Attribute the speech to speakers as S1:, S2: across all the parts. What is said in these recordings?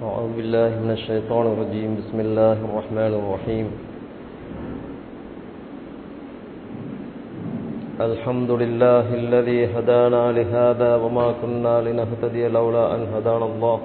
S1: أعوذ بالله من الشيطان الرجيم بسم الله الرحمن الرحيم الحمد لله الذي هدانا لهذا وما كنا لنهتدي لولا أن هدانا الله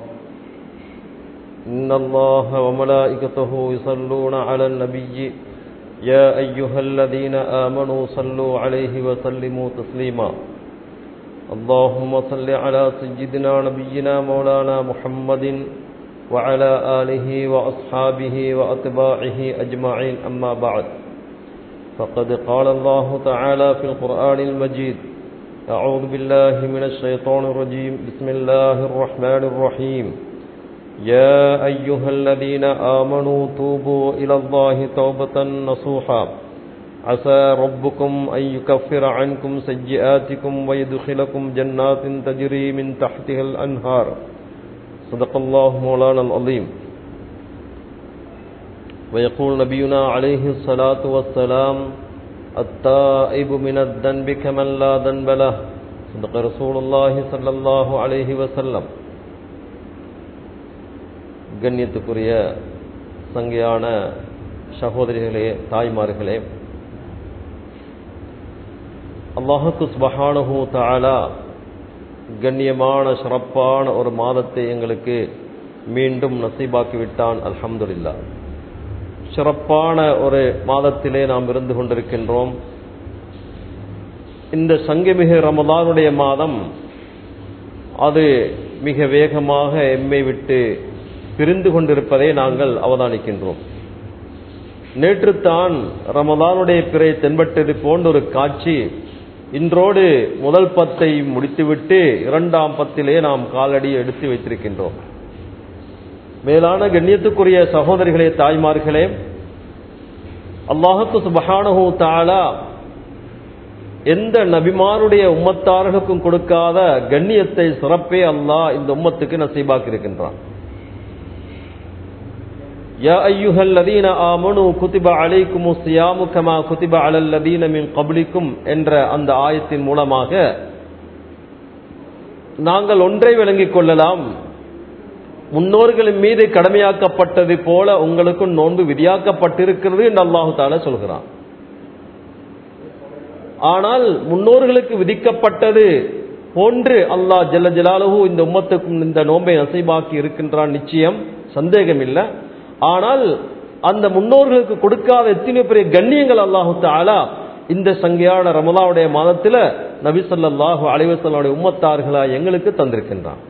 S1: إن الله وملائكته يصلون على النبي يا أيها الذين آمنوا صلوا عليه وسلموا تسليما اللهم صل على سيدنا نبينا مولانا محمد وعلى آله وأصحابه وأتباعه أجمعين أما بعد فقد قال الله تعالى في القرآن المجيد أعوذ بالله من الشيطان الرجيم بسم الله الرحمن الرحيم يا أيها الذين آمنوا توبوا إلى الله توبة نصوحا عسى ربكم أن يكفر عنكم سيئاتكم ويدخلكم جنات تجري من تحتها الأنهار صدق الله مولانا العظيم ويقول نبينا عليه الصلاة والسلام التائب من الذنب كمن لا ذنب له صدق رسول الله صلى الله عليه وسلم கண்ணியத்துக்குரிய சங்கையான சகோதரிகளே தாய்மார்களே அல்லாஹுக்கு சுபஹானஹு தாலா கண்ணியமான சிறப்பான ஒரு மாதத்தை எங்களுக்கு மீண்டும் நசீபாக்கி விட்டான் அல்ஹம்துல்லா சிறப்பான ஒரு மாதத்திலே நாம் இருந்து கொண்டிருக்கின்றோம் இந்த சங்கமிகு ரமதானுடைய மாதம் அது மிக வேகமாக எம்மை விட்டு பிரிந்து கொண்டிருப்பதை நாங்கள் அவதானிக்கின்றோம் நேற்றுத்தான் ரமதானுடைய பிறை தென்பட்டது போன்ற ஒரு காட்சி இன்றோடு முதல் பத்தை முடித்துவிட்டு இரண்டாம் பத்திலே நாம் காலடி எடுத்து வைத்திருக்கின்றோம் மேலான கண்ணியத்துக்குரிய சகோதரிகளே தாய்மார்களே அல்லாஹுக்கு சுபஹானஹூ தாலா எந்த நபிமாருடைய உம்மத்தார்களுக்கும் கொடுக்காத கண்ணியத்தை சிறப்பே அல்லாஹ் இந்த உம்மத்துக்கு நசீபாக்கி இருக்கின்றான் يا أيها الذين آمنوا كتب عليكم الصيام كما كتب على الذين من قبلكم என்ற அந்த ஆயத்தின் மூலமாக நாங்கள் ஒன்றை விளங்கிக் கொள்ளலாம் முன்னோர்களின் மீது கடமையாக்கப்பட்டது போல உங்களுக்கும் நோன்பு விதியாக்கப்பட்டிருக்கிறது என்று அல்லாஹு தால சொல்கிறான் ஆனால் முன்னோர்களுக்கு விதிக்கப்பட்டது போன்று அல்லாஹ் ஜல்ல ஜலாலுஹு இந்த உம்மத்துக்கும் இந்த நோன்பை நசைபாக்கி இருக்கின்றான் நிச்சயம் சந்தேகம் இல்லை ஆனால் அந்த முன்னோர்களுக்கு கொடுக்காத எத்தனை பெரிய கண்ணியங்கள் அல்லாஹு தாலா இந்த சங்கையான ரமலாவுடைய மாதத்தில் நபிசல்லாஹு அலைவசல்லாவுடைய உம்மத்தார்களா எங்களுக்கு தந்திருக்கின்றான்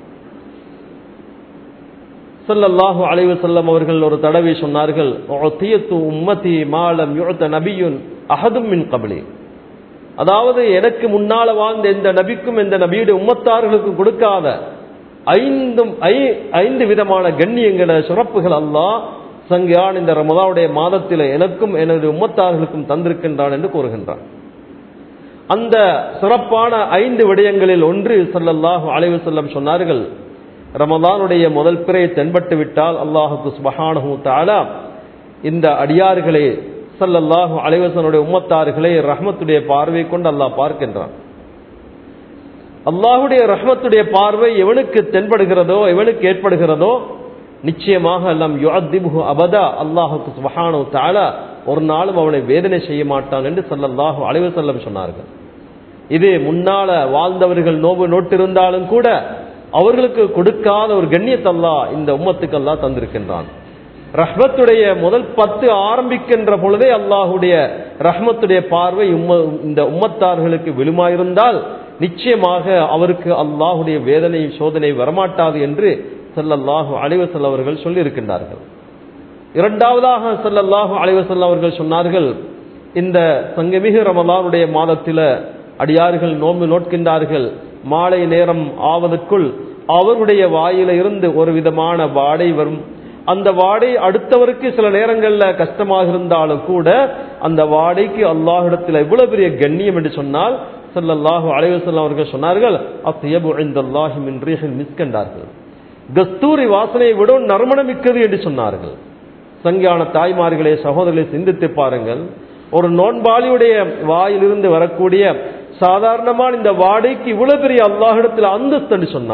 S1: சல்லல்லாஹு அலைவசல்லம் அவர்கள் ஒரு தடவை சொன்னார்கள் உம்மதி மாலம் யுத்த நபியுன் அஹதும் மின் கபலி அதாவது எனக்கு முன்னால வாழ்ந்த எந்த நபிக்கும் எந்த நபியுடைய உம்மத்தார்களுக்கும் கொடுக்காத ஐந்தும் ஐந்து விதமான கண்ணியங்களை சிறப்புகள் அல்லாஹ் சங்கையான் இந்த ரமதாவுடைய மாதத்தில் எனக்கும் எனது உம்மத்தார்களுக்கும் தந்திருக்கின்றான் என்று கூறுகின்றான் அந்த சிறப்பான ஐந்து விடயங்களில் ஒன்று சல்லல்லாஹு அலைவு செல்லம் சொன்னார்கள் ரமதானுடைய முதல் பிறை தென்பட்டு விட்டால் அல்லாஹுக்கு சுபஹானஹூ தாலா இந்த அடியார்களே சல்லல்லாஹு அலைவசனுடைய உம்மத்தார்களை ரஹ்மத்துடைய பார்வை கொண்டு அல்லாஹ் பார்க்கின்றான் அல்லாஹுடைய ரஹ்மத்துடைய பார்வை எவனுக்கு தென்படுகிறதோ எவனுக்கு ஏற்படுகிறதோ நிச்சயமாக எல்லாம் யுஅத்திபுஹு அபதா அல்லாஹுக்கு சுபஹானு தாலா ஒரு நாளும் அவனை வேதனை செய்ய மாட்டான் என்று சல்லல்லாஹு அலைவு செல்லம் சொன்னார்கள் இது முன்னால வாழ்ந்தவர்கள் நோவு நோட்டிருந்தாலும் கூட அவர்களுக்கு கொடுக்காத ஒரு கண்ணியத்தல்லா இந்த உம்மத்துக்கு அல்லா தந்திருக்கின்றான் ரஹ்மத்துடைய முதல் பத்து ஆரம்பிக்கின்ற பொழுதே அல்லாஹுடைய ரஹ்மத்துடைய பார்வை இந்த உம்மத்தார்களுக்கு விழுமாயிருந்தால் நிச்சயமாக அவருக்கு அல்லாஹுடைய வேதனை சோதனை வரமாட்டாது என்று செல்லல்லாஹு அலைவசல் அவர்கள் சொல்லி இருக்கின்றார்கள் இரண்டாவதாக செல்லல்லாஹு அலைவசல் அவர்கள் சொன்னார்கள் இந்த சங்கமிகு ரமலானுடைய மாதத்தில் அடியார்கள் நோன்பு நோட்கின்றார்கள் மாலை நேரம் ஆவதற்குள் அவருடைய வாயில இருந்து ஒரு விதமான வாடை வரும் அந்த வாடை அடுத்தவருக்கு சில நேரங்களில் கஷ்டமாக இருந்தாலும் கூட அந்த வாடைக்கு அல்லாஹிடத்தில் எவ்வளவு பெரிய கண்ணியம் என்று சொன்னால் சல்லல்லாஹு அலைவசல்லம் அவர்கள் சொன்னார்கள் அத்தியபு ஐந்தல்லாஹி மின் ரீஹில் மிஸ்கண்டார்கள் கஸ்தூரி வாசனையை விட நறுமணமிக்கது என்று சொன்னார்கள் சங்கியான தாய்மார்களே சகோதரர்களை சிந்தித்து பாருங்கள் ஒரு நோன்பாளியுடைய வாயிலிருந்து வரக்கூடிய சாதாரணமான இந்த வாடைக்கு இவ்வளவு பெரிய அல்லாஹிடத்தில் அந்தஸ்து என்று சொன்னால்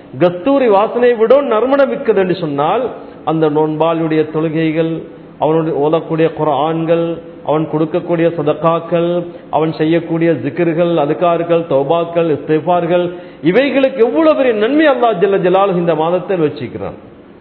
S1: கஸ்தூரி வாசனை விட நறுமணம் மிக்கது என்று சொன்னால் அந்த நோன்பாளுடைய தொழுகைகள் அவனுடைய ஓதக்கூடிய குரான்கள் அவன் கொடுக்கக்கூடிய சதக்காக்கள் அவன் செய்யக்கூடிய ஜிக்கர்கள் அதுக்கார்கள் தௌபாக்கள் இஸ்திஃபார்கள் இவைகளுக்கு எவ்வளவு பெரிய நன்மை அல்லாஹ் ஜல்ல ஜலாலு இந்த மாதத்தில் வச்சிருக்கிறான்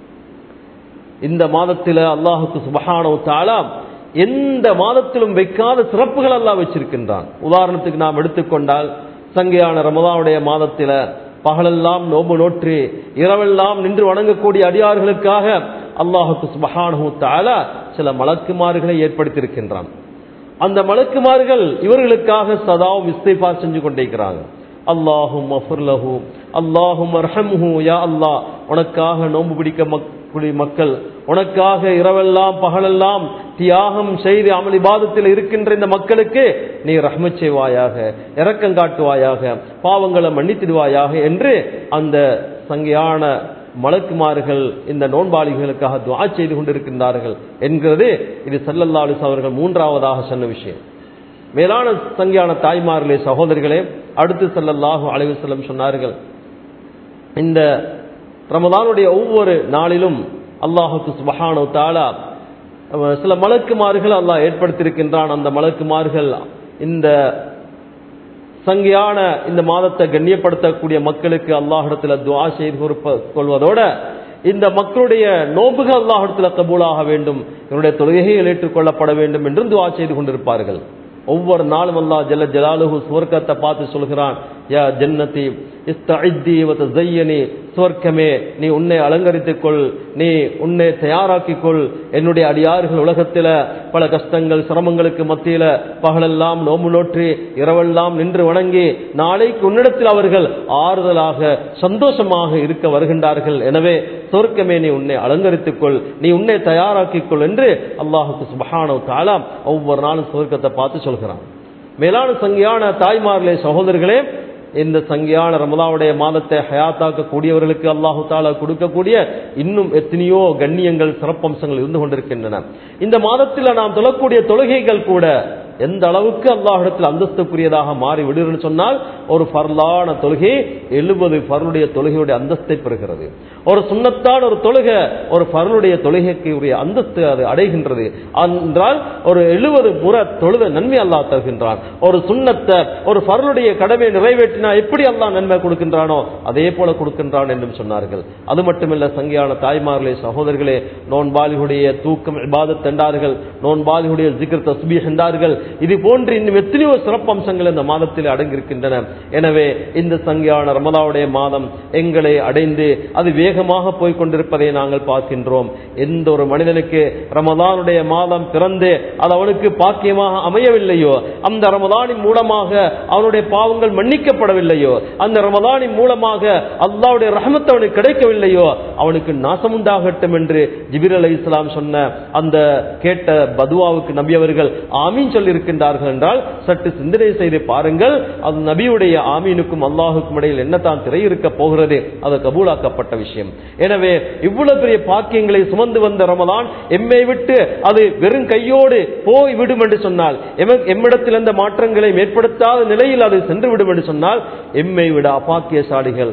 S1: இந்த மாதத்தில் அல்லாஹுக்கு சுபஹானோ தாலா எந்த மாதத்திலும் வைக்காத சிறப்புகள் அல்லாஹ் வச்சிருக்கின்றான் உதாரணத்துக்கு நாம் எடுத்துக்கொண்டால் சங்கையான ரமதானுடைய மாதத்தில பகலெல்லாம் நோம்பு நோற்று இரவெல்லாம் நின்று வணங்கக்கூடிய அடியார்களுக்காக அல்லாஹுக்கு சுபஹானு தாலா சில மலக்குமார்களை ஏற்படுத்தியிருக்கின்றான் அந்த மலக்குமார்கள் இவர்களுக்காக சதாவும் இஸ்திஃபா செஞ்சு கொண்டிருக்கிறாங்க அல்லாஹும் அஃபுர்லஹு அல்லாஹும் அர்ஹம்ஹு யா அல்லாஹ் உனக்காக நோன்பு பிடிக்க மக் மக்கள் உனக்காக இரவெல்லாம் பகலெல்லாம் தியாகம் செய்து அமல் இபாதத்தில் இருக்கின்ற இந்த மக்களுக்கு நீ ரஹ்மத் செய்வாயாக இரக்கம் காட்டுவாயாக பாவங்களை மன்னித்திடுவாயாக என்று அந்த சங்கையான மலக்குமார்கள் இந்த நோன்பாளிகளுக்காக துவா செய்து கொண்டிருக்கின்றார்கள் என்கிறது இது சல்லல்லாலிஸ் அவர்கள் மூன்றாவதாக சொன்ன விஷயம் மேலான சங்கியான தாய்மார்களே சகோதரிகளே அடுத்து சல்லல்லாஹு அலைவசல்லம் சொன்னார்கள் இந்த ரமதானுடைய ஒவ்வொரு நாளிலும் அல்லாஹுக்கு சுபஹானோ தாலா சில மலக்குமார்கள் அல்லாஹ் ஏற்படுத்தியிருக்கின்றான் அந்த மலக்குமார்கள் இந்த சங்கையான இந்த மாதத்தை கண்ணியப்படுத்தக்கூடிய மக்களுக்கு அல்லாஹிடத்தில் துவா செய்து கொடுப்ப கொள்வதோட இந்த மக்களுடைய நோம்புகள் அல்லாஹிடத்தில் கபூலாக வேண்டும் என்னுடைய தொழுகைகள் ஏற்றுக்கொள்ளப்பட வேண்டும் என்றும் துவா செய்து கொண்டிருப்பார்கள் ஒவ்வொரு நாளும் அல்லா ஜல்ல ஜலாலுஹு சுவர்க்கத்தை பார்த்து சொல்கிறான் யா ஜன்னதி இஸ்தஇத்தி வ தஸய்யனி சுவர்க்கமே நீ உன்னை அலங்கரித்துக் கொள் நீ உன்னை தயாராக்கிக் கொள் என்னுடைய அடியார்கள் உலகத்தில பல கஷ்டங்கள் சிரமங்களுக்கு மத்தியில பகலெல்லாம் நோம்பு நோற்றி இரவெல்லாம் நின்று வணங்கி நாளைக்கு உன்னிடத்தில் அவர்கள் ஆறுதலாக சந்தோஷமாக இருக்க வருகின்றார்கள் எனவே சொர்க்கமே நீ உன்னை அலங்கரித்துக் கொள் நீ உன்னை தயாராக்கிக் கொள் என்று அல்லாஹுக்கு சுபஹானோ தாலா ஒவ்வொரு நாளும் சொர்க்கத்தை பார்த்து சொல்கிறான் மேலான சங்கியான தாய்மார்களே சகோதரர்களே இந்த சங்கியான ரமலாவுடைய மாதத்தை ஹயாத்தாக்க கூடியவர்களுக்கு அல்லாஹு தாலா கொடுக்கக்கூடிய இன்னும் எத்தனையோ கண்ணியங்கள் சிறப்பம்சங்கள் இருந்து கொண்டிருக்கின்றன இந்த மாதத்தில் நாம் தொழக்கூடிய தொழுகைகள் கூட எந்த அளவுக்கு அல்லாஹிடத்தில் அந்தஸ்துக்குரியதாக மாறி விடுன்னு சொன்னால் ஒரு ஃபர்லான தொழுகை எழுபது ஃபருடைய தொழுகையுடைய அந்தஸ்தை பெறுகிறது ஒரு சுண்ணத்தான ஒரு தொழுகை ஒரு ஃபருடைய தொழுகைக்கு உரிய அந்தஸ்து அது அடைகின்றது என்றால் ஒரு எழுபது முறை தொழுத நன்மை அல்லாஹ் தருகின்றான் ஒரு சுண்ணத்தை ஒரு ஃபருடைய கடமை நிறைவேற்றினா எப்படி அல்லாஹ் நன்மை கொடுக்கின்றானோ அதே போல கொடுக்கின்றான் என்றும் சொன்னார்கள் அது மட்டுமல்ல சங்கியான தாய்மார்களே சகோதரர்களே நோன்பாலிகளுடைய தூக்கம் இபாதத் என்றார்கள் நோன்பாலிகளுடைய ஜிகர் தஸ்பீ என்றார்கள் இது போன்று இன்னும் எத்தனையோ சிறப்பம்சங்கள் இந்த மாதத்தில் அடங்கியிருக்கின்றன எனவே இந்த சங்கியான ரமலாவுடைய மாதம் எங்களை அடைந்து அது வேகமாக போய் கொண்டிருப்பதை நாங்கள் பார்க்கின்றோம் எந்த ஒரு மனிதனுக்கு ரமதானுடைய மாதம் பிறந்து அது அவனுக்கு பாக்கியமாக அமையவில்லையோ அந்த ரமதானின் மூலமாக அவனுடைய பாவங்கள் மன்னிக்கப்படவில்லையோ அந்த ரமதானின் மூலமாக அல்லாவுடைய ரஹமத் அவனுக்கு கிடைக்கவில்லையோ அவனுக்கு நாசமுண்டாகட்டும் என்று ஜிபிர் அலி இஸ்லாம் சொன்ன அந்த கேட்ட பதுவாவுக்கு நபி அவர்கள் ஆமீன் சொல்லி இருக்கின்றார்கள் என்றால் சற்று சிந்தனை செய்து பாருங்கள் அது நபியுடைய ஆமீனுக்கும் அல்லாஹுக்கும் இடையில் என்னத்தான் திரை இருக்க போகிறது அது கபூலாக்கப்பட்ட விஷயம் எனவே இவ்வளவு பெரிய பாக்கியங்களை சுமந்து வந்த ரமதான் எம்மை விட்டு அது வெறும் கையோடு போய் விடும் என்று சொன்னால் எம்மிடத்தில் எந்த மாற்றங்களை ஏற்படுத்தாத நிலையில் அது சென்று விடும் என்று சொன்னால் எம்மை விட அபாக்கியசாலிகள்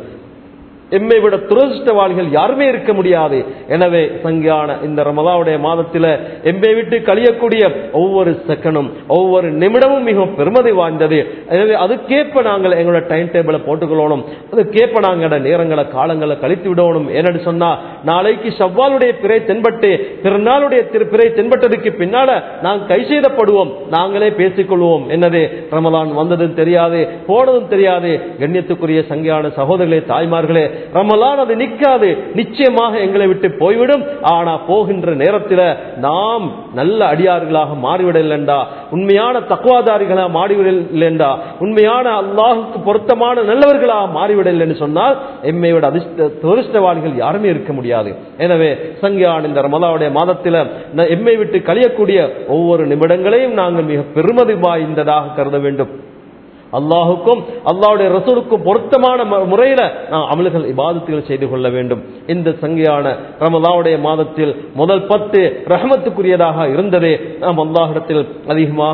S1: எம்மை விட துரதிருஷ்டவாளிகள் யாருமே இருக்க முடியாது எனவே சங்கியான இந்த ரமலாவுடைய மாதத்தில் எம்மை விட்டு கழியக்கூடிய ஒவ்வொரு செகண்டும் ஒவ்வொரு நிமிடமும் மிகவும் பெருமதி வாய்ந்தது எனவே அதுக்கேற்ப நாங்கள் எங்களோட டைம் டேபிளை போட்டுக்கொள்ளணும் அதுக்கேற்ப நாங்களோட நேரங்களை காலங்களை கழித்து விடணும் ஏன்னு சொன்னா நாளைக்கு செவ்வாலுடைய பிறை தென்பட்டு பிறநாளுடைய பிறை தென்பட்டதுக்கு பின்னால நாங்கள் கை செய்தப்படுவோம் நாங்களே பேசிக்கொள்வோம் என்னது ரமலான் வந்ததும் தெரியாது போனதும் தெரியாது கண்ணியத்துக்குரிய சங்கியான சகோதரர்களே தாய்மார்களே ரமலான் அது நிற்காது நிச்சயமாக எங்களை விட்டு போய்விடும் ஆனா போகின்ற நேரத்தில் நாம் நல்ல அடியார்களாக மாறிவிடலண்டா உண்மையான தக்குவாதாரிகளாக மாறிவிடலண்டா உண்மையான அல்லாஹுக்கு பொருத்தமான நல்லவர்களாக மாறிவிடல் என்று சொன்னால் எம்மை விட அதிர்ஷ்ட துரிஷ்டவாளிகள் யாருமே இருக்க முடியாது எனவே சங்கியான் இந்த ரமலாவுடைய மாதத்தில் எம்மை விட்டு கழியக்கூடிய ஒவ்வொரு நிமிடங்களையும் நாங்கள் மிக பெருமதி வாய்ந்ததாக கருத வேண்டும் அல்லாஹுக்கும் அல்லாவுடைய ரசூலுக்கும் பொருத்தமான முறையில நாம் அமல்கள் இபாதத்துகள் செய்து கொள்ள வேண்டும் இந்த சங்கியான ரமலாவுடைய மாதத்தில் முதல் பத்து ரஹமத்துக்குரியதாக இருந்ததே நாம் அல்லாஹிடத்தில் அதிகமாக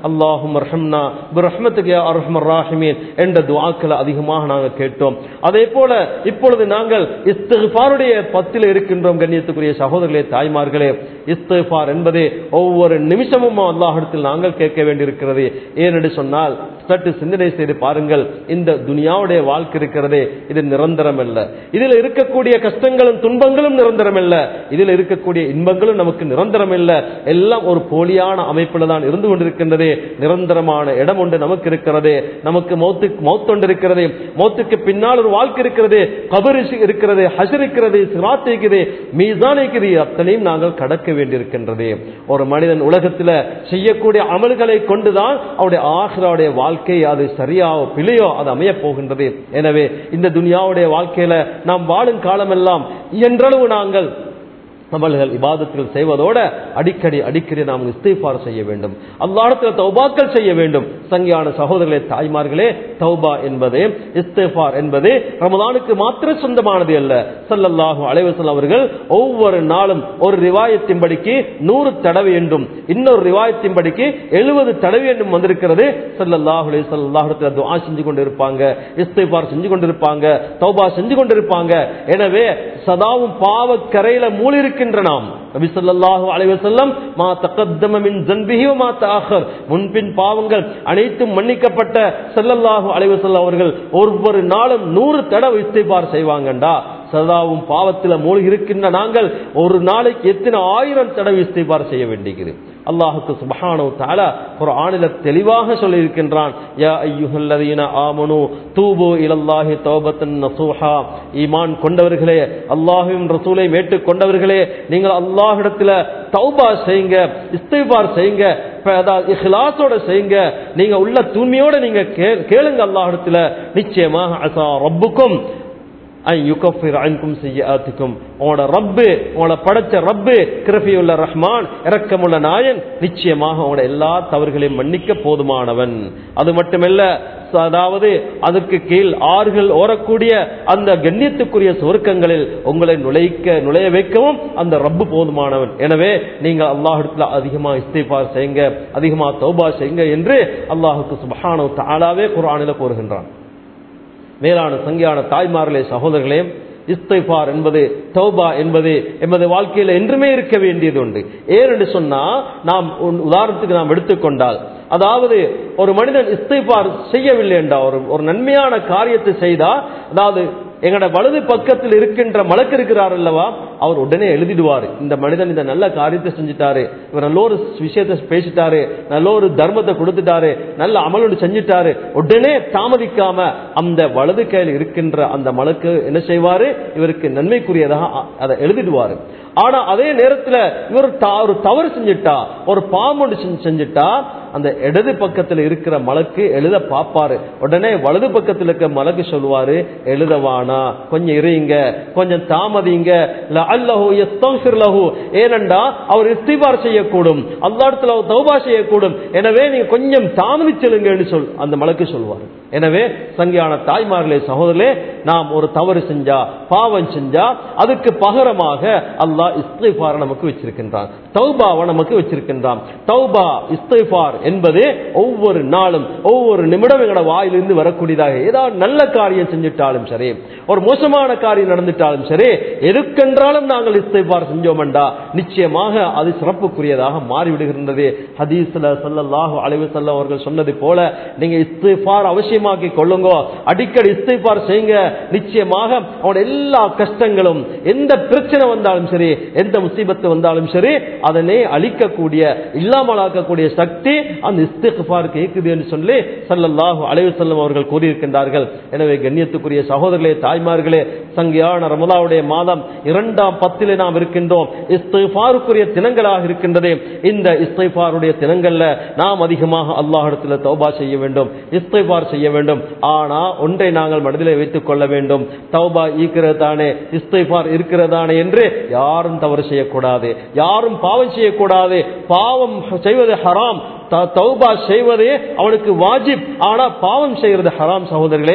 S1: அல்லாஹும் ரஹம்னா பிரஹ்மத்துக்கு அர்ஹமர் ராஹிமீன் என்ற துஆக்களை அதிகமாக நாங்கள் கேட்டோம் அதே போல இப்பொழுது நாங்கள் இஸ்திஃபாருடைய பத்தில் இருக்கின்றோம் கண்ணியத்துக்குரிய சகோதரர்களே தாய்மார்களே இஸ்திஃபார் என்பது ஒவ்வொரு நிமிஷமும் அல்லாஹிடத்தில் நாங்கள் கேட்க வேண்டியிருக்கிறது ஏனென்று சொன்னால் சற்று சிந்தனை செய்து பாருங்கள் இந்த துனியாவுடைய வாழ்க்கை இருக்கிறதே இது நிரந்தரம் அல்ல இதில் இருக்கக்கூடிய கஷ்டங்களும் துன்பங்களும் நிரந்தரம் அல்ல இதில் இருக்கக்கூடிய இன்பங்களும் நமக்கு நிரந்தரம் அல்ல எல்லாம் ஒரு போலியான அமைப்பில் தான் இருந்து கொண்டிருக்கின்றது நிரந்தரமான இடம் ஒன்று நமக்கு இருக்கிறது நமக்கு மௌத்து மௌத்தொண்டு இருக்கிறது மௌத்துக்கு பின்னால் ஒரு வாழ்க்கை இருக்கிறது கபரு இருக்கிறது ஹஜர் இருக்கிறது சிராத் இருக்குது மீசான் இருக்குது அத்தனையும் நாங்கள் கடக்க வேண்டியிருக்கின்றது ஒரு மனிதன் உலகத்தில் செய்யக்கூடிய அமல்களை கொண்டுதான் அவருடைய ஆஹ்ராவுடைய வாழ்க்கை அது சரியாவோ பிழையோ அது அமைய போகின்றது எனவே இந்த துனியாவுடைய வாழ்க்கையில நாம் வாழும் காலமெல்லாம் என்றளவு நாங்கள் அமல்கள் இபாதத்துகள் செய்வதோட அடிக்கடி அடிக்கடி நாம் இஸ்திஃபார் செய்ய வேண்டும் அல்லாடத்தில் தௌபாக்கள் செய்ய வேண்டும் சங்கியான சகோதரர்களே தாய்மார்களே தௌபா என்பது இஸ்திஃபார் என்பது ரமதானுக்கு மாத்திர சொந்தமானது அல்ல சல்லல்லாஹு அலைவசல் அவர்கள் ஒவ்வொரு நாளும் ஒரு ரிவாயத்தின்படிக்கு நூறு தடவை என்றும் இன்னொரு ரிவாயத்தின்படிக்கு எழுபது தடவை என்றும் வந்திருக்கிறது சல்லல்லாஹு அலைஹி சல்லாஹு துஆ செஞ்சு கொண்டிருப்பாங்க இஸ்திஃபார் செஞ்சு கொண்டிருப்பாங்க தௌபா செஞ்சு கொண்டிருப்பாங்க எனவே சதாவும் பாவ கரையில மூலிருக்க இருக்கின்ற நாம் நபி ஸல்லல்லாஹு அலைஹி வஸல்லம் மா தகத்தம மின் ஸன்பிஹி வ மா தஅخر முன்பின் பாவங்கள் அனைத்தும் மன்னிக்கப்பட்ட ஸல்லல்லாஹு அலைஹி வஸல்லம் அவர்கள் ஒவ்வொரு நாளும் 100 தடவை இஸ்திக்பார் செய்வாங்கடா சதாவும் பாவத்தில் மூழ்கி இருக்கின்ற நாங்கள் ஒரு நாளைக்கு எத்தனை ஆயிரம் தடவை இஸ்திக்பார் செய்ய வேண்டியது அல்லாஹுக்கு சுபஹானு தஆலா குர்ஆனில் தெளிவாக சொல்லி இருக்கின்றான் யா அய்யுஹல்லதீன ஆமனு தூபு இலல்லாஹி தௌபத்தன் நசூஹா ஈமான் கொண்டவர்களே அல்லாஹ்வின் ரசூலை கொண்டவர்களே நீங்கள் அல்லாஹ்விடத்தில் தௌபா செய்யுங்க இஸ்திக்பார் செய்யுங்க அதாவது இஹ்லாஸோட செய்யுங்க நீங்க உள்ள தூய்மையோட நீங்க கேளுங்க அல்லாஹ்விடத்தில் நிச்சயமாக அசா ரப்புக்கும் உங்களோட ரப்பு உங்களோட படைச்ச ரப்பு கிருபியுள்ள ரஹ்மான் இரக்கமுள்ள நாயன் நிச்சயமாக உங்களோட எல்லா தவறுகளையும் மன்னிக்க போதுமானவன் அது மட்டுமல்ல அதாவது அதுக்கு கீழ் ஆறுகள் ஓரக்கூடிய அந்த கண்ணியத்துக்குரிய சுவர்க்கங்களில் உங்களை நுழைக்க நுழைய வைக்கவும் அந்த ரப்பு போதுமானவன் எனவே நீங்கள் அல்லாஹிடத்துல அதிகமா இஸ்திஃபார் செய்யுங்க அதிகமா தௌபா செய்யுங்க என்று அல்லாஹுக்கு சுபஹானு தாலாவே குரானில கூறுகின்றான் மேலான சங்கியான தாய்மார்களே சகோதரர்களே இஸ்தைஃபார் என்பது தௌபா என்பது எமது வாழ்க்கையில் என்றுமே இருக்க வேண்டியது உண்டு ஏனென்று சொன்னா நாம் உதாரணத்துக்கு நாம் எடுத்துக்கொண்டால் அதாவது ஒரு மனிதன் இஸ்தைஃபார் செய்யவில்லை என்றா ஒரு ஒரு நன்மையான காரியத்தை செய்தா அதாவது எங்கட வலது பக்கத்தில் இருக்கின்ற மலக்கு இருக்கிறார் அல்லவா அவர் உடனே எழுதிடுவார் இந்த மனிதன் இந்த நல்ல காரியத்தை செஞ்சுட்டாரு இவர் நல்ல ஒரு விஷயத்தை பேசிட்டாரு நல்ல ஒரு தர்மத்தை கொடுத்துட்டாரு நல்ல அமலோடு செஞ்சுட்டாரு உடனே தாமதிக்காம அந்த வலது கையில் இருக்கின்ற அந்த மலக்கு என்ன செய்வாரு இவருக்கு நன்மைக்குரியதாக அதை எழுதிடுவாரு ஆனா அதே நேரத்தில் இவர் ஒரு தவறு செஞ்சுட்டா ஒரு பாம்பு செஞ்சுட்டா அந்த இடது பக்கத்தில் இருக்கிற மலக்கு எழுத பார்ப்பாரு உடனே வலது பக்கத்தில் இருக்க மலக்கு சொல்லுவாரு எழுதவானா கொஞ்சம் இறையுங்க கொஞ்சம் தாமதிங்க ஏனண்டா அவர் இஸ்திபார் செய்யக்கூடும் அல்லாடத்துல தௌபா செய்யக்கூடும் எனவே நீங்க கொஞ்சம் தாமதிச்செலுங்கன்னு சொல் அந்த மலக்கு சொல்லுவாரு எனவே சங்கியான தாய்மார்களே சகோதரே நாம் ஒரு தவறு செஞ்சா பாவம் செஞ்சா அதுக்கு பகரமாக அல்லாஹ் இஸ்திஃபார் நமக்கு வச்சிருக்கின்றான் தௌபாவை நமக்கு வச்சிருக்கின்றான் தௌபா இஸ்திஃபார் என்பது ஒவ்வொரு நாளும் ஒவ்வொரு நிமிடம் எங்களோட வாயிலிருந்து வரக்கூடியதாக ஏதாவது நல்ல காரியம் செஞ்சுட்டாலும் சரி ஒரு மோசமான காரியம் நடந்துட்டாலும் சரி எதுக்கென்றாலும் நாங்கள் இஸ்திஃபார் செஞ்சோம்டா நிச்சயமாக அது சிறப்புக்குரியதாக மாறிவிடுகின்றது ஹதீஸ்ல சல்லல்லாஹு அலைவு செல்லம் அவர்கள் சொன்னது போல நீங்க இஸ்திஃபார் அவசியமாக்கி கொள்ளுங்க அடிக்கடி இஸ்திஃபார் செய்யுங்க நிச்சயமாக அவனோட எல்லா கஷ்டங்களும் எந்த பிரச்சனை வந்தாலும் சரி எந்த முசீபத்து வந்தாலும் சரி அதனை அழிக்கக்கூடிய இல்லாமலாக்கக்கூடிய சக்தி அந்த இஸ்திஃபாருக்கு இருக்குது என்று சொல்லி சல்லல்லாஹு அலைவு செல்லம் அவர்கள் கூறியிருக்கின்றார்கள் எனவே கண்ணியத்துக்குரிய சகோதரர்களே தாய்மார்களே சங்கியான ரமலாவுடைய மாதம் இரண்டாம் பத்திலே நாம் இருக்கின்றோம் இஸ்திஃபாருக்குரிய தினங்களாக இருக்கின்றது இந்த இஸ்திஃபாருடைய தினங்கள்ல நாம் அதிகமாக அல்லாஹிடத்தில் தௌபா செய்ய வேண்டும் இஸ்திஃபார் செய்ய வேண்டும் ஆனா ஒன்றை நாங்கள் மனதிலே வைத்துக் கொள்ள வேண்டும் தௌபா ஈக்கிறதானே இஸ்திஃபார் இருக்கிறதானே என்று யாரும் தவறு செய்யக்கூடாது யாரும் பாவம் செய்யக்கூடாது பாவம் செய்வது ஹராம் தௌபா செய்வதே அவனுக்கு வாஜிப் ஆனா பாவம் செய்கிறது ஹராம் சகோதரர்களே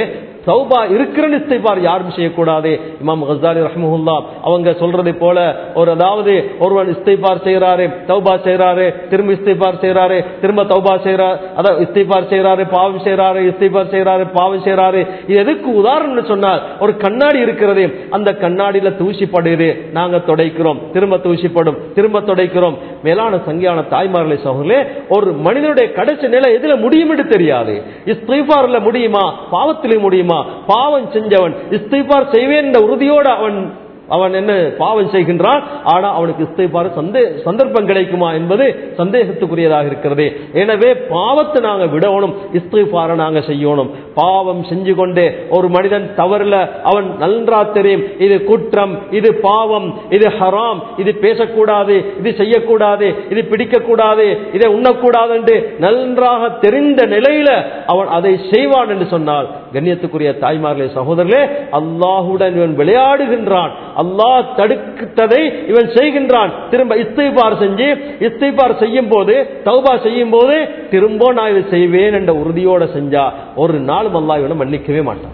S1: தௌபா இருக்கிற இஸ்திஃபார் யாரும் செய்யக்கூடாது இமாம் கசாலி ரஹ்மஹுல்லா அவங்க சொல்றதை போல ஒரு அதாவது ஒருவன் இஸ்திஃபார் செய்யறாரு தௌபா செய்யறாரு திரும்ப இஸ்திஃபார் செய்யறாரு திரும்ப தௌபா செய்யறாரு அதாவது இஸ்திஃபார் செய்யறாரு பாவம் செய்யறாரு இஸ்திஃபார் செய்யறாரு பாவம் செய்யறாரு இது எதுக்கு உதாரணம் சொன்னால் ஒரு கண்ணாடி இருக்கிறது அந்த கண்ணாடியில தூசி படுது நாங்க துடைக்கிறோம் திரும்ப தூசிப்படும் திரும்ப துடைக்கிறோம் மேலான சங்கியான தாய்மார்களை சகோதரே ஒரு மனிதனுடைய கடைசி நிலை எதுல முடியும் என்று தெரியாது இஸ்திஃபார்ல முடியுமா பாவத்திலே முடியுமா பாவம் செஞ்சவன் இஸ்திஃபார் செய்வேன் என்ற உறுதியோடு அவன் அவன் என்ன பாவம் செய்கின்றான் ஆனா அவனுக்கு இஸ்திஃபார் சந்தே சந்தர்ப்பம் கிடைக்குமா என்பது சந்தேகத்துக்குரியதாக இருக்கிறது எனவே பாவத்தை நாங்க விடணும் இஸ்திஃபார நாங்க செய்யணும் பாவம் செஞ்சு கொண்டே ஒரு மனிதன் தவறுல அவன் நன்றா தெரியும் இது குற்றம் இது பாவம் இது ஹராம் இது பேசக்கூடாது இது செய்யக்கூடாது இது பிடிக்கக்கூடாது இதை உண்ணக்கூடாது என்று நன்றாக தெரிந்த நிலையில அவன் அதை செய்வான் என்று சொன்னால் கண்ணியத்துக்குரிய தாய்மார்களே சகோதரர்களே அல்லாஹுடன் இவன் விளையாடுகின்றான் அல்லாஹ் தடுத்ததை இவன் செய்கின்றான் திரும்ப இஸ்திபார் செஞ்சு இஸ்திபார் செய்யும் போது தௌபா செய்யும் போது திரும்ப நான் இதை செய்வேன் என்ற உறுதியோட செஞ்சா ஒரு நாளும் அல்லாஹ் இவனை மன்னிக்கவே மாட்டான்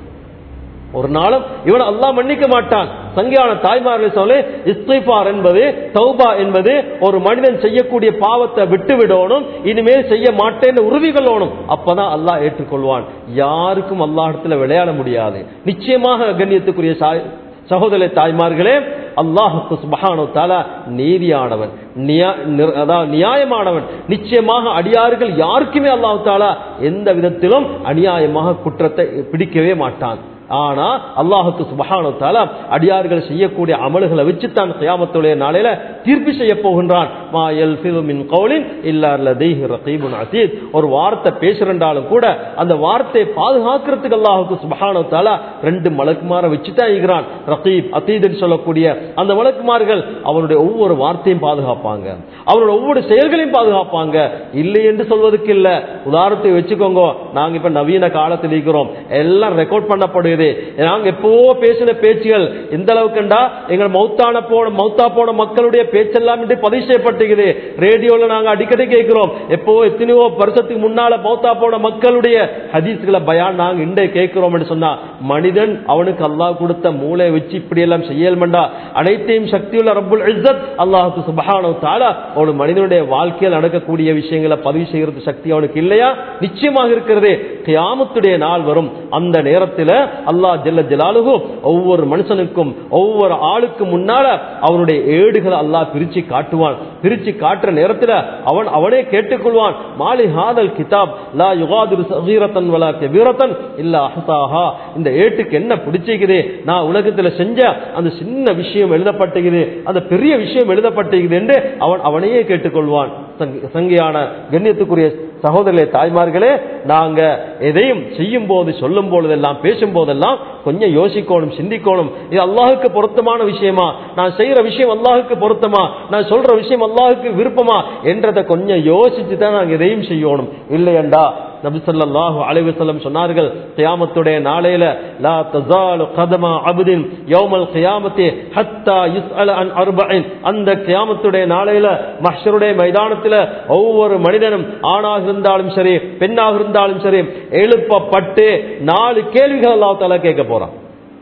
S1: ஒரு நாளும் இவன் அல்லாஹ் மன்னிக்க மாட்டான் சங்கியான தாய்மார்கள் சொல்லி இஸ்திஃபார் என்பது தௌபா என்பது ஒரு மனிதன் செய்யக்கூடிய பாவத்தை விட்டு விடணும் இனிமேல் செய்ய மாட்டேன்னு உறுதி கொள்ளணும் அப்பதான் அல்லாஹ் ஏற்றுக்கொள்வான் யாருக்கும் அல்லாஹ் இடத்துல விளையாட முடியாது நிச்சயமாக கண்ணியத்துக்குரிய சாய் சகோதர தாய்மார்களே அல்லாஹுக்கு சுபஹானு தாலா நீதியானவன் நியா- நிர்- அதாவது நியாயமானவன் நிச்சயமாக அடியார்கள் யாருக்குமே அல்லாஹு தாலா எந்த விதத்திலும் அநியாயமாக குற்றத்தை பிடிக்கவே மாட்டான் ஆனா அல்லாஹுக்கு சுபஹானு தாலா அடியார்கள் செய்யக்கூடிய அமல்களை வச்சுத்தான் கியாமத்துடைய நாளையில தீர்ப்பு செய்ய போகின்றான் மா யல்ஃபிது மின் கௌலின் இல்லா லதைஹி ரகீபுன் அதீத் ஒரு வார்த்தை பேசுறண்டாலும் கூட அந்த வார்த்தையை பாதுகாக்கிறதுக்கு அல்லாஹுக்கு சுபஹானு தாலா ரெண்டு மலக்குமாரை வச்சுதான் இருக்கிறான் ரகீப் அதீத்னு சொல்லக்கூடிய அந்த மலக்குமார்கள் அவனுடைய ஒவ்வொரு வார்த்தையும் பாதுகாப்பாங்க அவனோட ஒவ்வொரு செயல்களையும் பாதுகாப்பாங்க இல்லை என்று சொல்வதற்கு இல்ல உதாரணத்தை வச்சுக்கோங்க நாங்க இப்ப நவீன காலத்தில் இருக்கிறோம் எல்லாம் ரெக்கார்ட் பண்ணப்படுகிறது நாங்க எப்பவோ பேசின பேச்சுகள் எந்த அளவுக்குண்டா எங்க மௌத்தான போன மௌத்தா போன மக்களுடைய பேச்செல்லாம் இன்று பதிவு செய்யப்பட்டிருக்குது ரேடியோல நாங்க அடிக்கடி கேட்கிறோம் எப்போ எத்தனையோ வருஷத்துக்கு முன்னால மௌத்தா போன மக்களுடைய ஹதீஸ்களை பயான் நாங்க இண்டே கேட்கிறோம் சொன்னா மனிதன் அவனுக்கு அல்லாஹ் கொடுத்த மூளை வச்சு இப்படி எல்லாம் செய்யல்மண்டா அனைத்தையும் சக்தியுள்ள ரப்புல் இஸ்ஸத் அல்லாஹுக்கு சுபஹானஹு தஆலா ஒரு மனிதனுடைய வாழ்க்கையில் நடக்கக்கூடிய விஷயங்களை பதிவு செய்யறது சக்தி அவனுக்கு இல்லையா நிச்சயமாக இருக்கிறது கியாமத்துடைய நாள் வரும் அந்த நேரத்தில் அல்லாஹ் ஜல்ல ஜலாலுகு ஒவ்வொரு மனுஷனுக்கும் ஒவ்வொரு ஆளுக்கு முன்னால அவனுடைய ஏடுகளை அல்லாஹ் பிரிச்சு காட்டுவான் பிரிச்சு காட்டுற நேரத்தில் அவன் அவனே கேட்டுக்கொள்வான் மாலி ஹாதல் கிதாப் லா யுகாதிரு சகீரத்தன் வலா கபீரத்தன் இல்ல அஹசாஹா இந்த ஏட்டுக்கு என்ன பிடிச்சிக்குது நான் உலகத்துல செஞ்ச அந்த சின்ன விஷயம் எழுதப்பட்டிருக்குது அந்த பெரிய விஷயம் எழுதப்பட்டிருக்குது என்று அவன் அவனையே கேட்டுக்கொள்வான் சங்கி- சங்கியான கண்ணியத்துக்குரிய சகோதரர்களே தாய்மார்களே நாங்க எதையும் செய்யும் போது சொல்லும் பொழுதெல்லாம் பேசும் போதெல்லாம் கொஞ்சம் யோசிக்கணும் சிந்திக்கணும் இது அல்லாஹுக்கு பொருத்தமான விஷயமா நான் செய்யற விஷயம் அல்லாஹுக்கு பொருத்தமா நான் சொல்ற விஷயம் அல்லாஹுக்கு விருப்பமா என்றதை கொஞ்சம் யோசிச்சு தான் நாங்க எதையும் செய்யணும் இல்லையண்டா நபி ஸல்லல்லாஹு அலைஹி வஸல்லம் சொன்னார்கள் கியாமத்துடைய நாளையில லா தஸாலு கதமா அப்தின் யௌமல் கியாமத்தி ஹத்தா யுஸ்அல அன் அர்பஇன் அந்த கியாமத்துடைய நாளையில மஹ்ஷருடைய மைதானத்துல ஒவ்வொரு மனிதனும் ஆணாக இருந்தாலும் சரி பெண்ணாக இருந்தாலும் சரி எழுப்பப்பட்டு நாலு கேள்விகள் அல்லாஹ் தஆலா கேட்க போறான்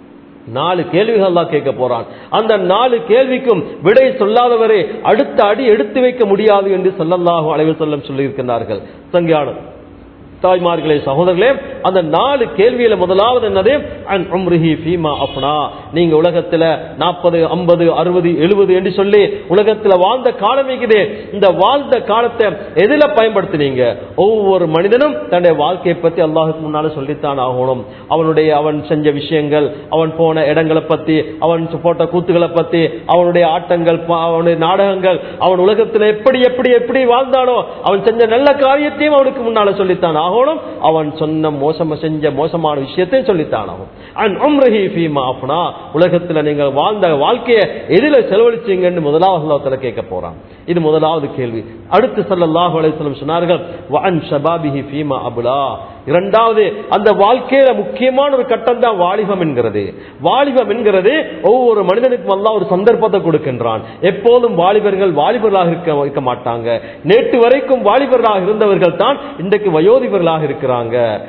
S1: நாலு கேள்விகள் அல்லாஹ் கேட்க போறான் அந்த நாலு கேள்விக்கும் விடை சொல்லாதவரை அடுத்த அடி எடுத்து வைக்க முடியாது என்று ஸல்லல்லாஹு அலைஹி வஸல்லம் சொல்லியிருக்கிறார்கள் சங்கியானம் தாய்மார்களே சகோதரர்களே அந்த நாலு கேள்வியில முதலாவது என்னது அன் உம்ரிஹி ஃபீமா அஃப்னா நீங்க உலகத்துல நாற்பது ஐம்பது அறுபது எழுபது என்று சொல்லி உலகத்துல வாழ்ந்த காலம் இருக்குது இந்த வாழ்ந்த காலத்தை எதுல பயன்படுத்தினீங்க ஒவ்வொரு மனிதனும் தன்னுடைய வாழ்க்கையை பத்தி அல்லாஹுக்கு முன்னால சொல்லித்தான் ஆகணும் அவனுடைய அவன் செஞ்ச விஷயங்கள் அவன் போன இடங்களை பத்தி அவன் போட்ட கூத்துகளை பத்தி அவனுடைய ஆட்டங்கள் ப- அவனுடைய நாடகங்கள் அவன் உலகத்துல எப்படி எப்படி எப்படி வாழ்ந்தானோ அவன் செஞ்ச நல்ல காரியத்தையும் அவனுக்கு முன்னால சொல்லித்தான் ஆகணும் அவன் சொன்ன மோசமா செஞ்ச மோசமான விஷயத்தையும் சொல்லித்தான் ஆகும் அன் உம்ரிஹி ஃபீமா அஃப்னா உலகத்துல நீங்க வாழ்ந்த வாழ்க்கையை எதுல செலவழிச்சீங்கன்னு முதலாவது அல்லாஹ்வுத்தாலா கேட்க போறான் இது முதலாவது கேள்வி அடுத்து ஸல்லல்லாஹு அலைஹி வஸல்லம் சொன்னார்கள் வஅன் ஷபாபிஹி ஃபீமா அபுலா இரண்டாவது அந்த வாழ்க்கையில முக்கியமான ஒரு கட்டம் தான் வாலிபம் என்கிறது வாலிபம் என்கிறது ஒவ்வொரு மனிதனுக்கும் அல்லாஹ் ஒரு சந்தர்ப்பத்தை கொடுக்கின்றான் எப்போதும் வாலிபர்கள் வாலிபர்களாக இருக்க இருக்க மாட்டாங்க நேற்று வரைக்கும் வாலிபர்களாக இருந்தவர்கள் தான் இன்றைக்கு வயோதிபர்களாக இருக்கிறாங்க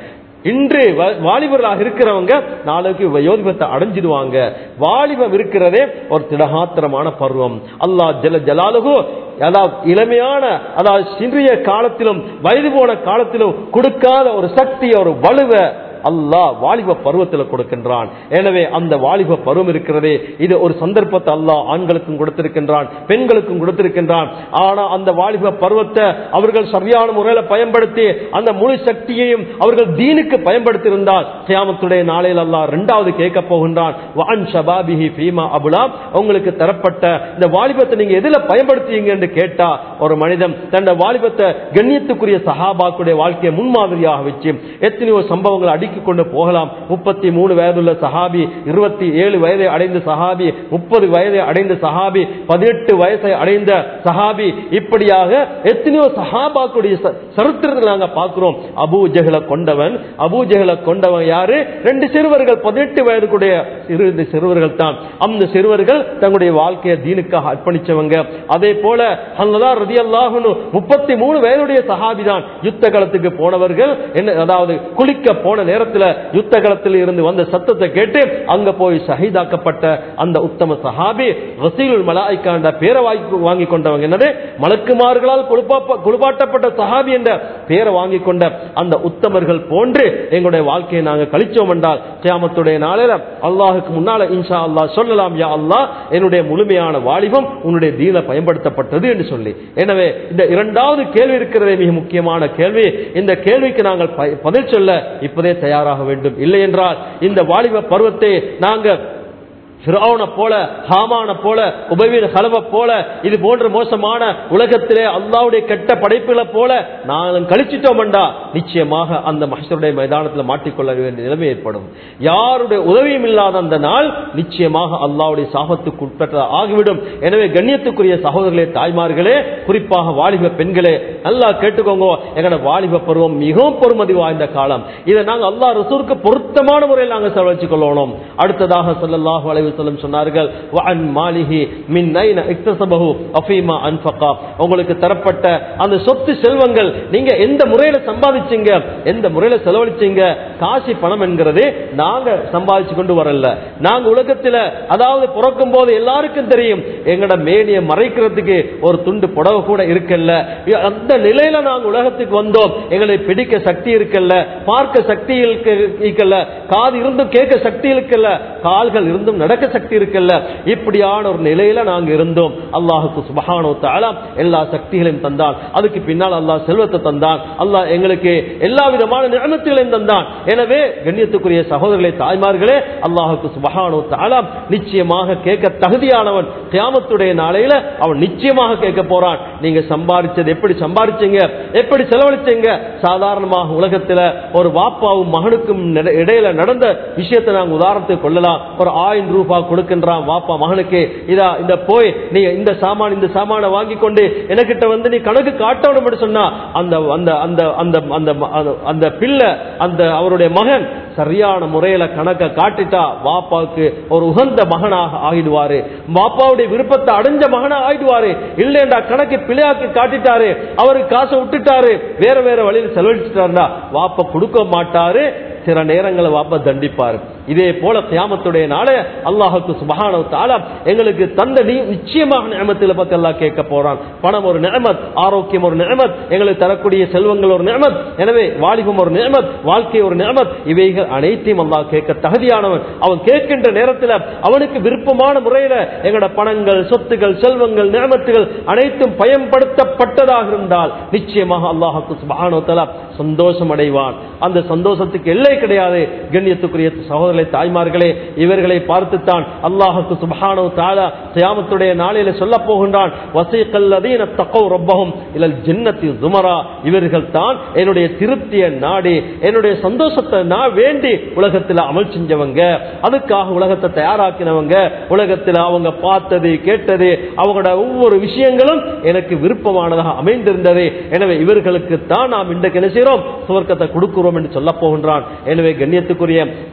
S1: இன்று வ- வாலிபர்களாக இருக்கிறவங்க நாளைக்கு வயோதிபத்தை அடைஞ்சிடுவாங்க வாலிபம் இருக்கிறதே ஒரு திடகாத்திரமான பருவம் அல்லாஹ் ஜல ஜலாலுகு அதாவது இளமையான அதாவது சிறிய காலத்திலும் வயது போன காலத்திலும் கொடுக்காத ஒரு சக்தி ஒரு வலுவ அல்லாஹ் வாலிப பருவத்தில் கொடுக்கின்றான் எனவே அந்த வாலிப பருவம் இருக்கிறதே இது ஒரு சந்தர்ப்பத்தை அல்லாஹ் ஆண்களுக்கும் கொடுத்திருக்கின்றான் பெண்களுக்கும் கொடுத்திருக்கின்றான் ஆனா அந்த வாலிப பருவத்தை அவர்கள் சரியான முறையில பயன்படுத்தி அந்த முழு சக்தியையும் அவர்கள் தீனுக்கு பயன்படுத்தி இருந்தால் கியாமத்துடைய நாளையில் அல்லாஹ் இரண்டாவது கேட்க போகின்றான் வான் ஷபாபிஹி ஃபீமா அபுலா உங்களுக்கு தரப்பட்ட இந்த வாலிபத்தை நீங்க எதுல பயன்படுத்துவீங்க என்று கேட்டா ஒரு மனிதன் தன் வாலிபத்தை கண்ணியத்துக்குரிய சஹாபாக்குடைய வாழ்க்கையை முன்மாதிரியாக வச்சு எத்தனையோ சம்பவங்கள் அடுக்கிக் கொண்டு போகலாம் முப்பத்தி மூணு வயதுள்ள சஹாபி இருபத்தி ஏழு வயதை அடைந்த சஹாபி முப்பது வயதை அடைந்த சஹாபி பதினெட்டு வயசை அடைந்த சஹாபி இப்படியாக எத்தனையோ சஹாபாக்குடைய ச- சரித்திரத்தில் நாங்க பார்க்கிறோம் அபூ ஜஹல கொண்டவன் அபூ ஜஹல கொண்டவன் யாரு ரெண்டு சிறுவர்கள் பதினெட்டு வயதுக்குடைய இரு இந்த சிறுவர்கள் தான் அந்த சிறுவர்கள் தங்களுடைய வாழ்க்கையை தீனுக்காக அர்ப்பணிச்சவங்க அதே போல அங்கதான் ரதி முப்பத்தி மூணு வயதுடைய சஹாபி தான் யுத்த களத்துக்கு போனவர்கள் என்ன அதாவது குளிக்க போன நேரத்துல யுத்த களத்தில் இருந்து வந்த சத்தத்தை கேட்டு அங்க போய் ஷஹீதாக்கப்பட்ட அந்த உத்தம சஹாபி ரசீலுல் மலாய்க்காண்ட பேரை வாங்கி வாங்கி கொண்டவங்க என்னது மலக்குமார்களால் குளிப்பாப்ப- குளிப்பாட்டப்பட்ட சஹாபி என்ற பேரை வாங்கி கொண்ட அந்த உத்தமர்கள் போன்று எங்களுடைய வாழ்க்கையை நாங்கள் கழிச்சோம் என்றால் கியாமத்துடைய நாளில அல்லாஹுக்கு முன்னால இன்ஷா அல்லாஹ் சொல்லலாம் யா அல்லாஹ் என்னுடைய முழுமையான வாலிபம் உன்னுடைய தீன பயன்படுத்தப்பட்டது என்று சொல்லி எனவே இந்த இரண்டாவது கேள்வி இருக்கிறதே மிக முக்கியமான கேள்வி இந்த கேள்விக்கு நாங்கள் ப- பதில் சொல்ல இப்போதே தயாராக வேண்டும் இல்லை என்றால் இந்த வாலிப பருவத்தை நாங்கள் ஃபிரௌனை போல ஹாமான போல உபவீன ஹலவ போல இது போன்ற மோசமான உலகத்திலே அல்லாவுடைய கெட்ட படைப்புகளை போல நாங்கள் கழிச்சிட்டோம்டா நிச்சயமாக அந்த மஹருடைய மைதானத்தில் மாட்டிக்கொள்ள வேண்டிய நிலைமை ஏற்படும் யாருடைய உதவியும் இல்லாத அந்த நாள் நிச்சயமாக அல்லாவுடைய சாபத்துக்கு உட்பட்ட ஆகிவிடும் எனவே கண்ணியத்துக்குரிய சகோதரர்களே தாய்மார்களே குறிப்பாக வாலிப பெண்களே நல்லா கேட்டுக்கோங்க எங்கட வாலிப பருவம் மிகவும் பொறுமதி வாய்ந்த காலம் இதை நாங்கள் அல்லாஹ் ரசூலுக்கு பொருத்தமான முறையில் நாங்கள் செலவழிச்சு கொள்ளணும் அடுத்ததாக ஸல்லல்லாஹு அலைஹி வஸல்லம் சொன்னார்கள் வஅன் மாலிஹி மின் ஐன இக்தஸபஹு அஃபீமா அன்ஃபகா உங்களுக்கு தரப்பட்ட அந்த சொத்து செல்வங்கள் நீங்க எந்த முறையில சம்பாதிச்சீங்க எந்த முறையில செலவழிச்சீங்க காசி பணம் என்கிறது நாங்க சம்பாதிச்சு கொண்டு வரல நாங்க உலகத்துல அதாவது பிறக்கும் போது எல்லாருக்கும் தெரியும் எங்கட மேனியை மறைக்கிறதுக்கு ஒரு துண்டு புடவை கூட இருக்கல்ல அந்த நிலையில நாங்க உலகத்துக்கு வந்தோம் எங்களை பிடிக்க சக்தி இருக்கல்ல பார்க்க சக்தி இருக்க- இருக்கல்ல காது இருந்தும் கேட்க சக்தி இருக்கல்ல கால்கள் இருந்தும் நடக்க சக்தி இருக்கல்ல இப்படியான ஒரு நிலையில நாங்க இருந்தோம் அல்லாஹுக்கு சுபஹானோ தஆலா எல்லா சக்திகளையும் தந்தான் அதுக்கு பின்னால் அல்லாஹ் செல்வத்தை தந்தான் அல்லாஹ் எங்களுக்கு எல்லா விதமான நியமத்துகளையும் தந்தான் எனவே கண்ணியத்துக்குரிய சகோதரர்களே தாய்மார்களே அல்லாஹுக்கு சுபஹானோ தஆலா நிச்சயமாக கேட்க தகுதியானவன் கியாமத்துடைய நாளையில அவன் நிச்சயமாக கேட்க போறான் நீங்க சம்பாதிச்சது எப்படி சம்பாதிச்சீங்க எப்படி செலவழிச்சீங்க சாதாரணமாக உலகத்துல ஒரு வாப்பாவும் மகனுக்கும் நட- இடையில நடந்த விஷயத்தை நாங்க உதாரணத்துக்கு கொள்ளலாம் ஒரு ஆயிரம் ரூபாய் கொடுக்கின்றான் வாப்பா மகனுக்கு இதா இந்த போய் நீ இந்த சாமான் இந்த சாமானை வாங்கி கொண்டு எனக்கிட்ட வந்து நீ கணக்கு காட்டணும் என்று சொன்னா அந்த அந்த அந்த அந்த அந்த அந்த- அந்த பிள்ளை அந்த அவருடைய மகன் சரியான முறையில கணக்க காட்டிட்டா வாப்பாவுக்கு ஒரு உகந்த மகனாக ஆகிடுவாரு வாப்பாவுடைய விருப்பத்தை அடைஞ்ச மகனா ஆயிடுவாரு இல்லைண்டா கணக்கு பிள்ளையாக்கு காட்டிட்டாரு அவருக்கு காசை விட்டுட்டாரு வேற வேற வழியில் செலவழிச்சிட்டாருன்னா வாப்பா கொடுக்க மாட்டாரு சில நேரங்களை வாப்பா தண்டிப்பாரு இதே போல கியாமத்துடைய நாளே அல்லாஹுக்கு சுபஹானஹு தஆலா எங்களுக்கு தந்த நீ நிச்சயமாக நியமத்தில் பத்தி எல்லாம் கேட்க போறான் பணம் ஒரு நியமத் ஆரோக்கியம் ஒரு நியமத் எங்களுக்கு தரக்கூடிய செல்வங்கள் ஒரு நியமத் எனவே வாலிபம் ஒரு நியமத் வாழ்க்கை ஒரு நியமத் இவைகள் அனைத்தையும் அல்லாஹ் கேட்க தகுதியானவன் அவன் கேட்கின்ற நேரத்தில் அவனுக்கு விருப்பமான முறையில எங்களோட பணங்கள் சொத்துகள் செல்வங்கள் நியமத்துகள் அனைத்தும் பயன்படுத்தப்பட்டதாக இருந்தால் நிச்சயமாக அல்லாஹுக்கு சுபஹானஹு தஆலா சந்தோஷம் அடைவான் அந்த சந்தோஷத்துக்கு எல்லை கிடையாது கண்ணியத்துக்குரிய சகோதரர்களே தாய்மார்களே இவர்களை பார்த்துத்தான் அல்லாஹுக்கு சுபஹானஹு தஆலா கியாமத்துடைய நாளிலே சொல்ல போகின்றான் வசீகல்லதீன தக்கவ் ரப்பஹும் இலல் ஜன்னத்தி zuமரா இவர்கள் தான் என்னுடைய திருப்திய நாடி என்னுடைய சந்தோஷத்தை நான் வேண்டி உலகத்தில் அமல் செஞ்சவங்க அதுக்காக உலகத்தை தயாராக்கினவங்க உலகத்தில் அவங்க பார்த்தது கேட்டது அவங்களோட ஒவ்வொரு விஷயங்களும் எனக்கு விருப்பமானதாக அமைந்திருந்தது எனவே இவர்களுக்கு தான் நாம் இன்றைக்கு என்ன செய்கிறோம் சுவர்க்கத்தை கொடுக்கிறோம் என்று சொல்ல போகின்றான் எனவே கண்ணியத்துக்குரிய சங்கியான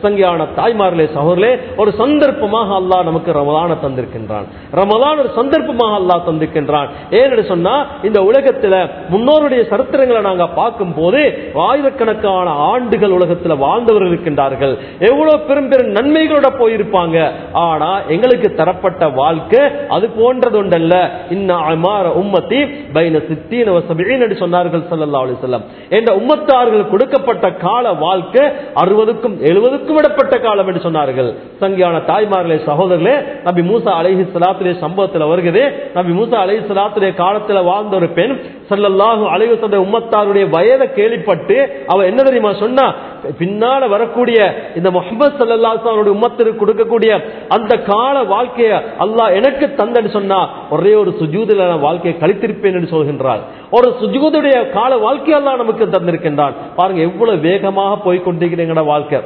S1: தாய்மார்களே சகோதரே ஒரு சந்தர்ப்பமாக அல்லாஹ் நமக்கு ரமலான தந்திருக்கின்றான் ரமலான் ஒரு சந்தர்ப்பமாக அல்லாஹ் தந்திருக்கின்றான் ஏன்னு சொன்னா இந்த உலகத்துல முன்னோருடைய சரித்திரங்களை நாங்க பார்க்கும் போது ஆயிரக்கணக்கான ஆண்டுகள் உலகத்துல வாழ்ந்தவர்கள் இருக்கின்றார்கள் எவ்வளவு பெரும் பெரும் நன்மைகளோட போயிருப்பாங்க ஆனா எங்களுக்கு தரப்பட்ட வாழ்க்கை அது போன்றது ஒன்றல்ல இன்ன அமார உம்மத்தி பைன சித்தீன வசபீன் என்று சொன்னார்கள் ஸல்லல்லாஹு அலைஹி வஸல்லம் என்ற உம்மத்தார்கள் கொடுக்கப்பட்ட கால வாழ்க்கை அறுபதுக்கும் எழுபதுக்கும் விடப்பட்ட காலம் என்று சொன்னார்கள் சங்கியான தாய்மார்களே சகோதரர்களே நபி மூசா அலைஹி ஸலாத்துடைய சம்பவத்தில் வருகிறது நபி மூசா அலைஹி ஸலாத்துடைய காலத்துல வாழ்ந்த ஒரு பெண் ஸல்லல்லாஹு அலைஹி வஸல்லம் உம்மத்தாருடைய வயதை கேள்விப்பட்டு அவ என்ன தெரியுமா சொன்னா பின்னால வரக்கூடிய இந்த முகமது சல்லல்லாஹு அலைஹி வஸல்லம் உம்மத்திற்கு கொடுக்கக்கூடிய அந்த கால வாழ்க்கைய அல்லாஹ் எனக்கு தந்தன்னு சொன்னா ஒரே ஒரு சுஜூதில் நான் வாழ்க்கையை கழித்திருப்பேன் என்று சொல்கின்றார் ஒரு சுஜூதுடைய கால வாழ்க்கை அல்லாஹ் நமக்கு தந்திருக்கின்றான் பாருங்க எவ்வளவு வேகமாக போய் கொண்டிருக்கிறீங்கட வாழ்க்கை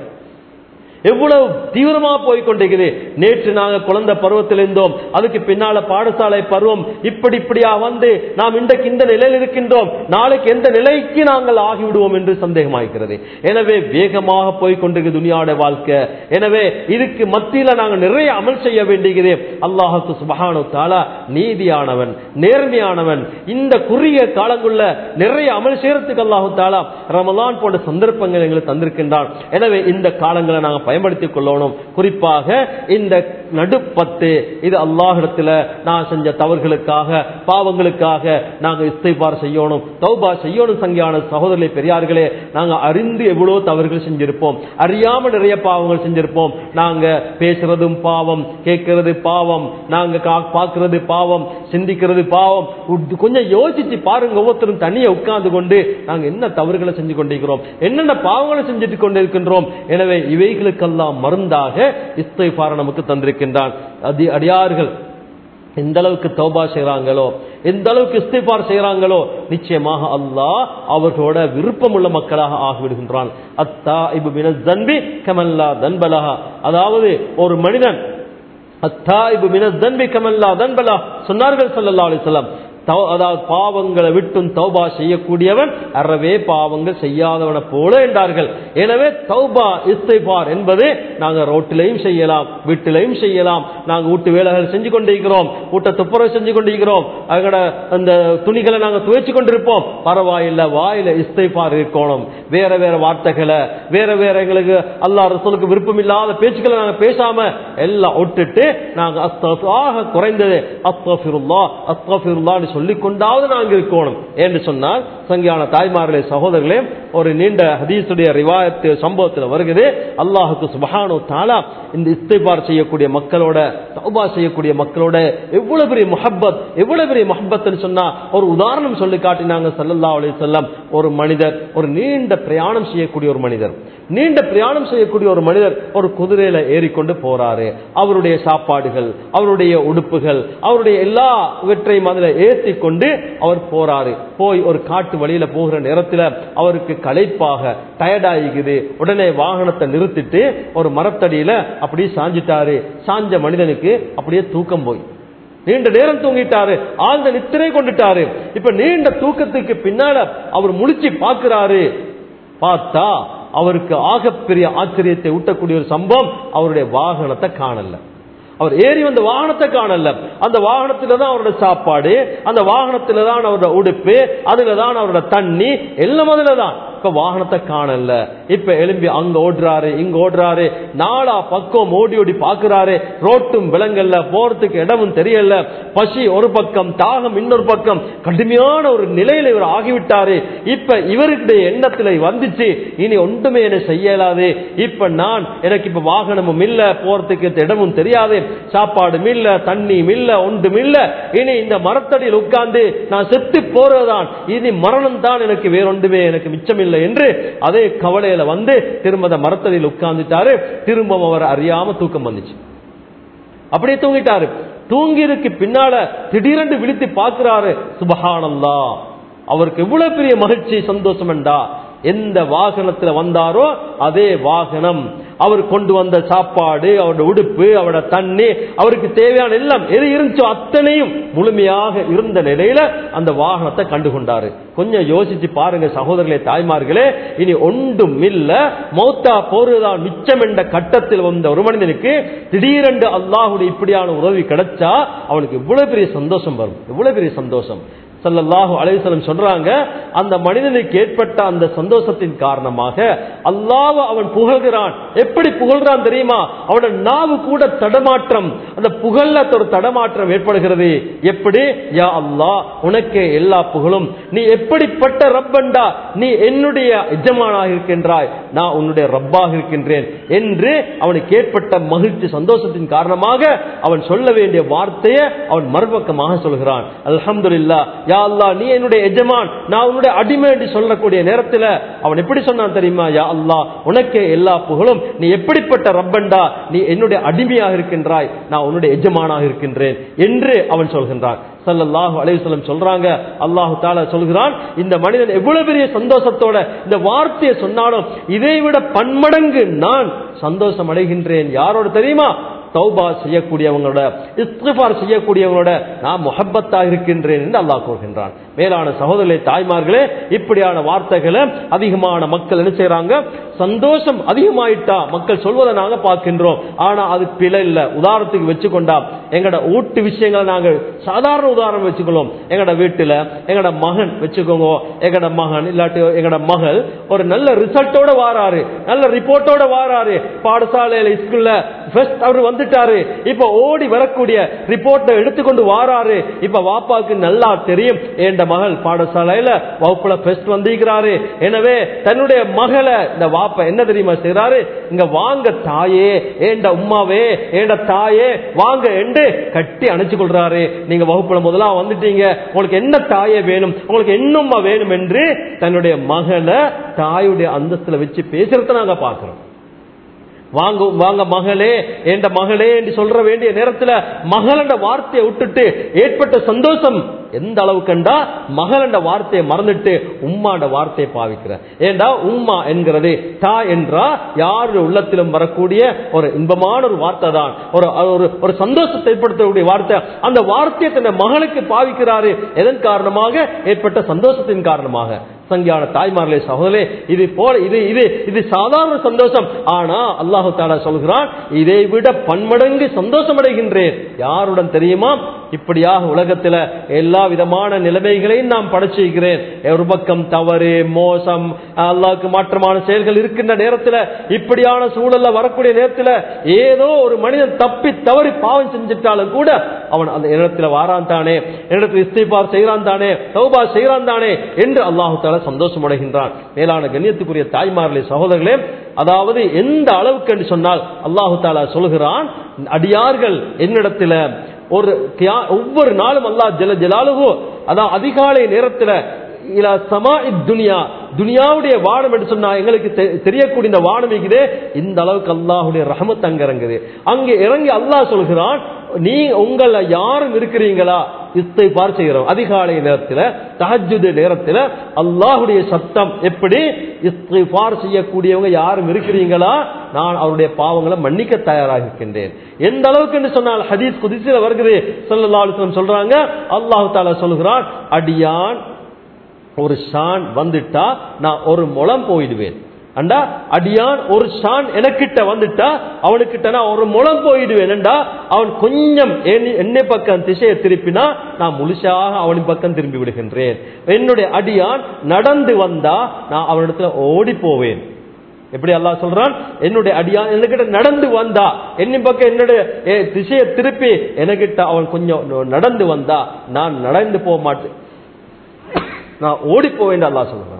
S1: எவ்வளவு தீவிரமா போய் கொண்டிருக்குது நேற்று நாங்க குழந்தை பருவத்தில் இருந்தோம் அதுக்கு பின்னால பாடசாலை பருவம் இப்படி இப்படியா வந்து நாம் இன்றைக்கு இந்த நிலையில் இருக்கின்றோம் நாளைக்கு எந்த நிலைக்கு நாங்கள் ஆகிவிடுவோம் என்று சந்தேகமாகிறது எனவே வேகமாக போய் கொண்டிருக்கு துனியாட வாழ்க்கை எனவே இதுக்கு மத்தியில நாங்கள் நிறைய அமல் செய்ய வேண்டியது அல்லாஹுக்கு சுபஹானு தாலா நீதியானவன் நேர்மையானவன் இந்த குறுகிய காலங்குள்ள நிறைய அமல் செய்யறதுக்கு அல்லாஹு தாலா ரமலான் போன்ற சந்தர்ப்பங்கள் எங்களுக்கு தந்திருக்கின்றான் எனவே இந்த காலங்களை நாங்கள் பயன்படுத்திக் கொள்ளணும் குறிப்பாக இந்த நடுப்பத்து இது அல்லாஹிடத்துல நான் செஞ்ச தவறுகளுக்காக பாவங்களுக்காக நாங்க இஸ்தைபார் செய்யணும் தௌபா செய்யணும் சங்கியான சகோதரர்களே பெரியார்களே நாங்க அறிந்து எவ்வளவு தவறுகள் செஞ்சிருப்போம் அறியாம நிறைய பாவங்கள் செஞ்சிருப்போம் நாங்க பேசுறதும் பாவம் கேட்கறது பாவம் நாங்க கா- பார்க்கிறது பாவம் சிந்திக்கிறது பாவம் உட்- கொஞ்சம் யோசிச்சு பாருங்க ஒவ்வொருத்தரும் தனியா உட்கார்ந்து கொண்டு நாங்க என்ன தவறுகளை செஞ்சு கொண்டிருக்கிறோம் என்னென்ன பாவங்களை செஞ்சுட்டு கொண்டிருக்கின்றோம் எனவே இவைகளுக்கெல்லாம் மருந்தாக இஸ்தைபார நமக்கு தந்திருக்கின்றான் அதி அடியார்கள் எந்த அளவுக்கு தௌபா செய்றாங்களோ எந்த அளவுக்கு இஸ்திபார் செய்றாங்களோ நிச்சயமாக அல்லாஹ் அவர்களோட விருப்பமுள்ள மக்களாக ஆகிவிடுகின்றான் அத்தா இபு மின தன்பி கமல்லா தன்பலஹா அதாவது ஒரு மனிதன் அத்தா இபு மின தன்பி கமல்லா தன்பலா சொன்னார்கள் ஸல்லல்லாஹு அலைஹி வஸல்லம் தௌ- அதாவது பாவங்களை விட்டும் தௌபா செய்யக்கூடியவன் அறவே பாவங்கள் செய்யாதவனை போல என்றார்கள் எனவே தௌபா இஸ்திபார் என்பது நாங்க ரோட்டிலையும் செய்யலாம் வீட்டிலையும் செய்யலாம் நாங்க வீட்டு வேலைகள் செஞ்சு கொண்டிருக்கிறோம் வீட்டை துப்புரவு செஞ்சு கொண்டிருக்கிறோம் அதோட அந்த துணிகளை நாங்க துவைச்சு கொண்டிருப்போம் பரவாயில்ல வாயில இஸ்திபார் இருக்கணும் வேற வேற வார்த்தைகளை வேற வேற எங்களுக்கு அல்லாஹ் ரசூலுக்கு விருப்பம் இல்லாத பேச்சுக்களை நாங்க பேசாம எல்லாம் விட்டுட்டு நாங்க அஸ்தஃப்- ஆக குறைந்தது அஸ்தஃபிருல்லா அஸ்தஃபிருல்லான்னு சொல்லிக் கொண்டாவது நாங்க இருக்கணும் என்று சொன்னால் சங்கியான தாய்மார்களே சகோதரர்களே ஒரு நீண்ட ஹதீஸுடைய ரிவாயத்து சம்பவத்தில் வருகிறது அல்லாஹுக்கு சுபஹானு தாலா இந்த இஸ்திபார் செய்யக்கூடிய மக்களோட தௌபா செய்யக்கூடிய மக்களோட எவ்வளவு பெரிய முஹப்பத் எவ்வளவு பெரிய முஹப்பத்னு சொன்னா ஒரு உதாரணம் சொல்லி காட்டினாங்க ஸல்லல்லாஹு அலைஹி வஸல்லம் ஒரு மனிதர் ஒரு நீண்ட பிரயாணம் செய்யக்கூடிய ஒரு மனிதர் நீண்ட பிரயாணம் செய்யக்கூடிய ஒரு மனிதர் ஒரு குதிரையில ஏறிக்கொண்டு போறாரு அவருடைய சாப்பாடுகள் அவருடைய உடுப்புகள் அவருடைய எல்லாவற்றையும் அதுல ஏற்றி கொண்டு அவர் போறாரு போய் ஒரு காட்டு வழியில போகிற நேரத்துல அவருக்கு களைப்பாக டயர்டாகிக்குது உடனே வாகனத்தை நிறுத்திட்டு ஒரு மரத்தடியில அப்படியே சாஞ்சிட்டாரு சாஞ்ச மனிதனுக்கு அப்படியே தூக்கம் போய் நீண்ட நேரம் தூங்கிட்டாரு ஆழ்ந்த நித்திரை கொண்டுட்டாரு இப்ப நீண்ட தூக்கத்துக்கு பின்னால அவர் முழிச்சு பார்க்கிறாரு பார்த்தா அவருக்கு ஆகப்பெரிய ஆச்சரியத்தை ஊட்டக்கூடிய ஒரு சம்பவம் அவருடைய வாகனத்தை காணல அவர் ஏறி வந்த வாகனத்தை காணல அந்த வாகனத்துல தான் அவரோட சாப்பாடு அந்த வாகனத்துல தான் அவரோட உடுப்பு அதுல தான் அவரோட தண்ணி எல்லாம் அதுல தான் இப்ப வாகனத்தை காணல இப்ப எழும்பி அங்க ஓடுறாரு இங்க ஓடுறாரு நாலா பக்கம் ஓடி ஓடி பாக்குறாரு ரோட்டும் விலங்கல்ல போறதுக்கு இடமும் தெரியல பசி ஒரு பக்கம் தாகம் இன்னொரு பக்கம் கடுமையான ஒரு நிலையில இவர் ஆகிவிட்டாரு இப்ப இவருடைய எண்ணத்துல வந்துச்சு இனி ஒன்றுமே என்ன செய்யலாது இப்ப நான் எனக்கு இப்ப வாகனமும் இல்ல போறதுக்கு இடமும் தெரியாது சாப்பாடும் இல்ல தண்ணியும் இல்ல ஒன்றும் இல்ல இனி இந்த மரத்தடியில் உட்கார்ந்து நான் செத்து போறதுதான் இனி மரணம் தான் எனக்கு வேறொன்றுமே எனக்கு மிச்சம் இல்லை என்று அதே கவலையில வந்து திரும்ப அந்த மரத்தடியில் உட்கார்ந்துட்டாரு திரும்ப அவர் அறியாம தூக்கம் வந்துச்சு அப்படியே தூங்கிட்டாரு தூங்கியதுக்கு பின்னால திடீரென்று விழித்து பார்க்கிறாரு சுபஹானல்லா அவருக்கு எவ்வளவு பெரிய மகிழ்ச்சி சந்தோஷம் என்றா எந்த வாகனத்துல வந்தாரோ அதே வாகனம் அவர் கொண்டு வந்த சாப்பாடு அவருடைய உடுப்பு அவரோட தண்ணி அவருக்கு தேவையான எல்லாம் எது இருந்துச்சோ அத்தனையும் முழுமையாக இருந்த நிலையில அந்த வாகனத்தை கண்டுகொண்டாரு கொஞ்சம் யோசிச்சு பாருங்க சகோதரர்களே தாய்மார்களே இனி ஒன்றும் இல்ல மௌத்தா போறதுதான் மிச்சம் என்ற கட்டத்தில் வந்த ஒரு மனிதனுக்கு திடீரென்று அல்லாஹுடைய இப்படியான உதவி கிடைச்சா அவனுக்கு இவ்வளவு பெரிய சந்தோஷம் வரும் இவ்வளவு பெரிய சந்தோஷம் சல்லல்லாஹு அலைவசலம் சொல்றாங்க அந்த மனிதனுக்கு ஏற்பட்ட அந்த சந்தோஷத்தின் காரணமாக அல்லாஹ் அவன் புகழ்கிறான் எப்படி புகழ்றான் தெரியுமா அவனோட நாவு கூட தடமாற்றம் அந்த புகழ்ல ஒரு தடமாற்றம் ஏற்படுகிறது எப்படி யா அல்லாஹ் உனக்கே எல்லா புகழும் நீ எப்படிப்பட்ட ரப்பண்டா நீ என்னுடைய எஜமானாக இருக்கின்றாய் நான் உன்னுடைய ரப்பாக இருக்கின்றேன் என்று அவனுக்கு ஏற்பட்ட மகிழ்ச்சி சந்தோஷத்தின் காரணமாக அவன் சொல்ல வேண்டிய வார்த்தையை அவன் மறுபக்கமாக சொல்கிறான் அல்ஹம்துலில்லா யா அல்லா நீ என்னுடைய எஜமான் நான் உன்னுடைய அடிமை என்று சொல்லக்கூடிய நேரத்தில் அவன் எப்படி சொன்னான் தெரியுமா யா அல்லா உனக்கே எல்லா புகழும் நீ எப்படிப்பட்ட ரப்பண்டா நீ என்னுடைய அடிமையாக இருக்கின்றாய் நான் உன்னுடைய எஜமானாக இருக்கின்றேன் என்று அவன் சொல்கின்றான் சல்லல்லாஹு அலைவசல்லம் சொல்றாங்க அல்லாஹு தாலா சொல்கிறான் இந்த மனிதன் எவ்வளவு பெரிய சந்தோஷத்தோட இந்த வார்த்தையை சொன்னாலும் இதை விட பன்மடங்கு நான் சந்தோஷம் அடைகின்றேன் யாரோட தெரியுமா தௌபா செய்யக்கூடியவங்களோட இஸ்திஃபார் செய்யக்கூடியவங்களோட நான் முஹப்பத்தாக இருக்கின்றேன் என்று அல்லாஹ் கூறுகின்றான் மேலான சகோதரர்களே தாய்மார்களே இப்படியான வார்த்தைகளை அதிகமான மக்கள் என்ன செய்யறாங்க சந்தோஷம் அதிகமாயிட்டா மக்கள் சொல்வதை நாங்க பார்க்கின்றோம் ஆனா அது பிழை இல்ல உதாரணத்துக்கு வச்சுக்கொண்டா எங்கட வீட்டு விஷயங்களை நாங்க சாதாரண உதாரணம் வச்சுக்கொள்வோம் எங்கட வீட்டுல எங்கட மகன் வச்சுக்கோங்க எங்கட மகன் இல்லாட்டி எங்கட மகள் ஒரு நல்ல ரிசல்ட்டோட வாராரு நல்ல ரிப்போர்ட்டோட வாராரு பாடசாலையில ஸ்கூல்ல ஃபர்ஸ்ட் அவர் வந்துட்டாரு இப்ப ஓடி வரக்கூடிய ரிப்போர்ட்டை எடுத்துக்கொண்டு வாராரு இப்ப வாப்பாவுக்கு நல்லா தெரியும் என்ற மகள் பாடசாலையில வகுப்புல ஃபர்ஸ்ட் வந்திருக்கிறாரு எனவே தன்னுடைய மகளை இந்த வாப்பா என்ன தெரியுமா செய்யறாரு இங்க வாங்க தாயே ஏண்ட உம்மாவே ஏண்ட தாயே வாங்க என்று கட்டி அணைச்சு கொள்றாரு நீங்க வகுப்புல முதலா வந்துட்டீங்க உங்களுக்கு என்ன தாயே வேணும் உங்களுக்கு என்னம்மா வேணும் என்று தன்னுடைய மகளை தாயுடைய அந்தஸ்துல வச்சு பேசுறத நாங்க பாக்குறோம் வாங்க வாங்க மகளே என்ற மகளே என்று சொல்ற வேண்டிய நேரத்துல மகளண்ட வார்த்தையை விட்டுட்டு ஏற்பட்ட சந்தோஷம் எந்த அளவு கண்டா மகளண்ட வார்த்தையை மறந்துட்டு உம்மாண்ட வார்த்தையை பாவிக்கிற ஏண்டா உம்மா என்கிறது தா என்றா யாருடைய உள்ளத்திலும் வரக்கூடிய ஒரு இன்பமான ஒரு வார்த்தை தான் ஒரு ஒரு ஒரு சந்தோஷத்தை ஏற்படுத்தக்கூடிய வார்த்தை அந்த வார்த்தையை தன்னை மகளுக்கு பாவிக்கிறாரு எதன் காரணமாக ஏற்பட்ட சந்தோஷத்தின் காரணமாக சங்கியான தாய்மார்களே சகோதரே இது போல இது இது இது சாதாரண சந்தோஷம் ஆனா அல்லாஹு தாலா சொல்கிறான் இதை விட பன்மடங்கு சந்தோஷம் அடைகின்றேன் யாருடன் தெரியுமா இப்படியாக உலகத்துல எல்லா விதமான நிலைமைகளையும் நாம் படைச்சிருக்கிறேன் ஒரு பக்கம் தவறு மோசம் அல்லாவுக்கு மாற்றமான செயல்கள் இருக்கின்ற நேரத்துல இப்படியான சூழல்ல வரக்கூடிய நேரத்துல ஏதோ ஒரு மனிதன் தப்பி தவறி பாவம் செஞ்சிட்டாலும் கூட அவன் அந்த இடத்துல வாரான் தானே இடத்துல இஸ்திபார் செய்கிறான் தானே சௌபா செய்கிறான் தானே என்று அல்லாஹு தாலா சந்தோஷம் அடைகின்றான் மேலான கண்ணியத்துக்குரிய தாய்மார்களே சகோதரர்களே அதாவது எந்த அளவுக்கு என்று சொன்னால் அல்லாஹு தாலா சொல்கிறான் அடியார்கள் என்னிடத்துல ஒரு ஒவ்வொரு நாளும் அல்லாஹ் ஜல ஜலாலுவோ அதான் அதிகாலை நேரத்துல இலா சமா துனியா துனியாவுடைய வானம் என்று சொன்னா எங்களுக்கு தெரியக்கூடிய இந்த வானம் இருக்குது இந்த அளவுக்கு அல்லாஹுடைய ரஹமத் அங்க இறங்குது அங்க இறங்கி அல்லாஹ் சொல்கிறான் நீ உங்கள யாரும் இருக்கிறீங்களா இஸ்தை பார் செய்கிறோம் அதிகாலை நேரத்தில் தஹஜுது நேரத்தில் அல்லாஹுடைய சத்தம் எப்படி இஸ்தை பார் செய்யக்கூடியவங்க யாரும் இருக்கிறீங்களா நான் அவருடைய பாவங்களை மன்னிக்க தயாராக இருக்கின்றேன் எந்த அளவுக்கு என்று சொன்னால் ஹதீஸ் குதிசில வருகிறது சொல்லல்லா சொல்றாங்க அல்லாஹு தாலா சொல்கிறான் அடியான் ஒரு ஷான் வந்துட்டா நான் ஒரு முளம் போயிடுவேன் அண்டா அடியான் ஒரு ஷான் எனக்கிட்ட வந்துட்டா அவனுக்கிட்ட நான் ஒரு முளம் போயிடுவேன் அவன் கொஞ்சம் என்னை பக்கம் திசையை திருப்பினா நான் முழுசாக அவனின் பக்கம் திரும்பி விடுகின்றேன் என்னுடைய அடியான் நடந்து வந்தா நான் அவனிடத்துல ஓடி போவேன் எப்படி அல்லாஹ் சொல்றான் என்னுடைய அடியான் என்கிட்ட நடந்து வந்தா என்னை பக்கம் என்னுடைய திசையை திருப்பி எனக்கிட்ட அவன் கொஞ்சம் நடந்து வந்தா நான் நடந்து போக மாட்டேன் நான் ஓடி போவேன் அல்லாஹ் சொல்றான்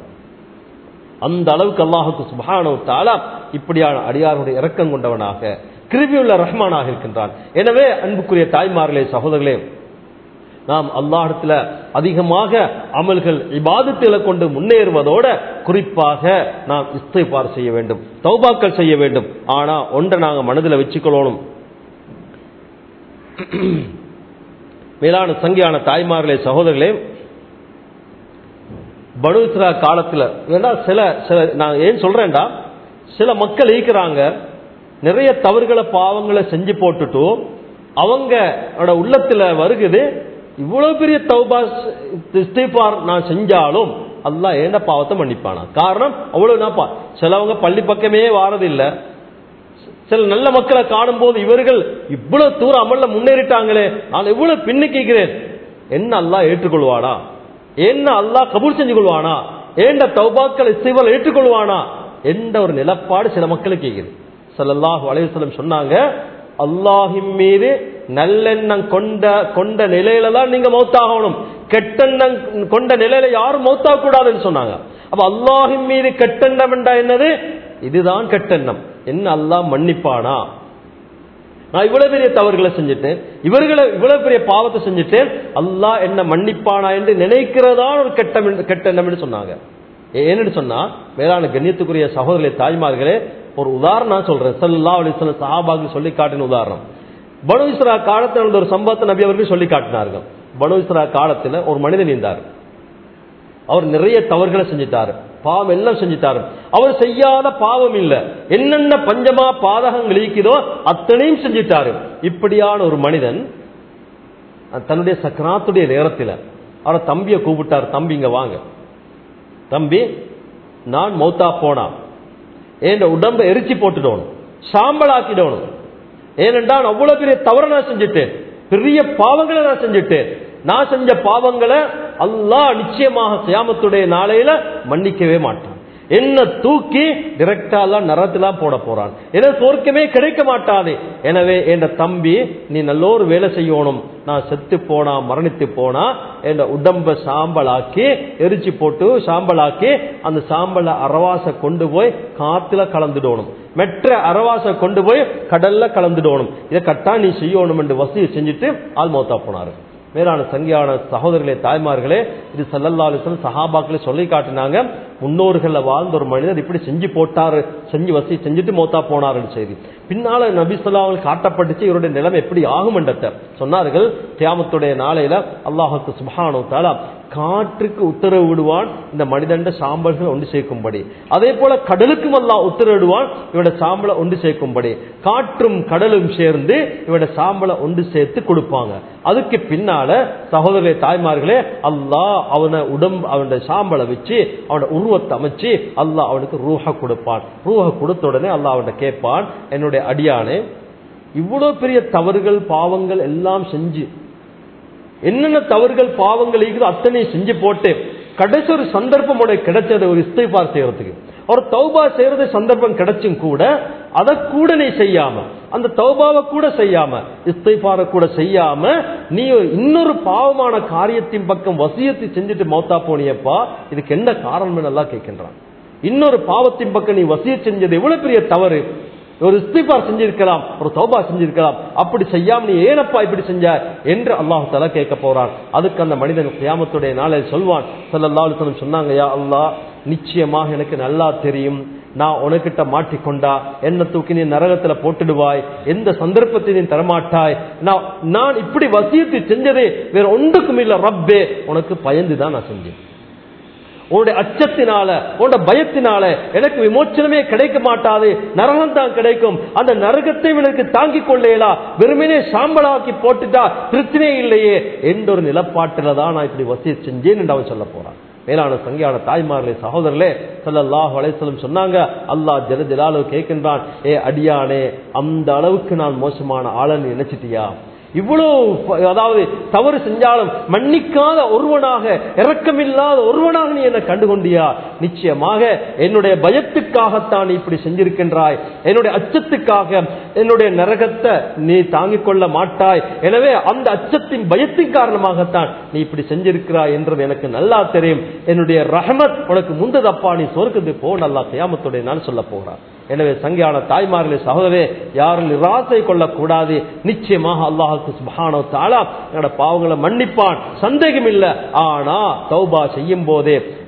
S1: அந்த அளவுக்கு அல்லாஹுக்கு சுபானோ தாலா இப்படியான அடியாருடைய இரக்கம் கொண்டவனாக கிருபியுள்ள ரஹ்மானாக இருக்கின்றான் எனவே அன்புக்குரிய தாய்மார்களே சகோதரர்களே நாம் அல்லாஹத்துல அதிகமாக அமல்கள் இபாதத்தில கொண்டு முன்னேறுவதோட குறிப்பாக நாம் இஸ்திபார் செய்ய வேண்டும் தௌபாக்கள் செய்ய வேண்டும் ஆனா ஒன்றை நாங்க மனதில் வச்சுக்கொள்ளணும் மேலான சங்கியான தாய்மார்களே சகோதரர்களே பனு இஸ்ரா காலத்துல ஏன்னா சில சில நான் ஏன் சொல்றேன்டா சில மக்கள் ஈக்கிறாங்க நிறைய தவறுகளை பாவங்களை செஞ்சு போட்டுட்டு அவங்களோட உள்ளத்துல வருகுது இவ்வளவு பெரிய தௌபா இஸ்திஃபார் நான் செஞ்சாலும் அல்லாஹ் ஏண்ட பாவத்தை மன்னிப்பானா காரணம் அவ்வளவு நாப்பா சிலவங்க பள்ளி பக்கமே வாரதில்லை சில நல்ல மக்களை காணும் போது இவர்கள் இவ்வளவு தூரம் அமல்ல முன்னேறிட்டாங்களே நான் எவ்வளவு பின்னுக்கிறேன் என்ன அல்லாஹ் ஏற்றுக்கொள்வானா என்ன அல்லாஹ் கபூல் செஞ்சு கொள்வானா ஏண்ட தௌபாக்கள் இசைவல் ஏற்றுக்கொள்வானா என்ற ஒரு நிலப்பாடு சில மக்களுக்கு கேக்குது ஸல்லல்லாஹு அலைஹி வஸல்லம் சொன்னாங்க அல்லாஹின் மீது நல்லெண்ணம் கொண்ட கொண்ட நிலையில தான் நீங்க மௌத்தாகணும் கெட்டெண்ணம் கொண்ட நிலையில யாரும் மௌத்தாக கூடாதுன்னு சொன்னாங்க அப்ப அல்லாஹின் மீது கெட்டெண்ணம் என்றா என்னது இதுதான் கெட்டெண்ணம் என்ன அல்லாஹ் மன்னிப்பானா நான் இவ்வளவு பெரிய தவறுகளை செஞ்சுட்டேன் இவர்களை இவ்வளவு பெரிய பாவத்தை செஞ்சுட்டேன் அல்லாஹ் என்ன மன்னிப்பானா என்று நினைக்கிறதான் ஒரு கெட்டம் கெட்டெண்ணம் என்று சொன்னாங்க ஏன்னு சொன்னா மேலான கண்ணியத்துக்குரிய சகோதரர்களே தாய்மார்களே ஒரு உதாரணம் நான் சொல்றேன் சல்லா அலிஸ்வலம் சஹாபாக்கு சொல்லி காட்டின உதாரணம் பனு இஸ்ரா காலத்தில் நடந்த ஒரு சம்பவத்தை நபி அவர்கள் சொல்லி காட்டினார்கள் பனு இஸ்ரா காலத்தில் ஒரு மனிதன் இருந்தார் அவர் நிறைய தவறுகளை செஞ்சிட்டாரு பாவம் எல்லாம் செஞ்சிட்டாரு அவர் செய்யாத பாவம் இல்ல என்னென்ன பஞ்சமா பாதகங்கள் இருக்குதோ அத்தனையும் செஞ்சிட்டாரு இப்படியான ஒரு மனிதன் தன்னுடைய சக்கராத்துடைய நேரத்தில் அவர் தம்பியை கூப்பிட்டார் தம்பி இங்க வாங்க தம்பி நான் மௌத்தா போனா என் உடம்ப எரிச்சு போட்டுடணும் சாம்பலாக்கிடணும் ஏனென்றால் அவ்வளவு பெரிய தவறை நான் செஞ்சுட்டேன் பெரிய பாவங்களை நான் செஞ்சுட்டேன் நான் செஞ்ச பாவங்களை அல்லாஹ் நிச்சயமாக சியாமத்துடைய நாளையில மன்னிக்கவே மாட்டான் என்ன தூக்கி டிரெக்டா எல்லாம் நரத்திலாம் போட போறான் ஏன்னா சொர்க்கமே கிடைக்க மாட்டாது எனவே என் தம்பி நீ நல்ல ஒரு வேலை செய்யணும் நான் செத்து போனா மரணித்து போனா என் உடம்ப சாம்பலாக்கி எரிச்சு போட்டு சாம்பலாக்கி அந்த சாம்பலை அரவாச கொண்டு போய் காத்துல கலந்துடணும் மெற்ற அரவாச கொண்டு போய் கடல்ல கலந்துடணும் இதை கட்டா நீ செய்யணும் என்று வசதியை செஞ்சுட்டு ஆள் மௌத்தா போனாரு மேலான சங்கியான சகோதரர்களே தாய்மார்களே இது சல்லல்லா அலிஸ்லம் சஹாபாக்களே சொல்லி காட்டினாங்க முன்னோர்கள வாழ்ந்த ஒரு மனிதர் இப்படி செஞ்சு போட்டாரு செஞ்சு வசி செஞ்சுட்டு மௌத்தா போனாருன்னு செய்தி பின்னால நபி சொல்லாமல் காட்டப்பட்டுச்சு இவருடைய நிலைமை எப்படி ஆகும் என்றத சொன்னார்கள் தியாமத்துடைய நாளையில அல்லாஹுக்கு சுபானோ தாலா காற்றுக்கு உத்தரவு விடுவான் இந்த மனிதண்ட சாம்பல்கள் ஒன்று சேர்க்கும்படி அதே போல கடலுக்கும் அல்லாஹ் உத்தரவிடுவான் இவட சாம்பலை ஒன்று சேர்க்கும்படி காற்றும் கடலும் சேர்ந்து இவட சாம்பலை ஒன்று சேர்த்து கொடுப்பாங்க அதுக்கு பின்னால சகோதரர்களே தாய்மார்களே அல்லாஹ் அவனை உடம்பு அவனுடைய சாம்பலை வச்சு அவனோட உருவத்தை அமைச்சு அல்லாஹ் அவனுக்கு ரூஹ கொடுப்பான் ரூஹ கொடுத்த உடனே அல்லாஹ் அவனை கேட்பான் என்னுடைய அடியானே இவ்வளவு பெரிய தவறுகள் பாவங்கள் எல்லாம் செஞ்சு என்னென்ன தவறுகள் பாவங்கள் இருக்குது அத்தனை செஞ்சு போட்டு கடைசி ஒரு சந்தர்ப்பம் உனக்கு கிடைச்சது ஒரு இஸ்தைபார் செய்யறதுக்கு ஒரு தௌபா செய்யறது சந்தர்ப்பம் கிடைச்சும் கூட அதை கூட நீ செய்யாம அந்த தௌபாவை கூட செய்யாம இஸ்தைபார கூட செய்யாம நீ இன்னொரு பாவமான காரியத்தின் பக்கம் வசியத்தை செஞ்சுட்டு மௌத்தா போனியப்பா இதுக்கு என்ன காரணம் நல்லா கேட்கின்றான் இன்னொரு பாவத்தின் பக்கம் நீ வசிய செஞ்சது எவ்வளவு பெரிய தவறு ஒரு இஸ்திபார் செஞ்சிருக்கலாம் ஒரு தௌபா செஞ்சிருக்கலாம் அப்படி செய்யாம நீ ஏனப்பா இப்படி செஞ்ச என்று அல்லாஹு தலா கேட்க போறான் அதுக்கு அந்த மனிதன் கியாமத்துடைய நாளை சொல்வான் சல்லல்லாஹு சொன்னாங்க யா அல்லாஹ் நிச்சயமாக எனக்கு நல்லா தெரியும் நான் உனக்கிட்ட மாட்டிக்கொண்டா என்ன தூக்கி நீ நரகத்துல போட்டுடுவாய் எந்த சந்தர்ப்பத்தை நீ தரமாட்டாய் நான் நான் இப்படி வசியத்தை செஞ்சதே வேற ஒன்றுக்கும் இல்ல ரப்பே உனக்கு பயந்துதான் நான் செஞ்சேன் உன்னுடைய அச்சத்தினால உன்னோட பயத்தினால எனக்கு விமோச்சனமே கிடைக்க மாட்டாது நரகம் தான் கிடைக்கும் அந்த நரகத்தை எனக்கு தாங்கிக் கொள்ளேலா வெறுமனே சாம்பலாக்கி போட்டுட்டா திருப்தியே இல்லையே என்ற ஒரு நிலப்பாட்டில தான் நான் இப்படி வசிய செஞ்சேன் என்று அவன் சொல்ல போறான் மேலான சங்கியான தாய்மார்களே சகோதரர்களே சல்லல்லாஹு அலைஹிஸ்ஸலாம் சொன்னாங்க அல்லாஹ் ஜல ஜலாலு கேட்கின்றான் ஏ அடியானே அந்த அளவுக்கு நான் மோசமான ஆளன் நினைச்சிட்டியா இவ்வளவு அதாவது தவறு செஞ்சாலும் மன்னிக்காத ஒருவனாக இரக்கமில்லாத ஒருவனாக நீ என்ன கண்டுகொண்டியா நிச்சயமாக என்னுடைய பயத்துக்காகத்தான் நீ இப்படி செஞ்சிருக்கின்றாய் என்னுடைய அச்சத்துக்காக என்னுடைய நரகத்தை நீ தாங்கிக் கொள்ள மாட்டாய் எனவே அந்த அச்சத்தின் பயத்தின் காரணமாகத்தான் நீ இப்படி செஞ்சிருக்கிறாய் என்றது எனக்கு நல்லா தெரியும் என்னுடைய ரஹமத் உனக்கு முந்ததப்பா நீ சொர்க்கத்துக்கு போ நல்லா கியாமத்துடைய நான் சொல்ல போகிறான் எனவே சங்கியான தாய்மார்களே சகோதரே யாரும் நிராசை கொள்ளக்கூடாது நிச்சயமாக அல்லாஹுக்கு சுபானோ தாலா என்னோட பாவங்களை மன்னிப்பான் சந்தேகம் இல்லை ஆனா தௌபா செய்யும் போதே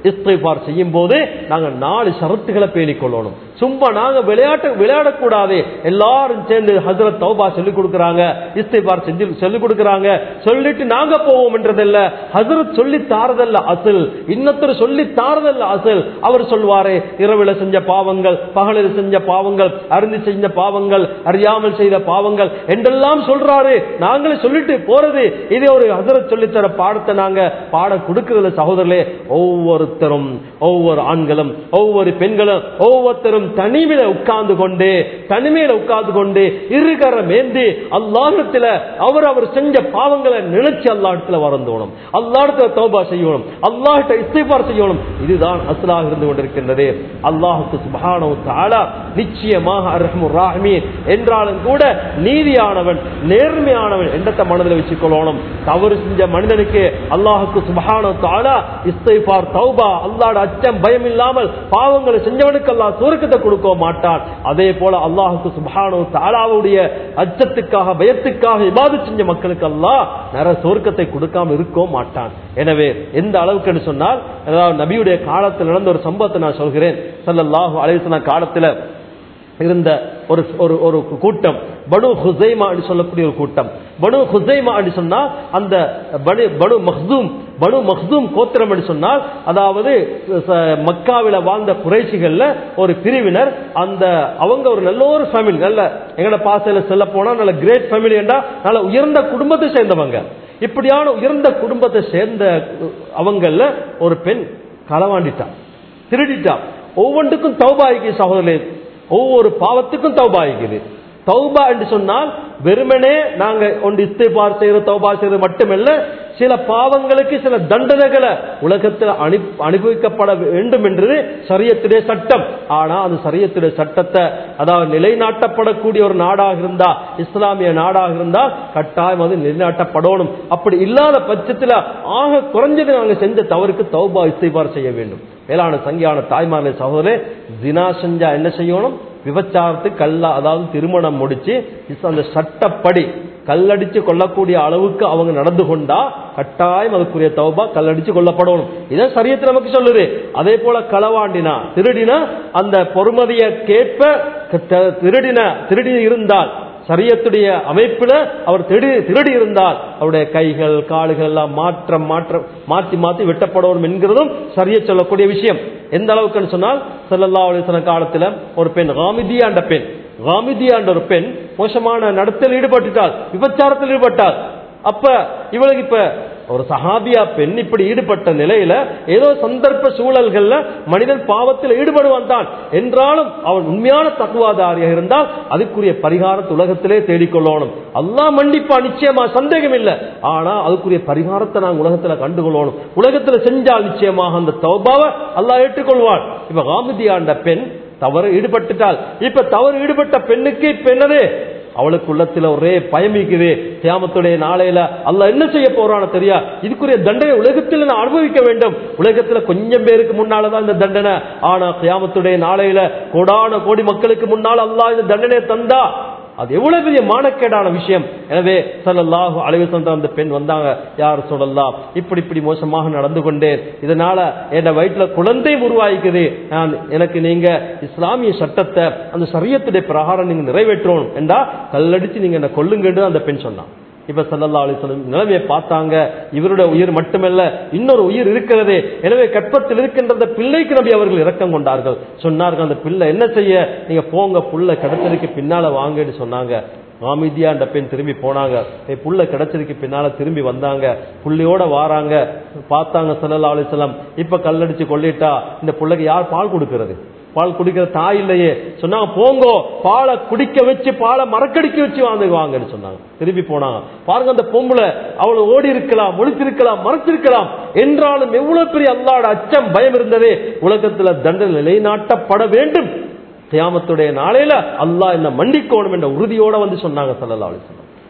S1: இஸ்திஃபார் செய்யும் போது நாங்க நாலு ஷரத்துகளை பேணிக் கொள்ளணும் சும்மா நாங்க விளையாட்டு விளையாடக்கூடாது எல்லாரும் சேர்ந்து ஹசரத் தௌபா சொல்லிக் கொடுக்கறாங்க இஸ்திஃபார் செஞ்சு சொல்லிக் கொடுக்கறாங்க சொல்லிட்டு நாங்க போவோம் என்றதல்ல ஹசரத் சொல்லி தாரதல்ல அசல் இன்னொருத்தர் சொல்லி தாரதல்ல அசல் அவர் சொல்வாரு இரவுல செஞ்ச பாவங்கள் பகலில் செஞ்ச பாவங்கள் அருந்தி செஞ்ச பாவங்கள் அறியாமல் செய்த பாவங்கள் என்றெல்லாம் சொல்றாரு நாங்களே சொல்லிட்டு போறது இது ஒரு ஹசரத் சொல்லித்தர பாடத்தை நாங்க பாடம் கொடுக்கறதுல சகோதரர்களே ஒவ்வொருத்தரும் ஒவ்வொரு ஆண்களும் ஒவ்வொரு பெண்களும் ஒவ்வொருத்தரும் தனிமையில உட்கார்ந்து கொண்டு தனிமையில உட்கார்ந்து கொண்டு இருகரம் ஏந்தி அல்லாஹத்துல அவர் அவர் செஞ்ச பாவங்களை நினைச்சு அல்லாஹத்துல வரந்தோணும் அல்லாஹத்துல தௌபா செய்யணும் அல்லாஹ்ட்ட இஸ்திஃபார் செய்யணும் இதுதான் அஸ்லாக இருந்து கொண்டிருக்கின்றது அல்லாஹுக்கு சுபஹானஹு தஆலா நிச்சயமாக அர்ஹமுர் ராஹிமீன் என்றாலும் கூட நீதியானவன் நேர்மையானவன் என்றத்தை மனதில் வச்சுக்கொள்ளணும் தவறு செஞ்ச மனிதனுக்கு அல்லாஹுக்கு சுபஹானஹு தஆலா இஸ்திஃபார் தௌபா அல்லாஹ்ட அச்சம் பயம் இல்லாமல் பாவங்களை செஞ்சவனுக்கு அல்லாஹ் சுவர்க்கத்தை கொடுக்க மாட்டான் அதே போல அல்லாஹுக்கு சுபஹானஹு தஆலாவுடைய அச்சத்துக்காக பயத்துக்காக இபாதத் செஞ்ச மக்களுக்கு அல்லாஹ் நர சுவர்க்கத்தை கொடுக்காம இருக்கவும் மாட்டான் எனவே எந்த அளவுக்குன்னு சொன்னால் அதாவது நபியுடைய காலத்தில் நடந்த ஒரு சம்பவத்தை நான் சொல்கிறேன் ஸல்லல்லாஹு அலைஹி வஸல்லம் காலத்துல இருந்த ஒரு ஒரு ஒரு கூட்டம் பனு ஹுசைமா என்று சொல்லக்கூடிய ஒரு கூட்டம் பனு ஹுசைமா என்று சொன்னால் அந்த பனு பனு மஹ்தூம் பனு மஹ்தூம் கோத்திரம் என்று சொன்னால் அதாவது ச- மக்காவில வாழ்ந்த குறைசிகள்ல ஒரு பிரிவினர் அந்த அவங்க ஒரு நல்ல ஒரு ஃபேமிலி நல்ல எங்கட பாசையில செல்ல போனா நல்ல கிரேட் ஃபேமிலி என்றா நல்ல உயர்ந்த குடும்பத்தை சேர்ந்தவங்க இப்படியான உயர்ந்த குடும்பத்தை சேர்ந்த அவங்கள ஒரு பெண் களவாண்டிட்டா திருடிட்டா ஒவ்வொன்றுக்கும் தௌபாய்க்கு சகோதரே ஒவ்வொரு பாவத்துக்கும் தௌபா இருக்குது தௌபா என்று சொன்னால் வெறுமனே நாங்க ஒன்று இஸ்திபார் செய்யறது தௌபா செய்யறது மட்டுமல்ல சில பாவங்களுக்கு சில தண்டனைகளை உலகத்தில் அனு அனுபவிக்கப்பட வேண்டும் என்றது சரியத்துடைய சட்டம் ஆனா அந்த சரியத்துடைய சட்டத்தை அதாவது நிலைநாட்டப்படக்கூடிய ஒரு நாடாக இருந்தா இஸ்லாமிய நாடாக இருந்தா கட்டாயம் அது நிலைநாட்டப்படணும் அப்படி இல்லாத பட்சத்துல ஆக குறைஞ்சது நாங்க செஞ்ச தவறுக்கு தௌபா இஸ்திபார் செய்ய வேண்டும் மேலான சங்கியான தாய்மார்களே சகோதரே ஜினா செஞ்சா என்ன செய்யணும் விபச்சாரத்துக்கு கல்லா அதாவது திருமணம் முடிச்சு இஸ் அந்த சட்டப்படி கல்லடிச்சு கொள்ளக்கூடிய அளவுக்கு அவங்க நடந்து கொண்டா கட்டாயம் அதுக்குரிய தௌபா கல்லடிச்சு கொல்லப்படணும் இதான் சரியத்து நமக்கு சொல்லுது அதே போல களவாண்டினா திருடினா அந்த பொறுமதிய கேட்ப க- திருடின திருடி இருந்தால் சரியத்துடைய அமைப்புல அவர் திருடி திருடி இருந்தால் அவருடைய கைகள் கால்கள் எல்லாம் மாற்றம் மாற்றம் மாற்றி மாற்றி வெட்டப்படணும் என்கிறதும் சரிய சொல்லக்கூடிய விஷயம் எந்த அளவுக்குன்னு சொன்னால் ஸல்லல்லாஹு அலைஹி வஸல்லம் காலத்துல ஒரு பெண் காமிதியா என்ற பெண் காமிதியா என்ற ஒரு பெண் மோசமான நடத்தில் ஈடுபட்டுட்டாள் விபச்சாரத்தில் ஈடுபட்டாள் அப்ப இவளுக்கு இப்ப ஒரு சஹாபியா பெண் இப்படி ஈடுபட்ட நிலையில ஏதோ சந்தர்ப்ப சூழல்கள்ல மனிதன் பாவத்தில் ஈடுபடுவான் தான் என்றாலும் அவன் உண்மையான தத்துவாதாரியாக இருந்தால் அதுக்குரிய பரிகாரத்தை உலகத்திலே தேடிக்கொள்ளணும் அல்லாஹ் மன்னிப்பா நிச்சயமா சந்தேகம் இல்லை ஆனா அதுக்குரிய பரிகாரத்தை நாங்கள் உலகத்துல கண்டுகொள்ளணும் உலகத்துல செஞ்சால் நிச்சயமாக அந்த தௌபாவை அல்லாஹ் ஏற்றுக்கொள்வான் இப்ப காமிதியாண்ட பெண் தவறு ஈடுபட்டுட்டால் இப்ப தவறு ஈடுபட்ட பெண்ணுக்கு இப்ப என்னது அவளுக்கு உள்ளத்துல ஒரே பயம் இருக்குது தியாமத்துடைய நாளையில அல்லாஹ் என்ன செய்ய போறான்னு தெரியா இதுக்குரிய தண்டனை உலகத்தில் நான் அனுபவிக்க வேண்டும் உலகத்துல கொஞ்சம் பேருக்கு முன்னாலதான் இந்த தண்டனை ஆனா தியாமத்துடைய நாளையில கோடான கோடி மக்களுக்கு முன்னால் அல்லாஹ் இந்த தண்டனையை தந்தா அது எவ்வளவு பெரிய மானக்கேடான விஷயம் எனவே ஸல்லல்லாஹு அலைஹி வஸல்லம் அந்த பெண் வந்தாங்க யார் சொல்லலாம் இப்படி இப்படி மோசமாக நடந்து கொண்டேன் இதனால என் வயிற்றுல குழந்தை உருவாகிக்குது நான் எனக்கு நீங்க இஸ்லாமிய சட்டத்தை அந்த சரியத்துடைய பிரகாரம் நீங்க நிறைவேற்றணும் என்றா கல்லடிச்சு நீங்க என்ன கொல்லுங்கன்னு அந்த பெண் சொன்னான் இப்ப சல்லல்லா அலிஸ்லம் நிலைமையை பார்த்தாங்க இவருடைய உயிர் மட்டுமல்ல இன்னொரு உயிர் இருக்கிறது எனவே கற்பத்தில் இருக்கின்ற அந்த பிள்ளைக்கு நபி அவர்கள் இரக்கம் கொண்டார்கள் சொன்னார்கள் அந்த பிள்ளை என்ன செய்ய நீங்க போங்க புள்ள கிடைச்சதுக்கு பின்னால வாங்கன்னு சொன்னாங்க அமைதியா அந்த பெண் திரும்பி போனாங்க ஏய், புள்ள கிடைச்சதுக்கு பின்னால திரும்பி வந்தாங்க புள்ளையோட வாராங்க பார்த்தாங்க சல்லல்லா அலிஸ்லாம் இப்ப கல்லடிச்சு கொள்ளிட்டா இந்த புள்ளைக்கு யார் பால் கொடுக்கிறது பால் குடிக்கிற தாய் இல்லையே சொன்னாங்க போங்கோ பாலை குடிக்க வச்சு பாலை மறக்கடிக்க வச்சு வாங்க வாங்கன்னு சொன்னாங்க திரும்பி போனாங்க பாருங்க அந்த பொம்பளை அவளை ஓடி இருக்கலாம் ஒழித்திருக்கலாம் மறைச்சிருக்கலாம் என்றாலும் எவ்வளவு பெரிய அல்லாட அச்சம் பயம் இருந்ததே உலகத்துல தண்டனை நிலைநாட்டப்பட வேண்டும் கியாமத்துடைய நாளையில அல்லாஹ் என்ன மன்னிக்கணும் என்ற உறுதியோட வந்து சொன்னாங்க சல்லல்லா அலிஸ்லாம்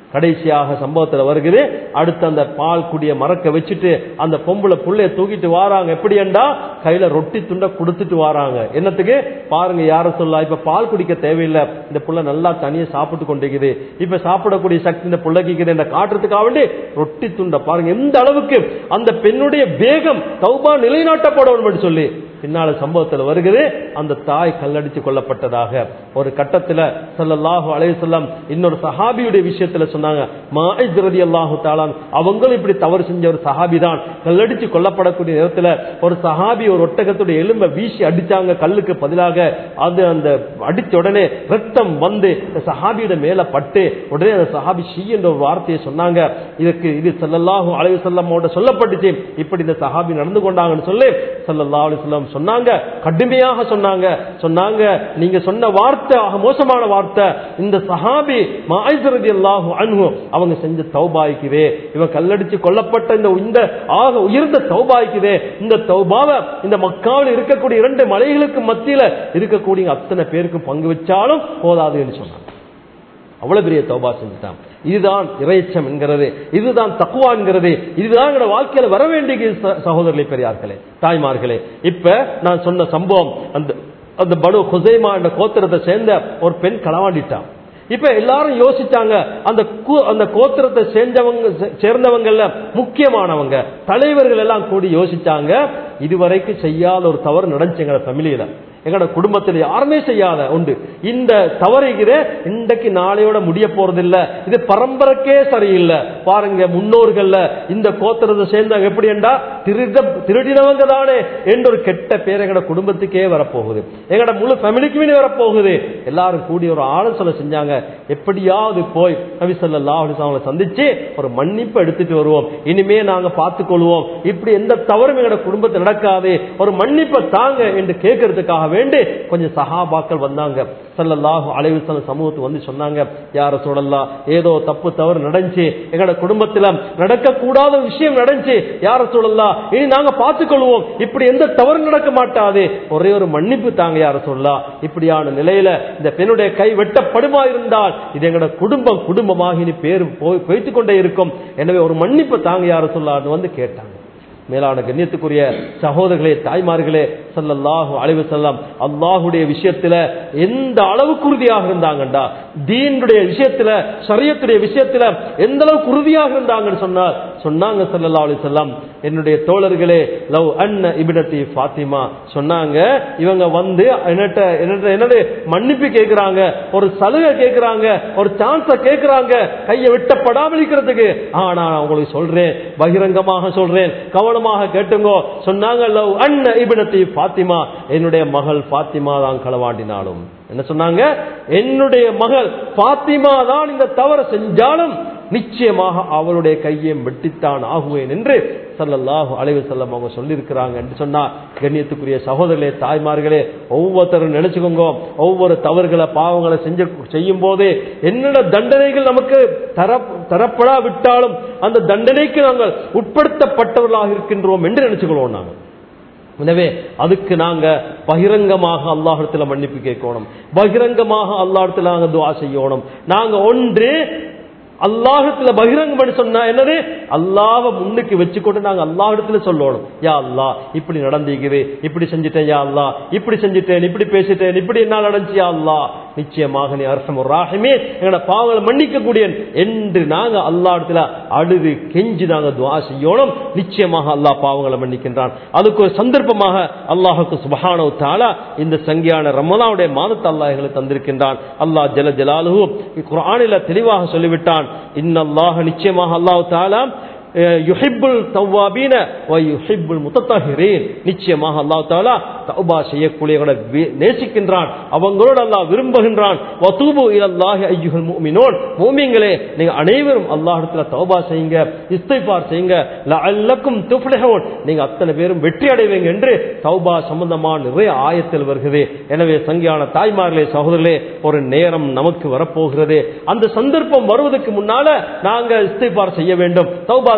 S1: கடைசியாக சம்பவத்துல வருகிறது அடுத்து அந்த பால் குடிய மறக்க வச்சுட்டு அந்த பொம்பளை புள்ளைய தூக்கிட்டு வாராங்க எப்படி என்றா கையில ரொட்டி துண்டை கொடுத்துட்டு வாராங்க என்னத்துக்கு பாருங்க யார சொல்லா இப்ப பால் குடிக்க தேவையில்லை இந்த புள்ள நல்லா தனியா சாப்பிட்டு கொண்டிருக்குது இப்ப சாப்பிடக்கூடிய சக்தி இந்த புள்ளைக்கு இருக்குது என்ற காட்டுறதுக்காக வேண்டி ரொட்டி துண்டை பாருங்க எந்த அளவுக்கு அந்த பெண்ணுடைய வேகம் தௌபா நிலைநாட்டப்படணும் என்று சொல்லி பின்னால சம்பவத்தில் வருகிறது அந்த தாய் கல்லடிச்சு கொல்லப்பட்டதாக ஒரு கட்டத்துல ஸல்லல்லாஹு அலைஹி வஸல்லம் இன்னொரு சஹாபியுடைய விஷயத்துல சொன்னாங்க மாயிஸ் ரலியல்லாஹு தஆலா அவங்களும் இப்படி தவறு செஞ்ச ஒரு சஹாபி தான் கல்லடிச்சு கொல்லப்படக்கூடிய நேரத்துல ஒரு சஹாபி ஒரு ஒட்டகத்துடைய எலும்பை வீசி அடிச்சாங்க கல்லுக்கு பதிலாக அது அந்த அடிச்ச உடனே ரத்தம் வந்து இந்த சஹாபியோட மேல பட்டு உடனே அந்த சஹாபி ஷீ என்ற ஒரு வார்த்தையை சொன்னாங்க இதுக்கு இது ஸல்லல்லாஹு அலைஹி வஸல்லமோட சொல்லப்பட்டுச்சு இப்படி இந்த சஹாபி நடந்து கொண்டாங்கன்னு சொல்லி ஸல்லல்லாஹு அலைஹி வஸல்லம் சொன்னாங்க கடுமையாக சொன்னாங்க சொன்னாங்க நீங்க சொன்ன வார்த்தை ஆக மோசமான வார்த்தை இந்த சஹாபி மாயிஸ் ரலியல்லாஹு அன்ஹு அவங்க செஞ்ச தௌபாய்க்குதே இவன் கல்லடிச்சு கொல்லப்பட்ட இந்த இந்த ஆக உயர்ந்த தௌபாய்க்குதே இந்த தௌபாவை இந்த மக்காவில் இருக்கக்கூடிய இரண்டு மலைகளுக்கு மத்தியில இருக்கக்கூடிய அத்தனை பேருக்கும் பங்கு வச்சாலும் போதாதுன்னு சொன்னாங்க அவ்வளவு பெரிய தௌபா செஞ்சுட்டான் இதுதான் இறைச்சம் என்கிறது இதுதான் தக்குவா என்கிறது இதுதான் எங்களோட வாழ்க்கையில வர வேண்டிய ச- சகோதரர்களே பெரியார்களே தாய்மார்களே இப்ப நான் சொன்ன சம்பவம் அந்த அந்த பனு குசைமா என்ற கோத்திரத்தை சேர்ந்த ஒரு பெண் களவாண்டிட்டான் இப்ப எல்லாரும் யோசிச்சாங்க அந்த கு- அந்த கோத்திரத்தை சேர்ந்தவங்க சே- சேர்ந்தவங்கல்ல முக்கியமானவங்க தலைவர்கள் எல்லாம் கூடி யோசிச்சாங்க இதுவரைக்கும் செய்யாத ஒரு தவறு நடந்துச்சு எங்க ஃபேமிலியில எங்களோட குடும்பத்தில் யாருமே செய்யாத உண்டு இந்த தவறுகிற இன்றைக்கு நாளையோட முடிய போறதில்ல இது பரம்பரைக்கே சரியில்லை பாருங்க முன்னோர்கள்ல இந்த கோத்திரத்தை சேர்ந்தவங்க எப்படி என்றா திருட திருடினவங்க தானே என்ற ஒரு கெட்ட பேர் எங்களோட குடும்பத்துக்கே வரப்போகுது எங்களோட முழு ஃபேமிலிக்குமே வரப்போகுது எல்லாரும் கூடி ஒரு ஆலோசனை செஞ்சாங்க எப்படியாவது போய் நபி ஸல்லல்லாஹு அலைஹி வஸல்லம் அவங்களை சந்திச்சு ஒரு மன்னிப்பு எடுத்துட்டு வருவோம் இனிமே நாங்க பார்த்துக் கொள்வோம் இப்படி எந்த தவறும் எங்களோட குடும்பத்தில் நடக்காது ஒரு மன்னிப்பை தாங்க என்று கேட்கறதுக்காக வேண்டி கொஞ்சம் சஹாபாக்கள் வந்தாங்க ஸல்லல்லாஹு அலைஹி வஸல்லம் சமூகத்துக்கு வந்து சொன்னாங்க யார சொல்லலாம் ஏதோ தப்பு தவறு நடந்துச்சு எங்களோட குடும்பத்துல நடக்க கூடாத விஷயம் நடந்துச்சு யார சொல்லலாம் இனி நாங்க பார்த்துக் கொள்வோம் இப்படி எந்த தவறு நடக்க மாட்டாது ஒரே ஒரு மன்னிப்பு தாங்க யார சொல்லலாம் இப்படியான நிலையில இந்த பெண்ணுடைய கை வெட்டப்படுமா இருந்தால் இது எங்களோட குடும்பம் குடும்பமாக இனி பேர் போய் போய்த்து கொண்டே இருக்கும் எனவே ஒரு மன்னிப்பு தாங்க யார சொல்லான்னு வந்து கேட்டாங்க மேலான கண்ணியத்துக்குரிய சகோதரர்களே தாய்மார்களே ஸல்லல்லாஹு அலைஹி வஸல்லம் அல்லாஹ்வுடைய விஷயத்துல எந்த அளவுக்கு உறுதியாக இருந்தாங்கண்டா தீனுடைய விஷயத்துல ஷரியத்துடைய விஷயத்துல எந்த அளவுக்கு உறுதியாக இருந்தாங்கன்னு சொன்னார் சொன்னாங்க ஸல்லல்லாஹு அலைஹி வஸல்லம் என்னுடைய தோழர்களே லவ் அன்ன இப்னதி ஃபாத்திமா சொன்னாங்க இவங்க வந்து என்னட்ட என்னட்ட என்னது மன்னிப்பு கேக்குறாங்க ஒரு சலுகை கேக்குறாங்க ஒரு சான்ஸ கேக்குறாங்க கையை விட்டப்படாமல் இருக்கிறதுக்கு ஆனா நான் உங்களுக்கு சொல்றேன் பகிரங்கமாக சொல்றேன் கவனமாக கேட்டுங்கோ சொன்னாங்க லவ் அன்ன இப்னதி ஃபாத்திமா என்னுடைய மகள் ஃபாத்திமா தான் களவாண்டினாலும் என்ன சொன்னாங்க என்னுடைய மகள் ஃபாத்திமா தான் இந்த தவறு செஞ்சாலும் நிச்சயமாக அவளுடைய கையை வெட்டித்தான் ஆகுவேன் என்று ஸல்லல்லாஹு அலைஹி வஸல்லம் அவங்க சொல்லியிருக்கிறாங்க என்று சொன்னா கண்ணியத்துக்குரிய சகோதரர்களே தாய்மார்களே ஒவ்வொருத்தரும் நினைச்சுக்கோங்க ஒவ்வொரு தவறுகளை பாவங்களை செஞ்ச செய்யும் போதே என்னென்ன தண்டனைகள் நமக்கு தர தரப்படா விட்டாலும் அந்த தண்டனைக்கு நாங்கள் உட்படுத்தப்பட்டவர்களாக இருக்கின்றோம் என்று நினைச்சுக்கிறோம் நாங்கள் எனவே அதுக்கு நாங்க பகிரங்கமாக அல்லாஹிடத்துல மன்னிப்பு கேட்கணும் பகிரங்கமாக அல்லாஹிடத்துல நாங்க துவா செய்யணும் நாங்க ஒன்று அல்லாஹத்துல பகிரங்கம் பண்ணி சொன்னா என்னது அல்லாஹ்வை முன்னுக்கு வச்சுக்கொண்டு நாங்க அல்லாஹிடத்துல சொல்லணும் யா அல்லாஹ் இப்படி நடந்தீங்குது இப்படி செஞ்சுட்டேன் யா அல்லாஹ் இப்படி செஞ்சுட்டேன் இப்படி பேசிட்டேன் இப்படி என்ன நடந்துச்சு யா அல்லாஹ் நிச்சயமாக நீ அரசம் ஒரு ராகமே எங்களோட பாவங்களை மன்னிக்க கூடிய என்று நாங்க அல்லாஹிடத்துல அழுது கெஞ்சி நாங்க துவா செய்யணும் நிச்சயமாக அல்லாஹ் பாவங்களை மன்னிக்கின்றான் அதுக்கு ஒரு சந்தர்ப்பமாக அல்லாஹுக்கு சுபஹானவு தாலா இந்த சங்கியான ரமலாவுடைய மாதத்தை அல்லாஹ் எங்களுக்கு தந்திருக்கின்றான் அல்லாஹ் ஜல ஜலாலுஹு குர்ஆனில தெளிவாக சொல்லிவிட்டான் இன்னல்லாஹ நிச்சயமாக அல்லாஹ் தாலா யுஹிப்புல் தவ்வாபீன வ யுஹிப்புல் முத்தத்தாஹிரீன் நிச்சயமாக அல்லாஹ் தஆலா தௌபா செய்யக்கூடியவர்களை வி- நேசிக்கின்றான் அவங்களோட அல்லாஹ் விரும்புகின்றான் வதூபு இலல்லாஹி அய்யுஹல் முஃமினூன் மூமின்களே நீங்க அனைவரும் அல்லாஹ்விடத்துல தௌபா செய்யுங்க இஸ்திக்பார் செய்யுங்க லஅல்லக்கும் துஃப்லிஹூன் நீங்க அத்தனை பேரும் வெற்றி அடைவீங்க என்று தௌபா சம்பந்தமான நிறைய ஆயத்தில் வருகிறது எனவே சங்கியான தாய்மார்களே சகோதரர்களே ஒரு நேரம் நமக்கு வரப்போகிறது அந்த சந்தர்ப்பம் வருவதற்கு முன்னால நாங்க இஸ்திக்பார் செய்ய வேண்டும் தௌபா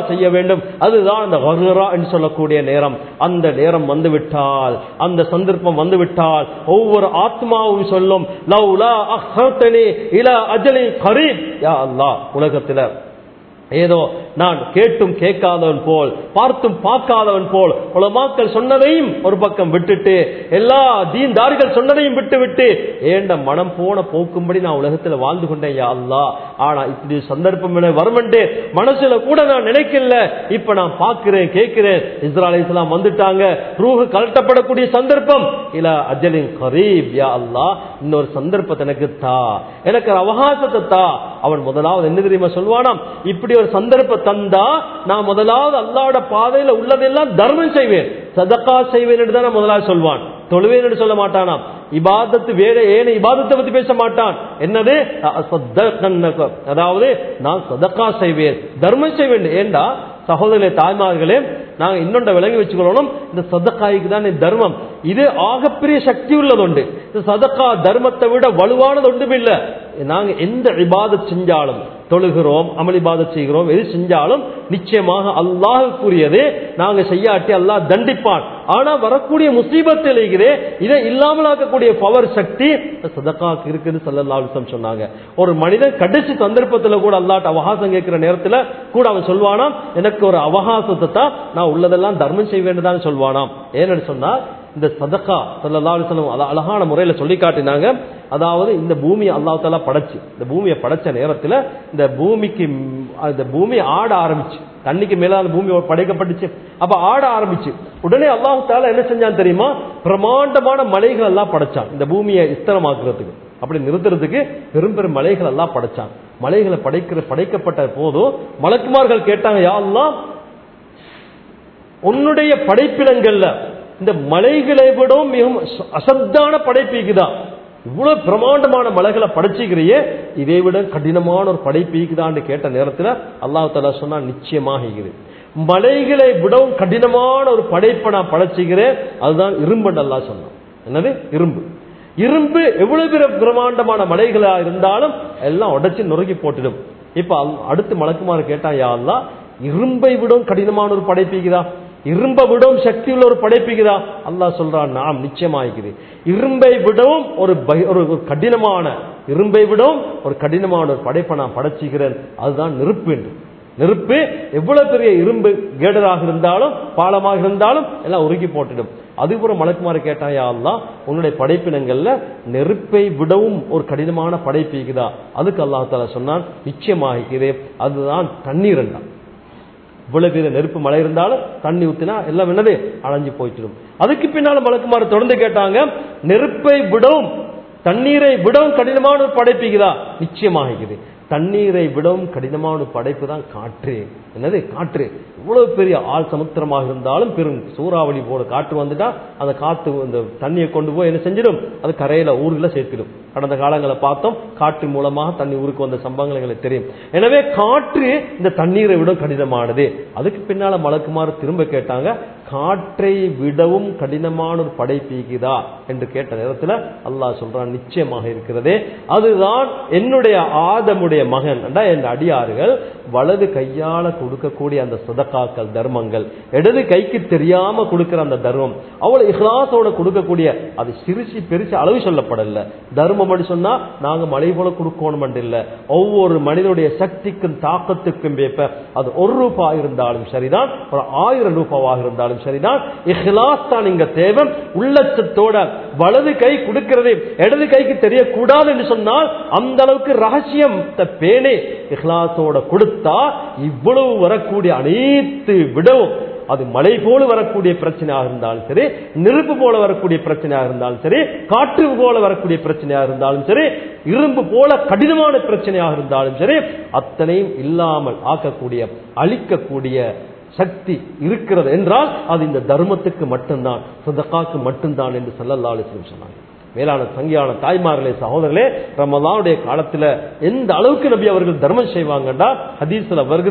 S1: செய்ய வேண்டும் அதுதான் அந்த வகுரா என்று சொல்லக்கூடிய நேரம் அந்த நேரம் வந்துவிட்டால் அந்த சந்தர்ப்பம் வந்துவிட்டால் ஒவ்வொரு ஆத்மாவும் சொல்லும் லவ்லா அஹ்ஹர்தனி இலா அஜலி கரீப் யா அல்லாஹ் உலகத்துல ஏதோ நான் கேட்டும் கேட்காதவன் போல் பார்த்தும் பார்க்காதவன் போல் உலமாக்கள் சொன்னதையும் ஒரு பக்கம் விட்டுட்டு எல்லா தீன்தாரிகள் சொன்னதையும் விட்டு விட்டு ஏண்ட மனம் போன போக்கும்படி நான் உலகத்துல வாழ்ந்து கொண்டேன் யா அல்லா ஆனா இப்படி சந்தர்ப்பம் என வருமென்று மனசுல கூட நான் நினைக்கல இப்ப நான் பார்க்கிறேன் கேட்கிறேன் இஸ்ராயல் இஸ்லாம் வந்துட்டாங்க ரூஹு கலட்டப்படக்கூடிய சந்தர்ப்பம் இல்ல அஜலின் கரீப் யா அல்லா இன்னொரு சந்தர்ப்பத்தை எனக்கு தா எனக்கு ஒரு அவகாசத்தை தா அவன் முதலாவது என்ன தெரியுமா சொல்வானாம் இப்படி ஒரு சந்தர்ப்ப தந்தா நான் முதலாவது அல்லாவோட பாதையில உள்ளதெல்லாம் தர்மம் செய்வேன் சதக்கா செய்வேன் என்று தான் முதலாவது சொல்வான் தொழுவேன் என்று சொல்ல மாட்டானாம் இபாதத்து வேற ஏன இபாதத்தை பத்தி பேச மாட்டான் என்னது அதாவது நான் சதக்கா செய்வேன் தர்மம் செய்வேன் ஏண்டா சகோதரர்களே தாய்மார்களே நாங்க இன்னொன்றை விளங்கி வச்சுக்கணும் இந்த சதக்காய்க்கு தான் தர்மம் இது ஆகப்பெரிய சக்தி உள்ளது உண்டு இந்த சதக்கா தர்மத்தை விட வலுவானது ஒன்றும் இல்லை நாங்க எந்த இபாதத் செஞ்சாலும் தொழுகிறோம் அமளிபாதத் செய்கிறோம் எது செஞ்சாலும் நிச்சயமாக அல்லாஹுக்குரியது நாங்க செய்யாட்டி அல்லாஹ் தண்டிப்பான் ஆனா வரக்கூடிய முசீபத்தில் இருக்கிறே இதை இல்லாமல் ஆக்கக்கூடிய பவர் சக்தி சதக்காக்கு இருக்குது சல்லல்லாஹு சொன்னாங்க ஒரு மனிதன் கடைசி சந்தர்ப்பத்துல கூட அல்லாட்ட அவகாசம் கேட்கிற நேரத்துல கூட அவன் சொல்வானாம் எனக்கு ஒரு அவகாசத்தை தான் நான் உள்ளதெல்லாம் தர்மம் செய்வேன்னு தான் சொல்வானாம் ஏன்னு சொன்னா இந்த சதக்கா சல்லா அலுவலம் அழகான முறையில சொல்லி காட்டினாங்க அதாவது இந்த பூமியை அல்லாஹ் தாலா படைச்சு இந்த பூமியை படைச்ச நேரத்துல இந்த பூமிக்கு இந்த பூமி ஆட ஆரம்பிச்சு தண்ணிக்கு மேல அந்த பூமி படைக்கப்பட்டுச்சு அப்ப ஆட ஆரம்பிச்சு உடனே அல்லாஹு தாலா என்ன செஞ்சான் தெரியுமா பிரமாண்டமான மலைகள் எல்லாம் படைச்சான் இந்த பூமியை இஸ்தரமாக்குறதுக்கு அப்படி நிறுத்துறதுக்கு பெரும் பெரும் மலைகள் எல்லாம் படைச்சான் மலைகளை படைக்கிற படைக்கப்பட்ட போதும் மலக்குமார்கள் கேட்டாங்க யாரெல்லாம் உன்னுடைய படைப்பிடங்கள்ல இந்த மலைகளை விடவும் மிகவும் அசத்தான படைப்பீக்குதான் இவ்வளவு பிரமாண்டமான மலைகளை படைச்சிக்கிறியே இதை விட கடினமான ஒரு படைப்பீக்குதான்னு கேட்ட நேரத்தில் அல்லாஹ் தலா சொன்னா நிச்சயமாக இருக்குது மலைகளை விடவும் கடினமான ஒரு படைப்பை நான் படைச்சிக்கிறேன் அதுதான் இரும்பு அல்லா சொன்னான் என்னது இரும்பு இரும்பு எவ்வளவு பெரிய பிரமாண்டமான மலைகளா இருந்தாலும் எல்லாம் உடைச்சு நொறுக்கி போட்டுடும் இப்ப அடுத்து மலக்குமாறு கேட்டா யா அல்லா இரும்பை விடவும் கடினமான ஒரு படைப்பீக்குதா இரும்பை விடவும் சக்தி உள்ள ஒரு படைப்புக்குதா அல்லாஹ் சொல்றான் நாம் நிச்சயமாகிறது இரும்பை விடவும் ஒரு ஒரு கடினமான இரும்பை விடவும் ஒரு கடினமான ஒரு படைப்பை நான் படைச்சுகிறேன் அதுதான் நெருப்பு என்று நெருப்பு எவ்வளவு பெரிய இரும்பு கேடராக இருந்தாலும் பாலமாக இருந்தாலும் எல்லாம் உருகி போட்டுடும் அதுபுறம் மலக்குமாறு கேட்டாயா அல்லா உன்னுடைய படைப்பினங்கள்ல நெருப்பை விடவும் ஒரு கடினமான படைப்புக்குதா அதுக்கு அல்லாஹால சொன்னான் நிச்சயமாகிறது அதுதான் தண்ணீர் என்றான் இவ்வளவு பெரிய நெருப்பு மழை இருந்தாலும் தண்ணி ஊத்தினா எல்லாம் என்னது அணைஞ்சு போயிட்டு அதுக்கு பின்னால மலக்குமாறு தொடர்ந்து கேட்டாங்க நெருப்பை விடவும் தண்ணீரை விடவும் கடினமான ஒரு படைப்புக்குதா நிச்சயமாகிறது தண்ணீரை விடவும் கடினமான ஒரு படைப்பு தான் காற்று என்னது காற்று இவ்வளவு பெரிய ஆள் சமுத்திரமாக இருந்தாலும் பெரும் சூறாவளி போல காற்று வந்துட்டா அந்த காற்று இந்த தண்ணியை கொண்டு போய் என்ன செஞ்சிடும் அது கரையில ஊர்ல சேர்த்திடும் கடந்த காலங்களை பார்த்தோம் காற்று மூலமாக தண்ணி ஊருக்கு வந்த சம்பவங்கள் எங்களுக்கு தெரியும் எனவே காற்று இந்த தண்ணீரை விட கடினமானது அதுக்கு பின்னால மலக்குமாறு திரும்ப கேட்டாங்க காற்றை விடவும் கடினமான ஒரு படைப்பீக்குதா என்று கேட்ட நேரத்தில் அல்லாஹ் சொல்றான் நிச்சயமாக இருக்கிறதே அதுதான் என்னுடைய ஆதமுடைய மகன் என் அடியார்கள் வலது கையால கொடுக்கக்கூடிய அந்த சுதக்காக்கள் தர்மங்கள் இடது கைக்கு தெரியாம கொடுக்கிற அந்த தர்மம் அவ்வளவு இஹ்லாசோட கொடுக்கக்கூடிய அது சிரிச்சு பெருசு அளவு சொல்லப்படல தர்மம் அப்படி சொன்னா நாங்க மழை போல கொடுக்கணும் இல்ல ஒவ்வொரு மனிதனுடைய சக்திக்கும் தாக்கத்துக்கும் வேப்ப அது ஒரு ரூபாய் இருந்தாலும் சரிதான் ஒரு ஆயிரம் ரூபாவாக இருந்தாலும் சரிதான் இஹ்லாஸ் தான் இங்க தேவை உள்ளச்சத்தோட வலது கை கொடுக்கிறது இடது கைக்கு தெரியக்கூடாது என்று சொன்னால் அந்த அளவுக்கு ரகசியம் பேணே இஹ்லாசோட கொடுத்தா இவ்வளவு வரக்கூடிய அனைத்து விடவும் அது மழை போல வரக்கூடிய பிரச்சனையாக இருந்தாலும் சரி நெருப்பு போல வரக்கூடிய பிரச்சனையாக இருந்தாலும் சரி காற்று போல வரக்கூடிய பிரச்சனையாக இருந்தாலும் சரி இரும்பு போல கடினமான பிரச்சனையாக இருந்தாலும் சரி அத்தனையும் இல்லாமல் ஆக்கக்கூடிய அழிக்கக்கூடிய சக்தி இருக்கிறது என்றால் அது இந்த தர்மத்துக்கு மட்டும்தான் சதக்காக்கு மட்டும்தான் என்று சல்லல்லா அலிஸ்லம் சொன்னாங்க மேலான சங்கியான தாய்மார்களே சகோதரர்களே ரமலானுடைய காலத்துல எந்த அளவுக்கு நபி அவர்கள் தர்மம் செய்வாங்கடா ஹதீஸ்ல வருகிறது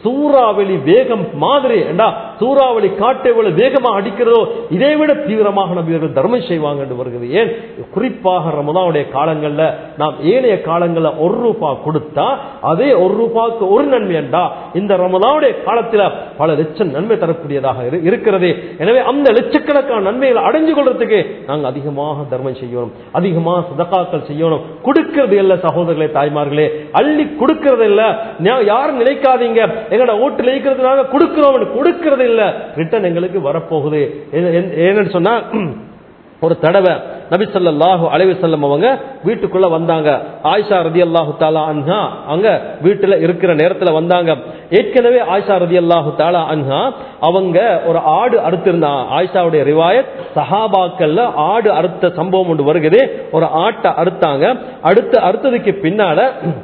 S1: சூறாவளி வேகம் மாதிரி ஏண்டா சூறாவளி காட்டு எவ்வளவு வேகமா அடிக்கிறதோ இதை விட தீவிரமாக நபியர்கள் தர்மம் செய்வாங்க என்று வருகிறது ஏன் குறிப்பாக ரமதானுடைய காலங்கள்ல நாம் ஏனைய காலங்கள்ல ஒரு ரூபாய் கொடுத்தா அதே ஒரு ரூபாய்க்கு ஒரு நன்மை என்றா இந்த ரமதானுடைய காலத்துல பல லட்சம் நன்மை தரக்கூடியதாக இரு- இருக்கிறது எனவே அந்த லட்சக்கணக்கான நன்மைகளை அடைஞ்சு கொள்றதுக்கு நாங்க அதிகமாக தர்மம் செய்யணும் அதிகமாக சதகாக்கள் செய்யணும் கொடுக்கிறது இல்ல சகோதரர்களே தாய்மார்களே அள்ளி கொடுக்கிறது இல்ல ஞா- யாரும் நினைக்காதீங்க எங்களோட ஓட்டு நினைக்கிறது நாங்க கொடுக்கிறோம் கொடுக்கிறது இல்ல ரிட்டர்ன் எங்களுக்கு வரப்போகுது ஏன்னு- ஏன்னு சொன்னா ஒரு தடவை நபி ஸல்லல்லாஹு அலைஹி வஸல்லம் அவங்க வீட்டுக்குள்ள வந்தாங்க ஆயிஷா ரதியல்லாஹு தஆலா அன்ஹா அங்க வீட்டுல இருக்கிற நேரத்துல வந்தாங்க ஏற்கனவே ஆயிஷா ரதியல்லாஹு தஆலா அன்ஹா அவங்க ஒரு ஆடு அறுத்திருந்தா ஆயிஷாவுடைய ரிவாயத் சஹாபாக்கள்ல ஆடு அறுத்த சம்பவம் ஒன்று வருகிறது ஒரு ஆட்டை அறுத்தாங்க அடுத்து அறுத்ததுக்கு பின்னால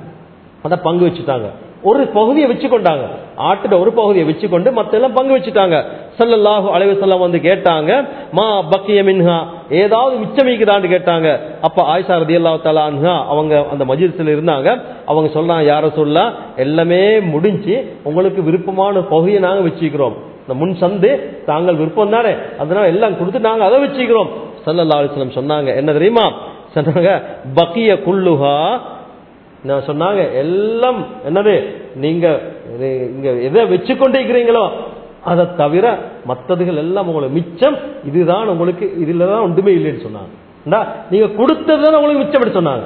S1: அதை பங்கு வச்சுட்டாங்க ஒரு பகுதியை வச்சு கொண்டாங்க ஆட்டுல ஒரு பகுதியை வச்சு கொண்டு மத்த எல்லாம் பங்கு வச்சுட்டாங்க ஸல்லல்லாஹு அலைஹி வஸல்லம் வந்து கேட்டாங்க மா பக்கிய மின்ஹா ஏதாவது மிச்சமிக்குதான்னு கேட்டாங்க அப்ப ஆயிஷா ரதியல்லாஹு தஆலா அன்ஹா அவங்க அந்த மஜ்லிஸ்ல இருந்தாங்க அவங்க சொல்றாங்க யார சொல்ல எல்லாமே முடிஞ்சு உங்களுக்கு விருப்பமான பகுதியை நாங்க வச்சுக்கிறோம் இந்த முன் சந்து தாங்கள் விருப்பம் தானே அதனால எல்லாம் கொடுத்து நாங்க அதை வச்சுக்கிறோம் ஸல்லல்லாஹு அலைஹி வஸல்லம் சொன்னாங்க என்ன தெரியுமா சொன்னாங்க பக்கிய குல்லுஹா நான் சொன்னாங்க எல்லாம் என்னது நீங்க இது இங்க எதை வச்சு கொண்டிருக்கிறீங்களோ அதை தவிர மற்றதுகள் எல்லாம் உங்களுக்கு மிச்சம் இதுதான் உங்களுக்கு இதுல தான் ஒன்றுமே இல்லைன்னு சொன்னாங்க இந்தா, நீங்க கொடுத்தது தான் உங்களுக்கு மிச்சம் சொன்னாங்க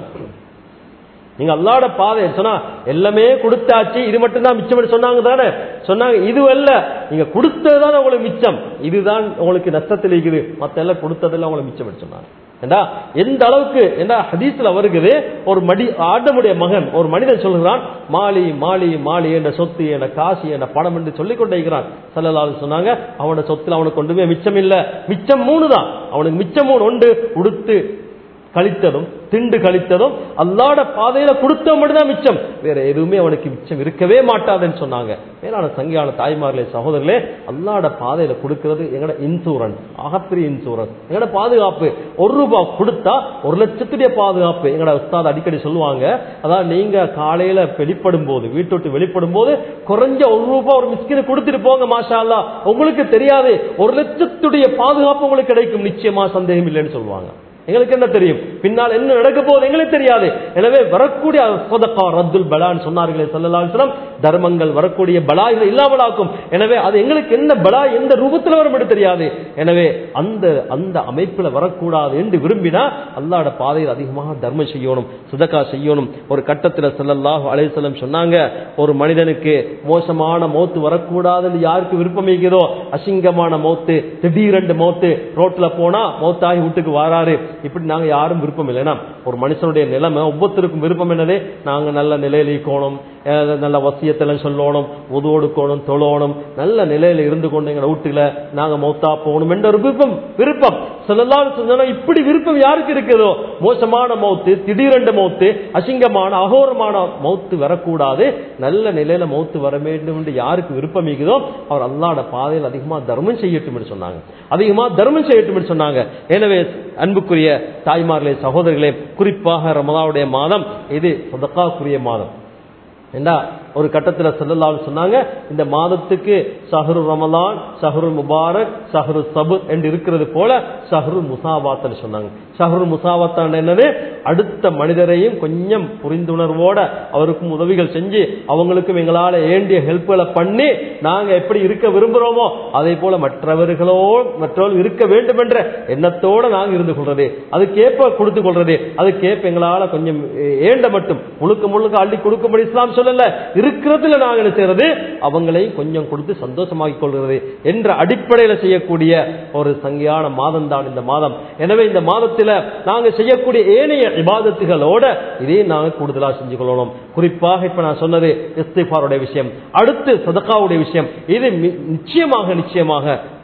S1: நீங்க அல்லாட பாதை சொன்னா எல்லாமே கொடுத்தாச்சு இது மட்டும் தான் மிச்சம் சொன்னாங்க தானே சொன்னாங்க இது அல்ல நீங்க கொடுத்ததுதான் உங்களுக்கு மிச்சம் இதுதான் உங்களுக்கு நஷ்டத்தில் இருக்குது மத்த எல்லாம் கொடுத்ததெல்லாம் உங்களுக்கு மிச்சம் சொன்னாங்க ஏண்டா எந்த அளவுக்கு என்ன ஹதீஸ்ல வருகிறது ஒரு மடி ஆடமுடைய மகன் ஒரு மனிதன் சொல்கிறான் மாலி மாலி மாலி என்ற சொத்து என்ற காசு என்ற பணம் என்று சொல்லிக் கொண்டே இருக்கிறான் சல்லல்லாஹு சொன்னாங்க அவனோட சொத்துல அவனுக்கு கொண்டுமே மிச்சம் இல்ல மிச்சம் மூணு தான் அவனுக்கு மிச்சம் மூணு உண்டு உடுத்து கழித்ததும் திண்டு கழித்ததும் அல்லாட பாதையில கொடுத்த மட்டும்தான் மிச்சம் வேற எதுவுமே அவனுக்கு மிச்சம் இருக்கவே மாட்டாதுன்னு சொன்னாங்க மேலான சங்கியான தாய்மார்களே சகோதரர்களே அல்லாட பாதையில கொடுக்கிறது எங்கட இன்சூரன்ஸ் ஆகப்பெரிய இன்சூரன்ஸ் எங்கட பாதுகாப்பு ஒரு ரூபாய் கொடுத்தா ஒரு லட்சத்துடைய பாதுகாப்பு எங்கட உஸ்தாத் அடிக்கடி சொல்லுவாங்க அதாவது நீங்க காலையில வெளிப்படும் போது வீட்டு விட்டு வெளிப்படும் போது குறைஞ்ச ஒரு ரூபாய் ஒரு மிஸ்கினை கொடுத்துட்டு போங்க மாஷா அல்லாஹ் உங்களுக்கு தெரியாது ஒரு லட்சத்துடைய பாதுகாப்பு உங்களுக்கு கிடைக்கும் நிச்சயமா சந்தேகம் இல்லைன்னு சொல்லுவாங்க எங்களுக்கு என்ன தெரியும் பின்னால் என்ன நடக்க போகுது எங்களுக்கு தெரியாது எனவே வரக்கூடிய சொதக்கா ரத்துல் பலான்னு சொன்னார்களே ஸல்லல்லாஹு அலைஹி வஸல்லம் தர்மங்கள் வரக்கூடிய பலாய்கள் இல்லாமலாக்கும் எனவே அது எங்களுக்கு என்ன பலா எந்த ரூபத்தில் வரும் என்று தெரியாது எனவே அந்த அந்த அமைப்புல வரக்கூடாது என்று விரும்பினா அல்லாஹ்ட பாதையில் அதிகமாக தர்மம் செய்யணும் சுதக்கா செய்யணும் ஒரு கட்டத்தில் ஸல்லல்லாஹு அலைஹி வஸல்லம் சொன்னாங்க ஒரு மனிதனுக்கு மோசமான மௌத்து வரக்கூடாதுன்னு யாருக்கு விருப்பம் இருக்கிறதோ அசிங்கமான மௌத்து திடீரென்று மௌத்து ரோட்ல போனா மௌத்தாகி வீட்டுக்கு வாராரு இப்படி நாங்க யாரும் விருப்பம் இல்லைன்னா ஒரு மனுஷனுடைய நிலைமை ஒவ்வொருத்தருக்கும் விருப்பம் என்னது நாங்க நல்ல நிலையில இருக்கணும் அஹ் நல்ல வசியத்தெல்லாம் சொல்லணும் உதவொடுக்கணும் தொழணும் நல்ல நிலையில இருந்து கொண்டு எங்க வீட்டுல நாங்க மௌத்தா போகணும் என்ற ஒரு விருப்பம் விருப்பம் சொல்லலாம் சொன்னா இப்படி விருப்பம் யாருக்கு இருக்குதோ மோசமான மௌத்து திடீரென்று மௌத்து அசிங்கமான அகோரமான மௌத்து வரக்கூடாது நல்ல நிலையில மௌத்து வர வேண்டும் என்று யாருக்கு விருப்பம் இருக்குதோ அவர் அல்லாட பாதையில் அதிகமா தர்மம் செய்யட்டும் என்று சொன்னாங்க அதிகமா தர்மம் செய்யட்டும் என்று சொன்னாங்க எனவே அன்புக்குரிய தாய்மார்களே சகோதரர்களே குறிப்பாக ரமதாவுடைய மாதம் இது சதக்காக்குரிய மாதம் ஏண்டா ஒரு கட்டத்துல செல்லலாம் சொன்னாங்க இந்த மாதத்துக்கு சஹரு ரமலான் சஹரு முபாரக் சஹரு சபுர் என்று இருக்கிறது போல சஹரு முசாவாத்தன்னு சொன்னாங்க சஹரு முசாவாத்தான் என்னது அடுத்த மனிதரையும் கொஞ்சம் புரிந்துணர்வோட அவருக்கும் உதவிகள் செஞ்சு அவங்களுக்கும் எங்களால ஏண்டிய ஹெல்ப்களை பண்ணி நாங்க எப்படி இருக்க விரும்புறோமோ அதே போல மற்றவர்களோ மற்றவர்கள் இருக்க வேண்டும் என்ற எண்ணத்தோட நாங்க இருந்து கொள்றது அதுக்கேற்ப கொடுத்து கொள்றது அதுக்கேற்ப எங்களால கொஞ்சம் ஏண்ட மட்டும் முழுக்க முழுக்க அள்ளி கொடுக்கும்படி இஸ்லாம் சொல்லல இருக்கிறதுல நாங்க என்ன செய்யறது அவங்களையும் கொஞ்சம் கொடுத்து சந்தோஷமாக்கி கொள்கிறது என்ற அடிப்படையில செய்யக்கூடிய ஒரு சங்கியான மாதம் தான் இந்த மாதம் எனவே இந்த மாதத்துல நாங்க செய்யக்கூடிய ஏனைய இபாதத்துகளோட இதையும் நாங்க கூடுதலா செஞ்சு கொள்ளணும் குறிப்பாக இப்ப நான் சொன்னது இஸ்திஃபாருடைய விஷயம் அடுத்து சதகாவுடைய விஷயம் இது மி- நிச்சயமாக நிச்சயமாக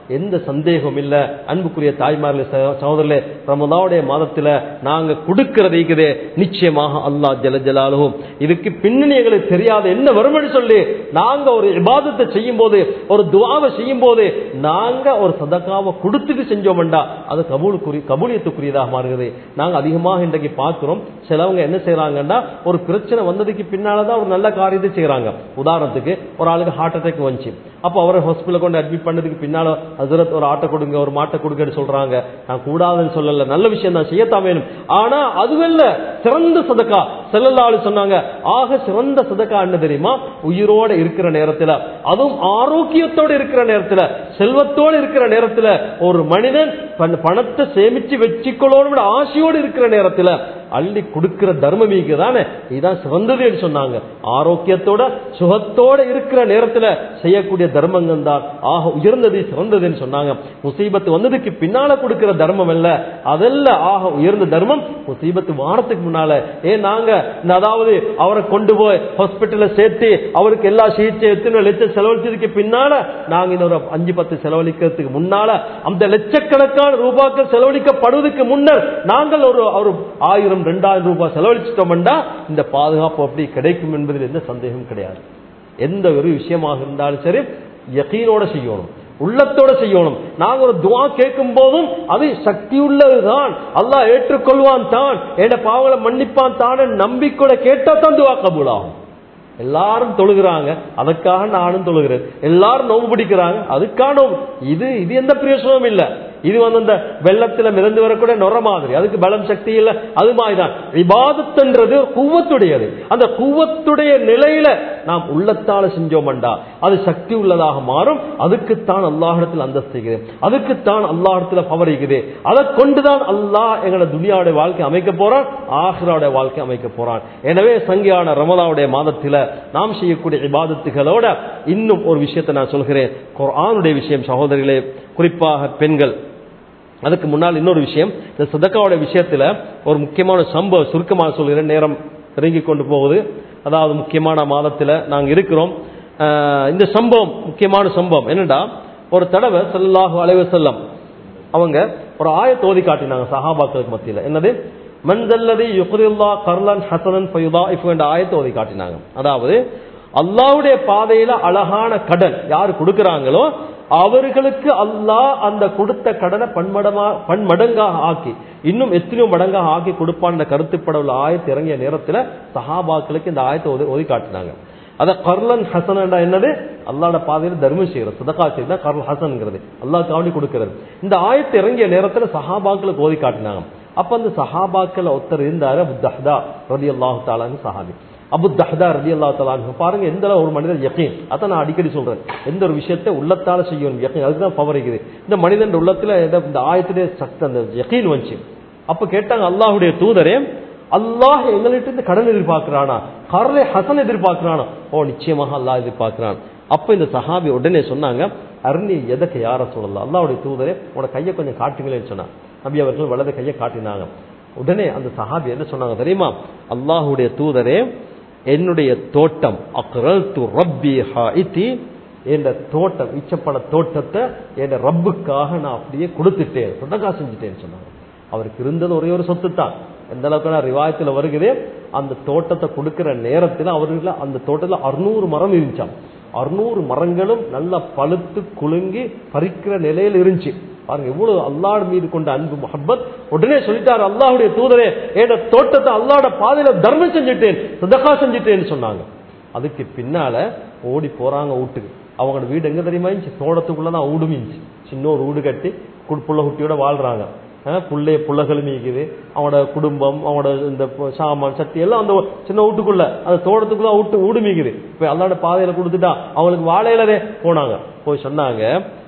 S1: எந்த சந்தேகம் இல்ல அன்புக்குரிய தாய்மார்களே சகோ- சகோதரர்களே ரமதாவுடைய மாதத்துல நாங்க கொடுக்கிறது இருக்குதே நிச்சயமாக அல்லாஹ் ஜல ஜலாலுவும் இதுக்கு பின்னணி எங்களுக்கு தெரியாத என்ன வரும்னு சொல்லி நாங்க ஒரு இபாதத்தை செய்யும் போது ஒரு துவாவை செய்யும் போது நாங்க ஒரு சதக்காவை கொடுத்துட்டு செஞ்சோம்டா அது கபூலுக்குரிய கபூலியத்துக்குரியதாக மாறுகிறது நாங்க அதிகமாக இன்றைக்கு பார்க்கிறோம் சிலவங்க என்ன செய்யறாங்கன்னா ஒரு பிரச்சனை வந்ததுக்கு பின்னாலதான் ஒரு நல்ல காரியத்தை செய்யறாங்க உதாரணத்துக்கு ஒரு ஆளுக்கு ஹார்ட் அட்டாக் வந்துச்சு அப்போ அவரை ஹாஸ்பிட்டல் கொண்டு அட்மிட் பண்ணதுக்கு பின்னால ஹசரத் ஒரு ஆட்டை கொடுங்க ஒரு மாட்டை கொடுங்கன்னு சொல்றாங்க நான் கூடாதுன்னு சொல்லல நல்ல விஷயம் தான் செய்யத்தான் வேணும் ஆனா அதுவல்ல சிறந்த சதக்கா செல்லல்லாளு சொன்னாங்க ஆக சிறந்த சதக்கா என்ன தெரியுமா உயிரோட இருக்கிற நேரத்துல அதுவும் ஆரோக்கியத்தோட இருக்கிற நேரத்துல செல்வத்தோட இருக்கிற நேரத்துல ஒரு மனிதன் பண- பணத்தை சேமிச்சு வச்சுக்கொள்ளணும் ஆசையோடு இருக்கிற நேரத்துல அள்ளி கொடுக்கிற தர்மமீக்கு தானே இதுதான் சிறந்ததுன்னு சொன்னாங்க ஆரோக்கியத்தோட சுகத்தோட இருக்கிற நேரத்துல செய்யக்கூடிய தர்மங்கள் தான் ஆக உயர்ந்தது சிறந்ததுன்னு சொன்னாங்க முசீபத்து வந்ததுக்கு பின்னால கொடுக்கிற தர்மம் அல்ல அதல்ல ஆக உயர்ந்த தர்மம் முசீபத்து வாரத்துக்கு முன்னால ஏன் நாங்க இந்த அதாவது அவரை கொண்டு போய் ஹாஸ்பிட்டல்ல சேர்த்து அவருக்கு எல்லா சிகிச்சை எத்தனை லட்சம் செலவழிச்சதுக்கு பின்னால நாங்க இன்னொரு அஞ்சு பத்து செலவழிக்கிறதுக்கு முன்னால அந்த லட்சக்கணக்கான ரூபாய்கள் செலவழிக்கப்படுவதற்கு முன்னர் நாங்கள் ஒரு ஒரு ஆயிரம் ரெண்டாயிரம் ரூபாய் செலவழிச்சிட்டோம்டா இந்த பாதுகாப்பு அப்படி கிடைக்கும் என்பதில் எந்த சந்தேகம் கிடையாது எந்த ஒரு விஷயமாக இருந்தாலும் சரி யகீனோட செய்யணும் உள்ளத்தோட செய்யணும் நாங்க ஒரு துவா கேட்கும் போதும் அது சக்தி உள்ளதுதான் அல்லாஹ் ஏற்றுக்கொள்வான் தான் என் பாவங்களை மன்னிப்பான் தான் நம்பிக்கையோட கேட்டா தான் துவா கபூலாகும் எல்லாரும் தொழுகிறாங்க அதுக்காக நானும் தொழுகிறேன் எல்லாரும் நோம்பு பிடிக்கிறாங்க அதுக்காக நோம்பு இது இது எந்த பிரயோசனமும் இல்ல இது வந்து அந்த வெள்ளத்துல மிதந்து வரக்கூடிய நொற மாதிரி அதுக்கு பலம் சக்தி இல்ல அது மாதிரிதான் விவாதத்துன்றது ஒரு குவத்துடையது அந்த குவத்துடைய நிலையில நாம் உள்ளத்தால செஞ்சோம்டா அது சக்தி உள்ளதாக மாறும் அதுக்குத்தான் அல்லாஹிடத்தில் அந்தஸ்து இருக்குது அதுக்குத்தான் அல்லாஹிடத்துல பவர் இருக்குது அதை கொண்டுதான் அல்லாஹ் எங்களோட துனியாவுடைய வாழ்க்கை அமைக்க போறான் ஆஹ்ராவுடைய வாழ்க்கை அமைக்க போறான் எனவே சங்கியான ரமலாவுடைய மாதத்துல நாம் செய்யக்கூடிய இபாதத்துகளோட இன்னும் ஒரு விஷயத்தை நான் சொல்கிறேன் குர்ஆனுடைய விஷயம் சகோதரிகளே குறிப்பாக பெண்கள் அதுக்கு முன்னால் இன்னொரு விஷயம் இந்த சதக்காவோட விஷயத்துல ஒரு முக்கியமான சம்பவம் சுருக்கமாக சொல்கிறேன் நேரம் நெருங்கி கொண்டு போகுது அதாவது முக்கியமான மாதத்துல நாங்க இருக்கிறோம் ஆஹ் இந்த சம்பவம் முக்கியமான சம்பவம் என்னடா ஒரு தடவை ஸல்லல்லாஹு அலைஹி வஸல்லம் அவங்க ஒரு ஆயத்தை ஓதி காட்டினாங்க சஹாபாக்களுக்கு மத்தியில என்னது மன்தல்லதி யுக்ரில்லா கர்லன் ஹசனன் ஃபயுதாஇஃபு என்ற ஆயத்தை ஓதி காட்டினாங்க அதாவது அல்லாஹ்வுடைய பாதையில அழகான கடன் யார் கொடுக்கறாங்களோ அவர்களுக்கு அல்லாஹ் அந்த கொடுத்த கடனை பன்மடமா பன்மடங்காக ஆக்கி இன்னும் எத்தனையோ மடங்காக ஆக்கி கொடுப்பான் கருத்துப்பட உள்ள ஆயத்து இறங்கிய நேரத்துல சஹாபாக்களுக்கு இந்த ஆயத்தை ஓதி- ஓதி காட்டினாங்க அத கர்லன் ஹசன் என்னது அல்லாட பாதையில தர்மம் செய்யறது சதகா செய்யறது கர்ல் ஹசன்ங்கிறது அல்லாஹ் காவடி கொடுக்கிறது இந்த ஆயத்து இறங்கிய நேரத்துல சஹாபாக்களுக்கு ஓதி காட்டினாங்க அப்ப அந்த சஹாபாக்கள் ஒருத்தர் இருந்தாரு அபு தஹ்தா ரதி அல்லாஹு தாலான்னு சஹாபி அபு தஹ்தா ரதி அல்லா தலான்னு பாருங்க எந்த அளவு ஒரு மனிதர் யக்கீன் அதான் நான் அடிக்கடி சொல்றேன் எந்த ஒரு விஷயத்தை உள்ளத்தால செய்யணும் யக்கீன் அதுதான் பவர் இருக்குது இந்த மனிதன் உள்ளத்துல இந்த- இந்த ஆயத்திலே சக்தி அந்த யக்கீன் வந்துச்சு அப்ப கேட்டாங்க அல்லாஹுடைய தூதரே அல்லாஹ் எங்கள்கிட்ட இருந்து கடன் எதிர்பார்க்கிறானா கரலை ஹசன் எதிர்பார்க்கிறானா ஓ நிச்சயமாக அல்லாஹ் எதிர்பார்க்கிறான் அப்ப இந்த சஹாபி உடனே சொன்னாங்க அருணி எதற்கு யார சொல்லலாம் அல்லாஹ்வுடைய தூதரே உன கையை கொஞ்சம் காட்டுங்களேன்னு சொன்னாங்க நபி அவர்கள் வலது கையை காட்டினாங்க உடனே அந்த சஹாபி என்ன சொன்னாங்க தெரியுமா அல்லாஹ்வுடைய தூதரே என்னுடைய தோட்டம் அக்ரல் து ரப்பி ஹாயித்தி என்ற தோட்டம் இச்சப்பட தோட்டத்தை என் ரப்புக்காக நான் அப்படியே கொடுத்துட்டேன் சொந்தக்கா செஞ்சுட்டேன்னு சொன்னாங்க அவருக்கு இருந்தது ஒரே ஒரு சொத்து தான் எந்த அளவுக்கு ரிவாயத்துல வருகிறது அந்த தோட்டத்தை கொடுக்கிற நேரத்தில் அவர்கள் அந்த தோட்டத்துல அறுநூறு மரம் இருந்துச்சாம் அறுநூறு மரங்களும் நல்லா பழுத்து குலுங்கி பறிக்கிற நிலையில் இருந்துச்சு பாருங்க எவ்வளவு அல்லாஹ் மீது கொண்ட அன்பு முஹப்பத் உடனே சொல்லிட்டாரு அல்லாஹ்வுடைய தூதரே என் தோட்டத்தை அல்லாஹ்ட பாதையில தர்மம் செஞ்சுட்டேன் சதகா செஞ்சுட்டேன்னு சொன்னாங்க அதுக்கு பின்னால ஓடி போறாங்க வீட்டுக்கு அவங்களோட வீடு எங்க தெரியுமா இருந்துச்சு தோட்டத்துக்குள்ளதான் வீடு இருந்துச்சு சின்ன ஒரு வீடு கட்டி கு- புள்ள குட்டியோட வாழ்றாங்க அஹ் புள்ளைய புள்ளகளும் இருக்குது அவனோட குடும்பம் அவனோட இந்த ப- சாமான் சட்டி எல்லாம் அந்த சின்ன வீட்டுக்குள்ள அந்த தோட்டத்துக்குள்ள வீட்டு வீடு மீக்குது இப்ப அல்லாட பாதையில கொடுத்துட்டா அவங்களுக்கு வாழையிலவே போனாங்க போய் சொன்னாங்க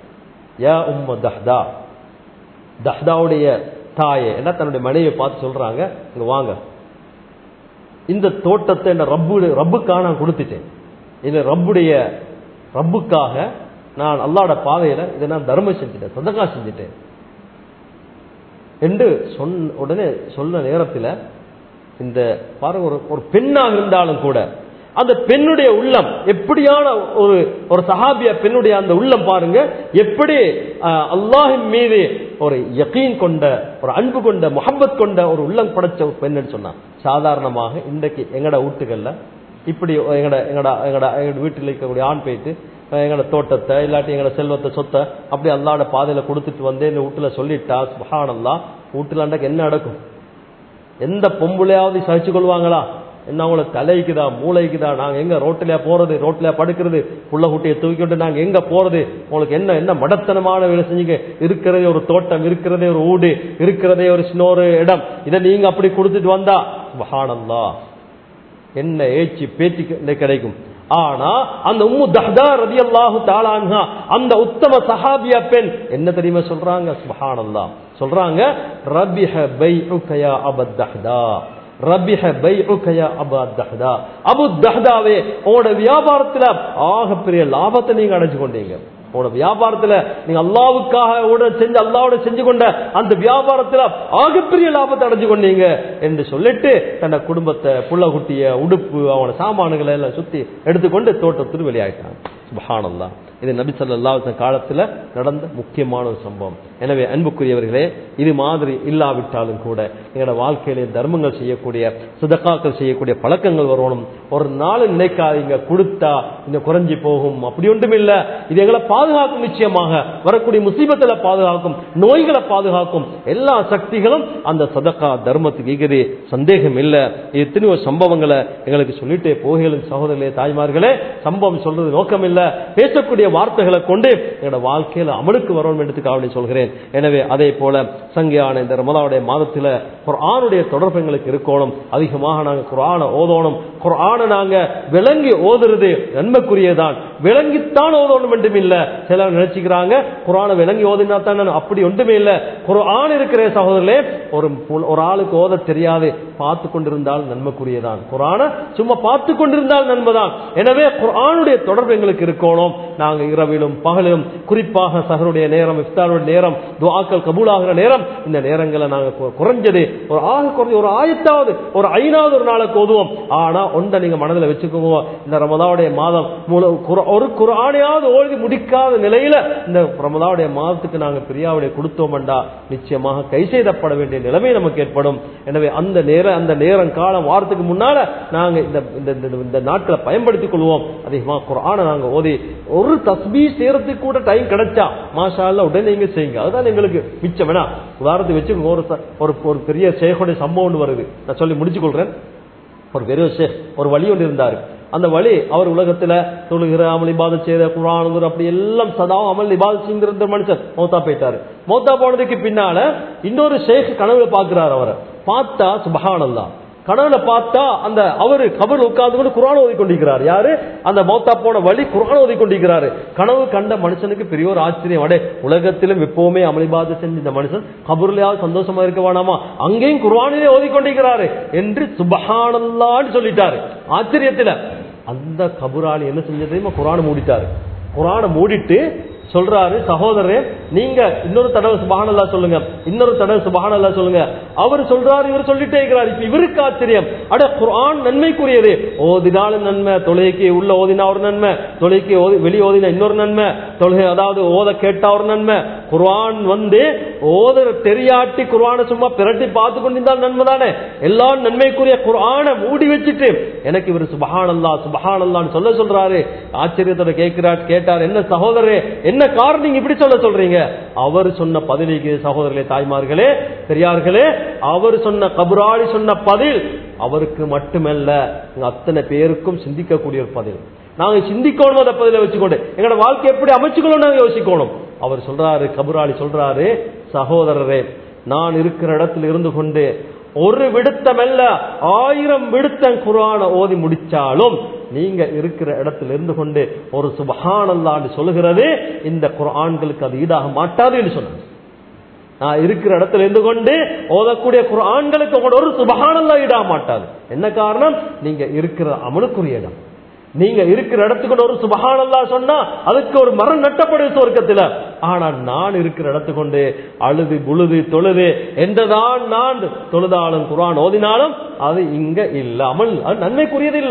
S1: யா உம்ம தஹ்தா தஹ்தாவுடைய தாயை என்ன தன்னுடைய மனைவியை பார்த்து சொல்றாங்க இங்க வாங்க இந்த தோட்டத்தை என்ன ரப்பு ரப்புக்காக நான் கொடுத்துட்டேன் இந்த ரப்புடைய ரப்புக்காக நான் அல்லாட பாதையில இதை நான் தர்மம் செஞ்சுட்டேன் சதகா செஞ்சுட்டேன் என்று சொன்ன உடனே சொன்ன நேரத்தில் இந்த பாருங்க ஒரு ஒரு பெண்ணாக இருந்தாலும் கூட அந்த பெண்ணுடைய உள்ளம் எப்படியான ஒரு ஒரு சஹாபியா பெண்ணுடைய அந்த உள்ளம் பாருங்க எப்படி அஹ், அல்லாஹின் மீது ஒரு யகீன் கொண்ட ஒரு அன்பு கொண்ட முஹப்பத் கொண்ட ஒரு உள்ளம் படைச்ச ஒரு பெண்ணுன்னு சொன்னா சாதாரணமாக இன்றைக்கு எங்கட வீட்டுகள்ல இப்படி எங்கட எங்கட எங்கட எங்கட வீட்டில் இருக்கக்கூடிய ஆண் போயிட்டு அஹ், எங்கட தோட்டத்தை இல்லாட்டி எங்கட செல்வத்தை சொத்தை அப்படி அல்லாட பாதையில கொடுத்துட்டு வந்து இந்த வீட்டுல சொல்லிட்டா சுபஹானல்லா வீட்டுல அன்றைக்கு என்ன நடக்கும் எந்த பொம்பளையாவது சகிச்சு கொள்வாங்களா என்ன அவங்கள தலைக்குதா மூளைக்குதா நாங்க எங்க ரோட்லயா போறது ரோட்லயா படுக்கிறது புள்ள குட்டியை தூக்கிட்டு நாங்க எங்க போறது உங்களுக்கு என்ன என்ன மடத்தனமான வேலை செஞ்சீங்க இருக்கிறதே ஒரு தோட்டம் இருக்கிறதே ஒரு ஊடு இருக்கிறதே ஒரு சின்ன ஒரு இடம் இதை நீங்க அப்படி கொடுத்துட்டு வந்தா மகானந்தா என்ன ஏச்சி பேச்சு கி- கிடைக்கும் ஆனா அந்த உம்மு தஹ்தா ரதியல்லாஹு தாலான்ஹா அந்த உத்தம சஹாபியா பெண் என்ன தெரியுமா சொல்றாங்க சுப்ஹானல்லாஹ் சொல்றாங்க ரபிஹ பைஉக யா அபு தஹ்தா ரபிஹ பைஉக யா அபு தஹ்தா அபு தஹ்தாவே உங்களோட வியாபாரத்துல ஆகப்பெரிய லாபத்தை நீங்க அடைஞ்சு கொண்டீங்க உங்களோட வியாபாரத்துல நீங்க அல்லாவுக்காக உட செஞ்சு அல்லாவோட செஞ்சு கொண்ட அந்த வியாபாரத்துல ஆகப்பெரிய லாபத்தை அடைஞ்சு கொண்டீங்க என்று சொல்லிட்டு தன்னை குடும்பத்தை புள்ள குட்டிய உடுப்பு அவன சாமான்களை எல்லாம் சுத்தி எடுத்துக்கொண்டு தோட்டத்தில் வெளியாயிட்டாங்க சுபஹானல்லாஹ் இது நபி ஸல்லல்லாஹு அலைஹி வஸல்லம் காலத்துல நடந்த முக்கியமான ஒரு சம்பவம் எனவே அன்புக்குரியவர்களே இது மாதிரி இல்லாவிட்டாலும் கூட எங்களோட வாழ்க்கையிலே தர்மங்கள் செய்யக்கூடிய சுதக்காக்கள் செய்யக்கூடிய பழக்கங்கள் வரணும் ஒரு நாள் நினைக்காதீங்க கொடுத்தா இந்த குறைஞ்சி போகும் அப்படி ஒன்றும் இல்ல இது எங்களை பாதுகாக்கும் நிச்சயமாக வரக்கூடிய முசீபத்துல பாதுகாக்கும் நோய்களை பாதுகாக்கும் எல்லா சக்திகளும் அந்த சதக்கா தர்மத்துக்கு இருக்குது சந்தேகம் இல்ல இது எத்தனையோ சம்பவங்களை எங்களுக்கு சொல்லிட்டே போகையில் சகோதரர்களே தாய்மார்களே சம்பவம் சொல்றது நோக்கம் இல்ல பேசக்கூடிய வார்த்தைகளை கொண்டு என்னோட வாழ்க்கையில அமலுக்கு வரணும் என்று சொல்கிறேன் எனவே அதே போல சங்கியான இந்த ரமலாவுடைய மாதத்துல குர்ஆனுடைய தொடர்பு எங்களுக்கு இருக்கணும் அதிகமாக நாங்க குர்ஆனை ஓதணும் குர்ஆனை நாங்க விளங்கி ஓதுறது நன்மைக்குரியதான் விளங்கித்தான் ஓதணும் என்றும் இல்ல சிலர் நினைச்சுக்கிறாங்க குர்ஆனை விளங்கி ஓதினா தான் நான் அப்படி ஒன்றுமே இல்ல குர்ஆன் இருக்கிற சகோதரர்களே ஒரு புல்- ஒரு ஆளுக்கு ஓத தெரியாது பார்த்து கொண்டிருந்தால் நன்மைக்குரியதான் குர்ஆனை சும்மா பார்த்து கொண்டிருந்தால் நன்மைதான் எனவே குர்ஆனுடைய தொடர்பு எங்களுக்கு இருக்கணும் நாங்க இரவிலும் பகலிலும் குறிப்பாக சஹருடைய நேரம் இஃப்தாருடைய நேரம் துஆக்கள் கபூலாகிற நேரம் இந்த நேரங்களை நாங்க கு- குறைஞ்சது ஒரு ஆக குறைஞ்ச ஒரு ஆயத்தாவது ஒரு ஐநாவது ஒரு நாளைக்கு ஓதுவோம் ஆனா ஒன்றை நீங்க மனதில் வச்சுக்கோங்க இந்த ரமதாவுடைய மாதம் முழு- குர- ஒரு குரானையாவது ஓதி முடிக்காத நிலையில இந்த ரமதாவுடைய மாதத்துக்கு நாங்க பிரியாவுடைய கொடுத்தோம்டா நிச்சயமாக கை செய்தப்பட வேண்டிய நிலைமை நமக்கு ஏற்படும் எனவே அந்த நேரம் அந்த நேரம் காலம் வாரத்துக்கு முன்னால நாங்க இந்த இந்த- இந்த- இந்த நாட்களை பயன்படுத்திக் கொள்வோம் அதிகமா குரானை நாங்க ஓதி ஒரு தஸ்பீ செய்யறதுக்கு கூட டைம் கிடைச்சா மாஷா அல்லாஹ் உடனே நீங்க செய்யுங்க அதுதான் எங்களுக்கு மிச்சம் வேணா உதாரணத்துக்கு வச்சுக்கோங்க ஒரு ச- ஒரு ஒரு பெரிய சேகோடைய சம்பவம் ஒன்று வருது நான் சொல்லி முடிச்சு கொள்றேன் ஒரு பெரிய ஷேக் ஒரு வழி ஒன்று இருந்தார் அந்த வழி அவர் உலகத்துல தொழுகிற அமல் இபாதத் செய்த குரானுங்கிற அப்படி எல்லாம் சதா அமல் இபாதத் செய்கிற மனுஷன் மௌத்தா போயிட்டாரு மௌத்தா போனதுக்கு பின்னால இன்னொரு ஷேக் கனவுல பாக்குறாரு அவரை பார்த்தா சுபஹானல்லா கனவுல பார்த்தா அந்த அவரு கபர் உட்கார்ந்து கொண்டு குரான் ஓதி கொண்டிருக்கிறார் யாரு அந்த மௌத்தா போன வழி குரான் ஓதி கொண்டிருக்கிறாரு கனவு கண்ட மனுஷனுக்கு பெரிய ஒரு ஆச்சரியம் அடே உலகத்திலும் எப்பவுமே அமளிபாத செஞ்ச இந்த மனுஷன் கபூர்லயாவது சந்தோஷமா இருக்க வேணாமா அங்கேயும் குர்ஆனிலே ஓதி கொண்டிருக்கிறாரு என்று சுபஹானல்லான்னு சொல்லிட்டாரு ஆச்சரியத்துல அந்த கபுராளி என்ன செஞ்சது தெரியுமா குரானை மூடிட்டாரு குரானை மூடிட்டு சொல்றாரு சகோதரரே நீங்க இன்னொரு தடவை சுபஹானல்லா சொல்லுங்க இன்னொரு தடவை சுபஹானல்லா சொல்லுங்க அவர் சொல்றாரு இவர் சொல்லிட்டே இருக்கிறார் இப்ப இவருக்கு ஆச்சரியம் அட குர்ஆன் நன்மைக்குரியது ஓதினாலும் நன்மை தொழுகைக்கு உள்ள ஓதினா ஒரு நன்மை தொழுகைக்கு ஓதி வெளியே ஓதினா இன்னொரு நன்மை தொழுகை அதாவது ஓத கேட்டா ஒரு நன்மை குர்ஆன் வந்து ஓத தெரியாட்டி குர்ஆனை சும்மா பிரட்டி பார்த்து கொண்டிருந்தால் நன்மை தானே எல்லா நன்மைக்குரிய குர்ஆனை மூடி வச்சுட்டு எனக்கு இவர் சுபஹானல்லா சுபஹானல்லான்னு சொல்ல சொல்றாரு ஆச்சரியத்தோட கேட்கிறார் கேட்டார் என்ன சகோதரரே என்ன காரணம் நீங்க இப்படி சொல்ல சொல்றீங்க அவர் சொன்ன பதிலுக்கு சகோதரர்களே தாய்மார்களே பெரியார்களே அவர் சொன்ன கபுராளி சொன்ன பதில் அவருக்கு மட்டுமல்ல இங்க அத்தனை பேருக்கும் சிந்திக்கக்கூடிய ஒரு பதில் நாங்க சிந்திக்கணும் அதை பதில வச்சுக்கொண்டு எங்களோட வாழ்க்கை எப்படி அமைச்சுக்கணும் நாங்க யோசிக்கணும் அவர் சொல்றாரு கபுராளி சொல்றாரு சகோதரரே நான் இருக்கிற இடத்துல இருந்து கொண்டு ஒரு விடுத்தம் அல்ல ஆயிரம் விடுத்தம் குரான ஓதி முடிச்சாலும் நீங்க இருக்கிற இடத்துல இருந்து கொண்டு ஒரு சுபஹானல்லான்னு சொல்லுகிறது இந்த குர்ஆன்களுக்கு அது ஈடாக மாட்டாது என்று சொன்னாங்க நான் இருக்கிற இடத்துல இருந்து கொண்டு ஓதக்கூடிய குர்ஆன்களுக்கு உங்களோட ஒரு சுபஹானல்லா ஈடாக மாட்டாது என்ன காரணம் நீங்க இருக்கிற அமலுக்குரிய இடம் நீங்க இருக்கிற இடத்துக்கு ஒரு சுபஹானல்லா சொன்னா அதுக்கு ஒரு மரம் நட்டப்படுது சொர்க்கத்துல ஆனா நான் இருக்கிற இடத்துக்கு கொண்டு அழுது புழுது தொழுது என்றதான் நான் தொழுதாலும் குரான் ஓதினாலும் அது இங்க இல்ல அமல் அது நன்மைக்குரியது இல்ல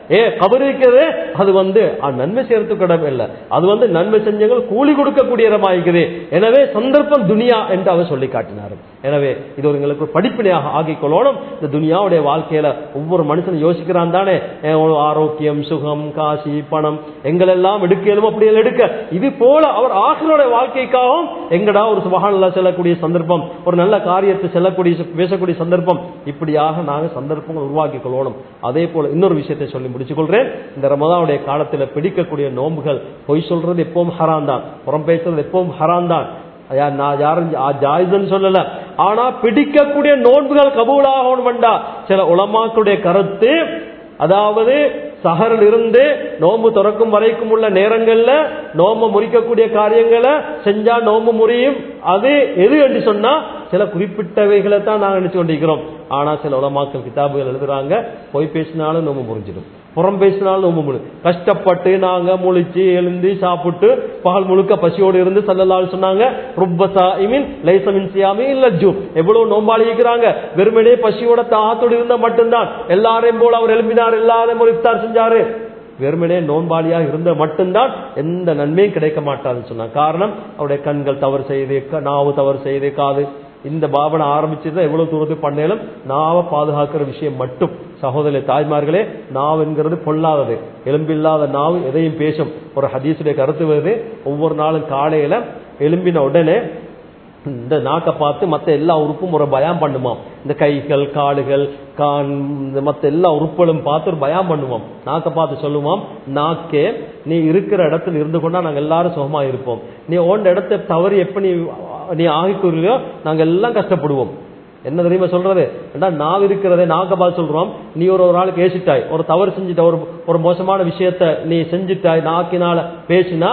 S1: ஏ கபர் இருக்கிறது அது வந்து அஹ், நன்மை செய்யறதுக்கு இடம் இல்லை அது வந்து நன்மை செஞ்சவங்க கூலி கொடுக்கக்கூடிய இடமா இருக்குது எனவே சந்தர்ப்பம் துனியா என்று அவர் சொல்லி காட்டினார் எனவே இது ஒரு எங்களுக்கு ஒரு படிப்பினையாக ஆகிக் கொள்ளணும் இந்த துனியாவுடைய வாழ்க்கையில ஒவ்வொரு மனுஷனும் யோசிக்கிறான் தானே அஹ், ஒரு ஆரோக்கியம் சுகம் காசி பணம் எங்களெல்லாம் எடுக்கலும் அப்படி எல்லாம் எடுக்க இது போல அவர் ஆசிரியருடைய வாழ்க்கைக்காகவும் எங்கடா ஒரு சுபகானல்லா செல்லக்கூடிய சந்தர்ப்பம் ஒரு நல்ல காரியத்தை செல்லக்கூடிய பேசக்கூடிய சந்தர்ப்பம் இப்படியாக நாங்கள் சந்தர்ப்பங்கள் உருவாக்கி கொள்ளணும் அதே போல இன்னொரு விஷயத்தை சொல்லி முடிச்சுக் கொள்றேன் இந்த ரமதானுடைய காலத்தில் பிடிக்கக்கூடிய நோன்புகள் பொய் சொல்றது எப்பவும் ஹராம் தான் புறம் பேசுறது எப்பவும் ஹராம் தான் யா- நான் யாரும் ஜா- ஜாயிஸ்ன்னு சொல்லல ஆனா பிடிக்கக்கூடிய நோன்புகள் கபூலாகணும் வேண்டா சில உலமாக்களுடைய கருத்து அதாவது சஹரில் இருந்து நோன்பு திறக்கும் வரைக்கும் உள்ள நேரங்கள்ல நோம்பு முறிக்கக்கூடிய காரியங்களை செஞ்சா நோம்பு முறியும் அது எது என்று சொன்னா சில குறிப்பிட்டவைகளை தான் நாங்க நினைச்சு கொண்டிருக்கிறோம் ஆனா சில உலமாக்கள் கிதாபுகள் எழுதுறாங்க பொய் பேசினாலும் நோம்பு முறிஞ்சிடும் புறம் பேசினாலும் நோம்பு முழு கஷ்டப்பட்டு நாங்க முழிச்சு எழுந்து சாப்பிட்டு பகல் முழுக்க பசியோடு இருந்து சல்லல்லாஹு சொன்னாங்க ருப்பசா இமின் லைசமின் சியாமி இல்ல ஜூ எவ்வளவு நோம்பாளி இருக்கிறாங்க வெறுமனே பசியோட தாத்தோடு இருந்தா மட்டும்தான் எல்லாரையும் போல அவர் எழுப்பினார் எல்லாரையும் ஒரு இஃப்தார் செஞ்சாரு வெறுமனே நோன்பாளியா இருந்த மட்டும்தான் எந்த நன்மையும் கிடைக்க மாட்டாதுன்னு சொன்னாங்க காரணம் அவருடைய கண்கள் தவறு செய்து க- நாவு தவறு செய்து காது இந்த பாவனை ஆரம்பிச்சிருந்தா எவ்வளவு தூரத்துக்கு பண்ணாலும் நாவை பாதுகாக்கிற விஷயம் மட்டும் சகோதரி தாய்மார்களே நாவ் என்கிறது பொல்லாதது எலும்பில்லாத நாவு எதையும் பேசும் ஒரு ஹதீஸுடைய கருத்து வருது ஒவ்வொரு நாளும் காலையில எலும்பின உடனே இந்த நாக்கை பார்த்து மற்ற எல்லா உறுப்பும் ஒரு பயம் பண்ணுமாம் இந்த கைகள் காலுகள் கான் இந்த மற்ற எல்லா உறுப்புகளும் பார்த்து ஒரு பயம் பண்ணுவோம் நாக்கை பார்த்து சொல்லுவோம் நாக்கே நீ இருக்கிற இடத்துல இருந்து கொண்டா நாங்க எல்லாரும் சுகமா இருப்போம் நீ ஓண்ட இடத்தை தவறு எப்ப நீ நீ ஆகிக்கொள்றியோ நாங்க எல்லாம் கஷ்டப்படுவோம் என்ன தெரியுமா சொல்றது ஏண்டா நாவு இருக்கிறதே நாக்க பார்த்து சொல்றோம் நீ ஒரு ஒரு ஆளுக்கு ஏசிட்டாய் ஒரு தவறு செஞ்சிட்ட ஒரு ஒரு மோசமான விஷயத்த நீ செஞ்சிட்டாய் நாக்கினால பேசினா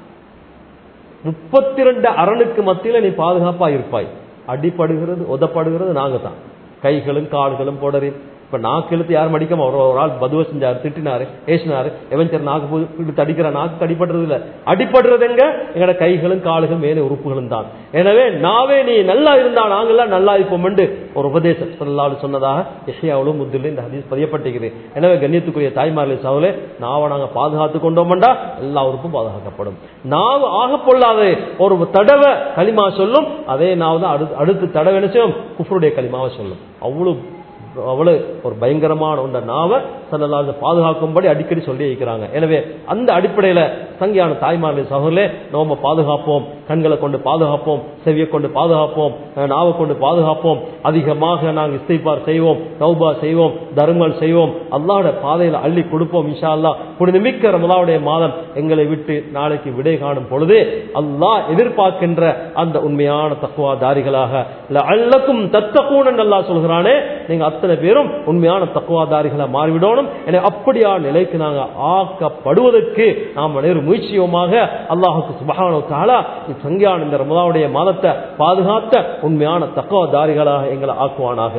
S1: முப்பத்தி ரெண்டு அரணுக்கு மத்தியில நீ பாதுகாப்பா இருப்பாய் அடிப்படுகிறது உதப்படுகிறது நாங்க தான் கைகளும் கால்களும் போடறி இப்ப நாக்கு இழுத்து யாரும் அடிக்காம ஒரு ஒரு ஆள் பதுவ செஞ்சாரு திட்டினாரு ஏசினாரு எவன் சரி நாக்கு போய் இழுத்து அடிக்கிற நாக்கு அடிபடுறது இல்ல அடிபடுறது எங்க எங்கட கைகளும் கால்களும் மேலே உறுப்புகளும் தான் எனவே நாவே நீ நல்லா இருந்தா நாங்கெல்லாம் நல்லா இருப்போம் என்று ஒரு உபதேசம் சொல்லலாடு சொன்னதாக இசையாவளும் முத்தில இந்த ஹதீஸ் பதியப்பட்டிருக்குது எனவே கண்ணியத்துக்குரிய தாய்மார்களே சவலே நாவை நாங்க பாதுகாத்து கொண்டோம்டா எல்லா உறுப்பும் பாதுகாக்கப்படும் நாவு ஆக பொல்லாது ஒரு தடவை களிமா சொல்லும் அதே நாவு தான் அடுத்து அடுத்து தடவை என்ன செய்யும் குஃபருடைய களிமாவை சொல்லும் அவ்வளவு அவ்வளவு ஒரு பயங்கரமான ஒன்ற நாவை சல்லல்லாஹு பாதுகாக்கும்படி அடிக்கடி சொல்லி இருக்கிறாங்க எனவே அந்த அடிப்படையில சங்கியான தாய்மார்களே சகோதரே நோம பாதுகாப்போம் கண்களை கொண்டு பாதுகாப்போம் செவியை கொண்டு பாதுகாப்போம் அஹ், நாவை கொண்டு பாதுகாப்போம் அதிகமாக நாங்கள் இஸ்திபார் செய்வோம் தௌபா செய்வோம் தர்மங்கள் செய்வோம் அல்லாஹ்வுடைய பாதையில அள்ளி கொடுப்போம் இன்ஷா அல்லாஹ் புனிதமிக்க ரமலாவுடைய மாதம் எங்களை விட்டு நாளைக்கு விடை காணும் பொழுது அல்லாஹ் எதிர்பார்க்கின்ற அந்த உண்மையான தக்குவாதாரிகளாக அல்லக்கும் தத்தக்கூன் அல்லாஹ் சொல்கிறானே நீங்க அத்தனை பேரும் உண்மையான தக்குவாதாரிகளை மாறிவிடணும் என அப்படியான நிலைக்கு நாங்க ஆக்கப்படுவதற்கு நாம் அனைவரும் முயற்சியோமாக அல்லாஹுக்கு சுபஹானு தாலா சங்கியான இந்த ரமலாவுடைய மாதத்தை பாதுகாத்த உண்மையான தக்குவாதாரிகளாக எங்களை ஆக்குவானாக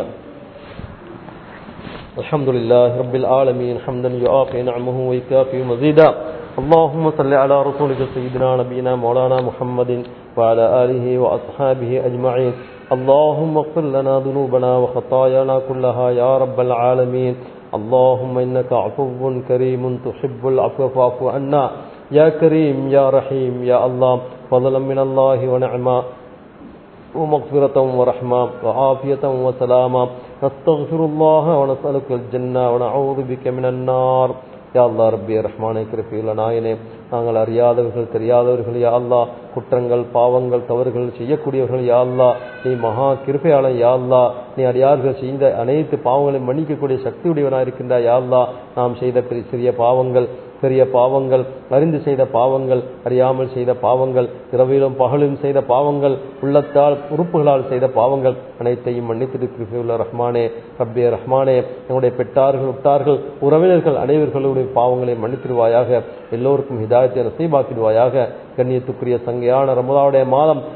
S1: الحمد لله رب العالمين حمدا يعافي نعمه ويكافي مزيدا اللهم صل على رسولك سيدنا نبينا مولانا محمد وعلى آله وأصحابه أجمعين اللهم اغفر لنا ذنوبنا وخطايانا كلها يا رب العالمين اللهم إنك عفو كريم تحب العفو فاعف عنا يا كريم يا رحيم يا الله فضلا من الله ونعما ومغفرة ورحمة وعافية وسلاما نستغفر الله ونسألك الجنة ونعوذ بك من النار யா அல்லா ரப்பி ரஹ்மானே கிருப்பியுள்ள நாயனே நாங்கள் அறியாதவர்கள் தெரியாதவர்கள் யா அல்லா குற்றங்கள் பாவங்கள் தவறுகள் செய்யக்கூடியவர்கள் யா அல்லா நீ மகா கிருப்பையாளன் யா அல்லா நீ அடியார்கள் செய்த அனைத்து பாவங்களையும் மன்னிக்கக்கூடிய சக்தி உடையவனாக இருக்கின்ற யா அல்லா நாம் செய்த பெரிய சிறிய பாவங்கள் பெரிய பாவங்கள் அறிந்து செய்த பாவங்கள் அறியாமல் செய்த பாவங்கள் இரவிலும் பகலும் செய்த பாவங்கள் உள்ளத்தால் உறுப்புகளால் செய்த பாவங்கள் அனைத்தையும் மன்னித்திருக்கிற ரஹ்மானே ரப்பிய ரஹ்மானே எங்களுடைய பெற்றார்கள் உட்டார்கள் உறவினர்கள் அனைவர்களுடைய பாவங்களை மன்னித்திருவாயாக எல்லோருக்கும் ஹிதாயத்தை நசீபாக்கிடுவாயாக கண்ணியத்துக்குரிய சங்கையான ரமதாவுடைய மாதம்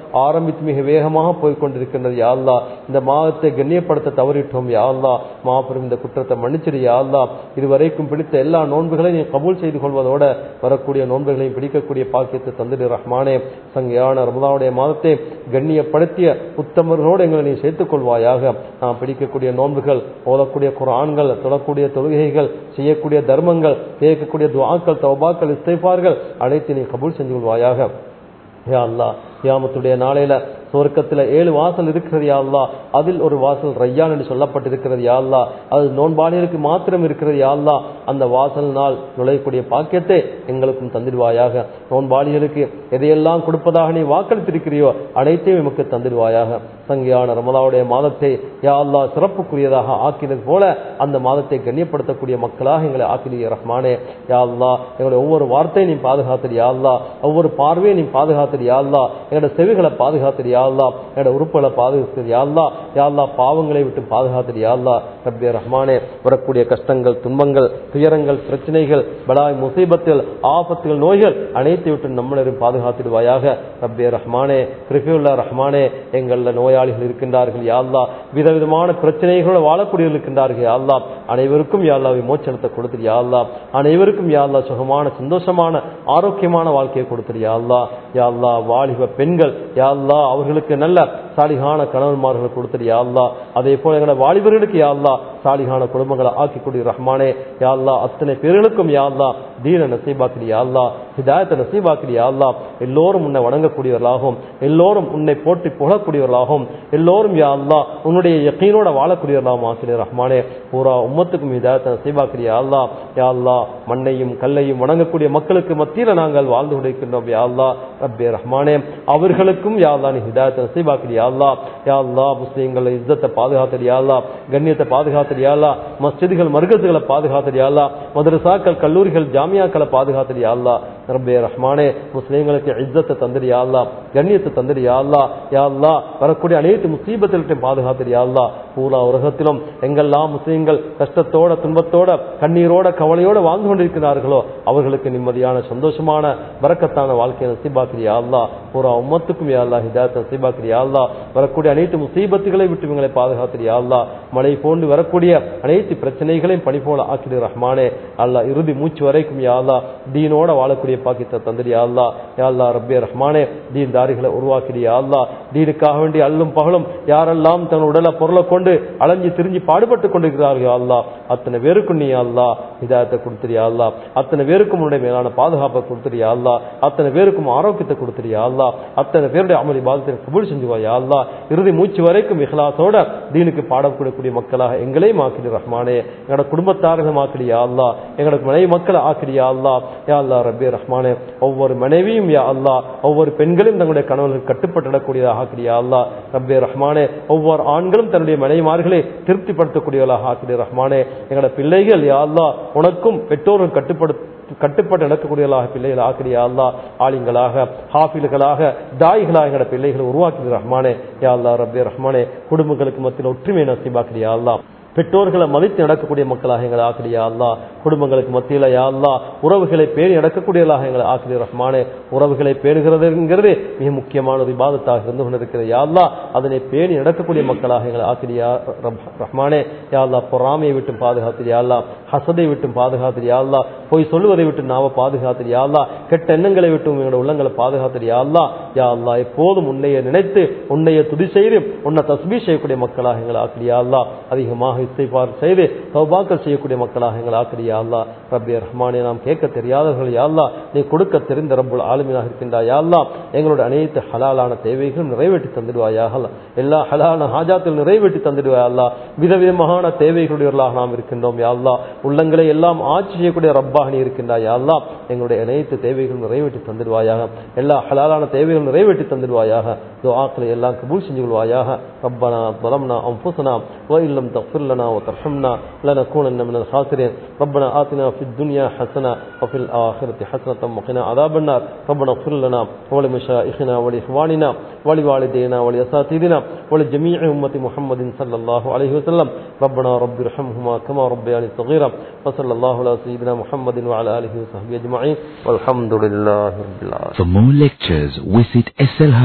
S1: ஆரம்பித்து மிக வேகமாக போய் கொண்டிருக்கின்றது யா அல்லாஹ் இந்த மாதத்தை கண்ணியப்படுத்த தவறிட்டோம் யா அல்லாஹ் மாபெரும் இந்த குற்றத்தை மன்னிச்சிரு யா அல்லாஹ் இதுவரைக்கும் பிடித்த எல்லா நோன்புகளையும் நீ கபூல் செய்து கொள்வதோட வரக்கூடிய நோன்புகளையும் பிடிக்கக்கூடிய பாக்கியத்தை தந்துடு ரஹ்மானே சங்கையான ரமதாவுடைய மாதத்தை கண்ணியப்படுத்திய உத்தமர்களோடு எங்களை நீ சேர்த்துக் கொள்வாயாக நாம் பிடிக்கக்கூடிய நோன்புகள் ஓதக்கூடிய குரான்கள் தொழக்கூடிய தொழுகைகள் செய்யக்கூடிய தர்மங்கள் கேட்கக்கூடிய துவாக்கள் தௌபாக்கள் இஸ்தைஃபார்கள் அனைத்து நீ கபூல் செஞ்சு கொள்வாயாக யா அல்லாஹ் கியாமத்துடைய நாளையில சொர்க்கத்துல ஏழு வாசல் இருக்கிறது யா அல்லாஹ் அதில் ஒரு வாசல் ரையான் என்று சொல்லப்பட்டிருக்கிறது யா அல்லாஹ் அது நோன்பாளியருக்கு மாத்திரம் இருக்கிறது யா அல்லாஹ் அந்த வாசலினால் நுழையக்கூடிய பாக்கியத்தை எங்களுக்கும் தந்திடுவாயாக நோன்பாளிகளுக்கு எதையெல்லாம் கொடுப்பதாக நீ வாக்களித்திருக்கிறியோ அனைத்தையும் எமக்கு தந்திடுவாயாக சங்கியான ரமலாவுடைய மாதத்தை யா அல்லாஹ் சிறப்புக்குரியதாக ஆக்கினது போல அந்த மாதத்தை கண்ணியப்படுத்தக்கூடிய மக்களாக எங்களை ஆக்கினிய ரஹ்மானே யா அல்லாஹ் எங்களுடைய ஒவ்வொரு வார்த்தையும் நீ பாதுகாத்தது யா அல்லாஹ் ஒவ்வொரு பார்வையை நீ பாதுகாத்தது யா அல்லாஹ் எங்களோட செவிகளை பாதுகாத்தது யா அல்லாஹ் எங்களோட உறுப்புகளை பாதுகாத்தது யா அல்லாஹ் யா அல்லாஹ் பாவங்களை விட்டு பாதுகாத்தது யா அல்லாஹ் ரப்பிய ரஹ்மானே வரக்கூடிய கஷ்டங்கள் துன்பங்கள் துயரங்கள் பிரச்சனைகள் பலாய் முசீபத்தில் ஆபத்துகள் நோய்கள் அனைத்து விட்டு நம்மளரும் பாதுகாத்திடுவாயாக ரப்பிய ரஹ்மானே கிருபியுல்லா ரஹ்மானே எங்கள நோயாளிகள் இருக்கின்றார்கள் யா அல்லாஹ் விதவிதமான பிரச்சனைகளோடு வாழக்கூடியவர்கள் இருக்கின்றார்கள் யா அல்லாஹ் அனைவருக்கும் யா அல்லாஹ் விமோச்சனத்தை கொடுத்துரு யா அல்லாஹ் அனைவருக்கும் யா அல்லாஹ் சுகமான சந்தோஷமான ஆரோக்கியமான வாழ்க்கையை கொடுத்துரு யா அல்லாஹ் யா அல்லாஹ் வாலிப பெண்கள் யா அல்லாஹ் அவர்களுக்கு நல்ல சாலிகான கணவன்மார்கள் கொடுத்துரு யா அல்லாஹ் அதே போல எங்களோட வாலிபர்களுக்கு யா அல்லாஹ் சாலிகான குடும்பங்களை ஆக்கி கொடு ரஹ்மானே யா அல்லாஹ் அத்தனை பேர்களுக்கும் யா அல்லாஹ் தீன நசீபாக்கிரி யா அல்லாஹ் ஹிதாயத்தை நசீபாக்கிரி யா அல்லாஹ் எல்லோரும் உன்னை வணங்கக்கூடியவர்களாகவும் எல்லோரும் உன்னை போற்றி புகழக்கூடியவர்களாகவும் எல்லோரும் யா அல்லாஹ் உன்னுடைய யக்கீனோட வாழக்கூடியவர்களாகவும் ஆசிரியர் ரஹ்மானே பூரா உம்மத்துக்கும் ஹிதாயத்தை நசீபாக்கிரி யா அல்லாஹ் யா அல்லாஹ் மண்ணையும் கல்லையும் வணங்கக்கூடிய மக்களுக்கு மத்தியில் நாங்கள் வாழ்ந்து கொண்டிருக்கின்றோம் யா அல்லாஹ் ரப்பே ரஹ்மானே அவர்களுக்கும் யா அல்லாஹ் நீ ஹிதாயத்தை நசீபாக்கிரி யா அல்லாஹ் யா அல்லாஹ் முஸ்லீம்களை இஸ்ஸத்தை பாதுகாத்தது யா அல்லாஹ் கண்ணியத்தை பாதுகாத்தது யா அல்லாஹ் மஸ்ஜிதுகள் மர்கத்துகளை பாதுகாத்தது யா அல்லாஹ் மதரசாக்கள் கல்லூரிகள் ஜாமியாக்களை பாதுகாத்தது யா அல்லாஹ் ரப்பே ரஹ்மானே முஸ்லீம்களுக்கு இஸ்ஸத்தை தந்தது யா அல்லாஹ் கண்ணியத்தை தந்தது யா அல்லாஹ் யா அல்லாஹ் வரக்கூடிய அனைத்து முசீபத்திலும் பாதுகாத்தது யா அல்லாஹ் பூரா உலகத்திலும் எங்கெல்லாம் முஸ்லீம்கள் கஷ்டத்தோட துன்பத்தோட கண்ணீரோட கவலையோட வாழ்ந்து கொண்டிருக்கிறார்களோ அவர்களுக்கு நிம்மதியான சந்தோஷமான வரக்கத்தான வாழ்க்கையை நசீபாக்கிரி யா அல்லாஹ் பூரா உம்மத்துக்கும் யா அல்லாஹ் ஹிதாயத்தை நசீபாக்கிரி யா அல்லாஹ் வரக்கூடிய அனைத்து முசீபத்துகளை விட்டு இவங்களை பாதுகாத்திரு யா அல்லாஹ் மழை போன்று வரக்கூடிய அனைத்து பிரச்சனைகளையும் பணி போல ஆக்கிடு ரஹ்மானே அல்லாஹ் இறுதி மூச்சு வரைக்கும் யா அல்லாஹ் தீனோட வாழக்கூடிய பாக்கியத்தை தந்திரி யா அல்லாஹ் யா அல்லாஹ் ரப்பிய ரஹ்மானே தீன் தாரிகளை உருவாக்கிடு யா அல்லாஹ் தீனுக்காக வேண்டி அல்லும் பகலும் யாரெல்லாம் தன் உடலை பொருளை கொண்டு அலைஞ்சு திரிஞ்சு பாடுபட்டு கொண்டிருக்கிறார்கள் யா அல்லாஹ் அத்தனை பேருக்கும் நீ யா அல்லாஹ் ஹிதாயத்தை கொடுத்துறியா அல்லாஹ் அத்தனை பேருக்கும் உன்னுடைய மேலான பாதுகாப்பை கொடுத்துறியா அல்லாஹ் அத்தனை பேருக்கும் ஆரோக்கியத்தை கொடுத்துறியா அல்லாஹ் அத்தனை பேருடைய அமளி பாதத்தை கபூல் செஞ்சுவா யா அல்லாஹ் இறுதி மூச்சு வரைக்கும் இஹ்லாசோட தீனுக்கு பாடம் கொடுக்கக்கூடிய மக்களாக எங்களையும் ஆக்கிடு ரஹ்மானே எங்களோட குடும்பத்தார்கள் ஆக்கிடியா அல்லாஹ் எங்களோட மனைவி மக்களை ஆக்கிடியா அல்லாஹ் யா அல்லாஹ் ரப்பி ரஹ்மானே ஒவ்வொரு மனைவியும் யா அல்லாஹ் ஒவ்வொரு பெண்களும் தங்களுடைய கணவர்களுக்கு கட்டுப்பட்டுடக்கூடியதாக ஆக்கிடியா அல்லாஹ் ரப்பி ரஹ்மானே ஒவ்வொரு ஆண்களும் தன்னுடைய மனைவிமார்களை திருப்திப்படுத்தக்கூடியவர்களாக ஆக்கிடு ரஹ்மானே எங்களோட பிள்ளைகள் யா அல்லாஹ் உனக்கும் பெற்றோரும் கட்டுப்படுத்த கட்டுப்பட்டு நடக்கக்கூடியவர்களாக பிள்ளைகள் ஆக்கிறியா அல்லா ஆலிங்களாக ஹாஃபில்களாக தாய்களாக எங்களோட பிள்ளைகளை உருவாக்கிடு ரஹ்மானே யா அல்லா ரப்பே ரஹ்மானே குடும்பங்களுக்கு மத்தியில் ஒற்றுமை நசீபாக்கிறியா அல்லா பெற்றோர்களை மதித்து நடக்கக்கூடிய மக்களாக எங்களை ஆக்கிறியா அல்லா குடும்பங்களுக்கு மத்தியில் யா அல்லா உறவுகளை பேணி நடக்கக்கூடியவர்களாக எங்களை ஆக்கிரி ரஹ்மானே உறவுகளை பேணுகிறதுங்கிறது மிக முக்கியமான ஒரு விவாதத்தாக இருந்து கொண்டிருக்கிறது யா அல்லா அதனை பேணி நடக்கக்கூடிய மக்களாக எங்களை ஆக்கிரியா ரஹ்மானே யா அல்லா பொறாமையை விட்டு பாதுகாத்திரியா அல்லா ஹசதை விட்டு பாதுகாத்திரியா அல்லா போய் சொல்லுவதை விட்டு நாம பாதுகாத்திரியா அல்லா கெட்ட எண்ணங்களை விட்டு எங்களோட உள்ளங்களை பாதுகாத்திரியா அல்லா யா அல்லா எப்போதும் உன்னைய நினைத்து உன்னைய துதி செய்து உன்னை தஸ்பீ செய்யக்கூடிய மக்களாக எங்களை ஆக்கிரியா அல்லா அதிகமாக இஸ்தைபார் செய்து சௌபாக்கள் செய்யக்கூடிய மக்களாக எங்களை ஆக்கிரியா அல்லா ரப்பி ரஹ்மானே நாம் கேட்க தெரியாதவர்கள் யா அல்லா நீ கொடுக்க தெரிந்த ரப்புல் ஆளுமையாக இருக்கின்றா யா அல்லா எங்களோட அனைத்து ஹலாலான தேவைகளும் நிறைவேற்றி தந்துடுவாயாக அல்லா எல்லா ஹலாலான ஹாஜாத்தில் நிறைவேற்றி தந்துடுவா அல்லா விதவிதமான தேவைகளுடையவர்களாக நாம் இருக்கின்றோம் யா அல்லா உள்ளங்களை எல்லாம் ஆட்சி செய்யக்கூடிய ரப்பாக நீ இருக்கின்றாய் யா அல்லா எங்களுடைய அனைத்து தேவைகளும் நிறைவேற்றி தந்துடுவாயாக எல்லா ஹலாலான தேவைகளும் நிறைவேற்றி தந்துடுவாயாக துஆக்களை எல்லாம் கபூல் செஞ்சு கொள்வாயாக ربنا ظلمنا أنفسنا وإن لم تغفر لنا وترحمنا لنكونن من الخاسرين ربنا آتنا في الدنيا حسنة وفي الآخرة حسنة وقنا عذاب النار ربنا اغفر لنا ولمشائخنا ولإخواننا ولوالدينا ولأساتذتنا ولجميع أمة محمد صلى الله عليه وسلم ربنا رب ارحمهما كما ربياني صغيرا وصلى الله على سيدنا محمد وعلى آله وصحبه أجمعين والحمد لله رب العالمين
S2: For more lectures, visit SL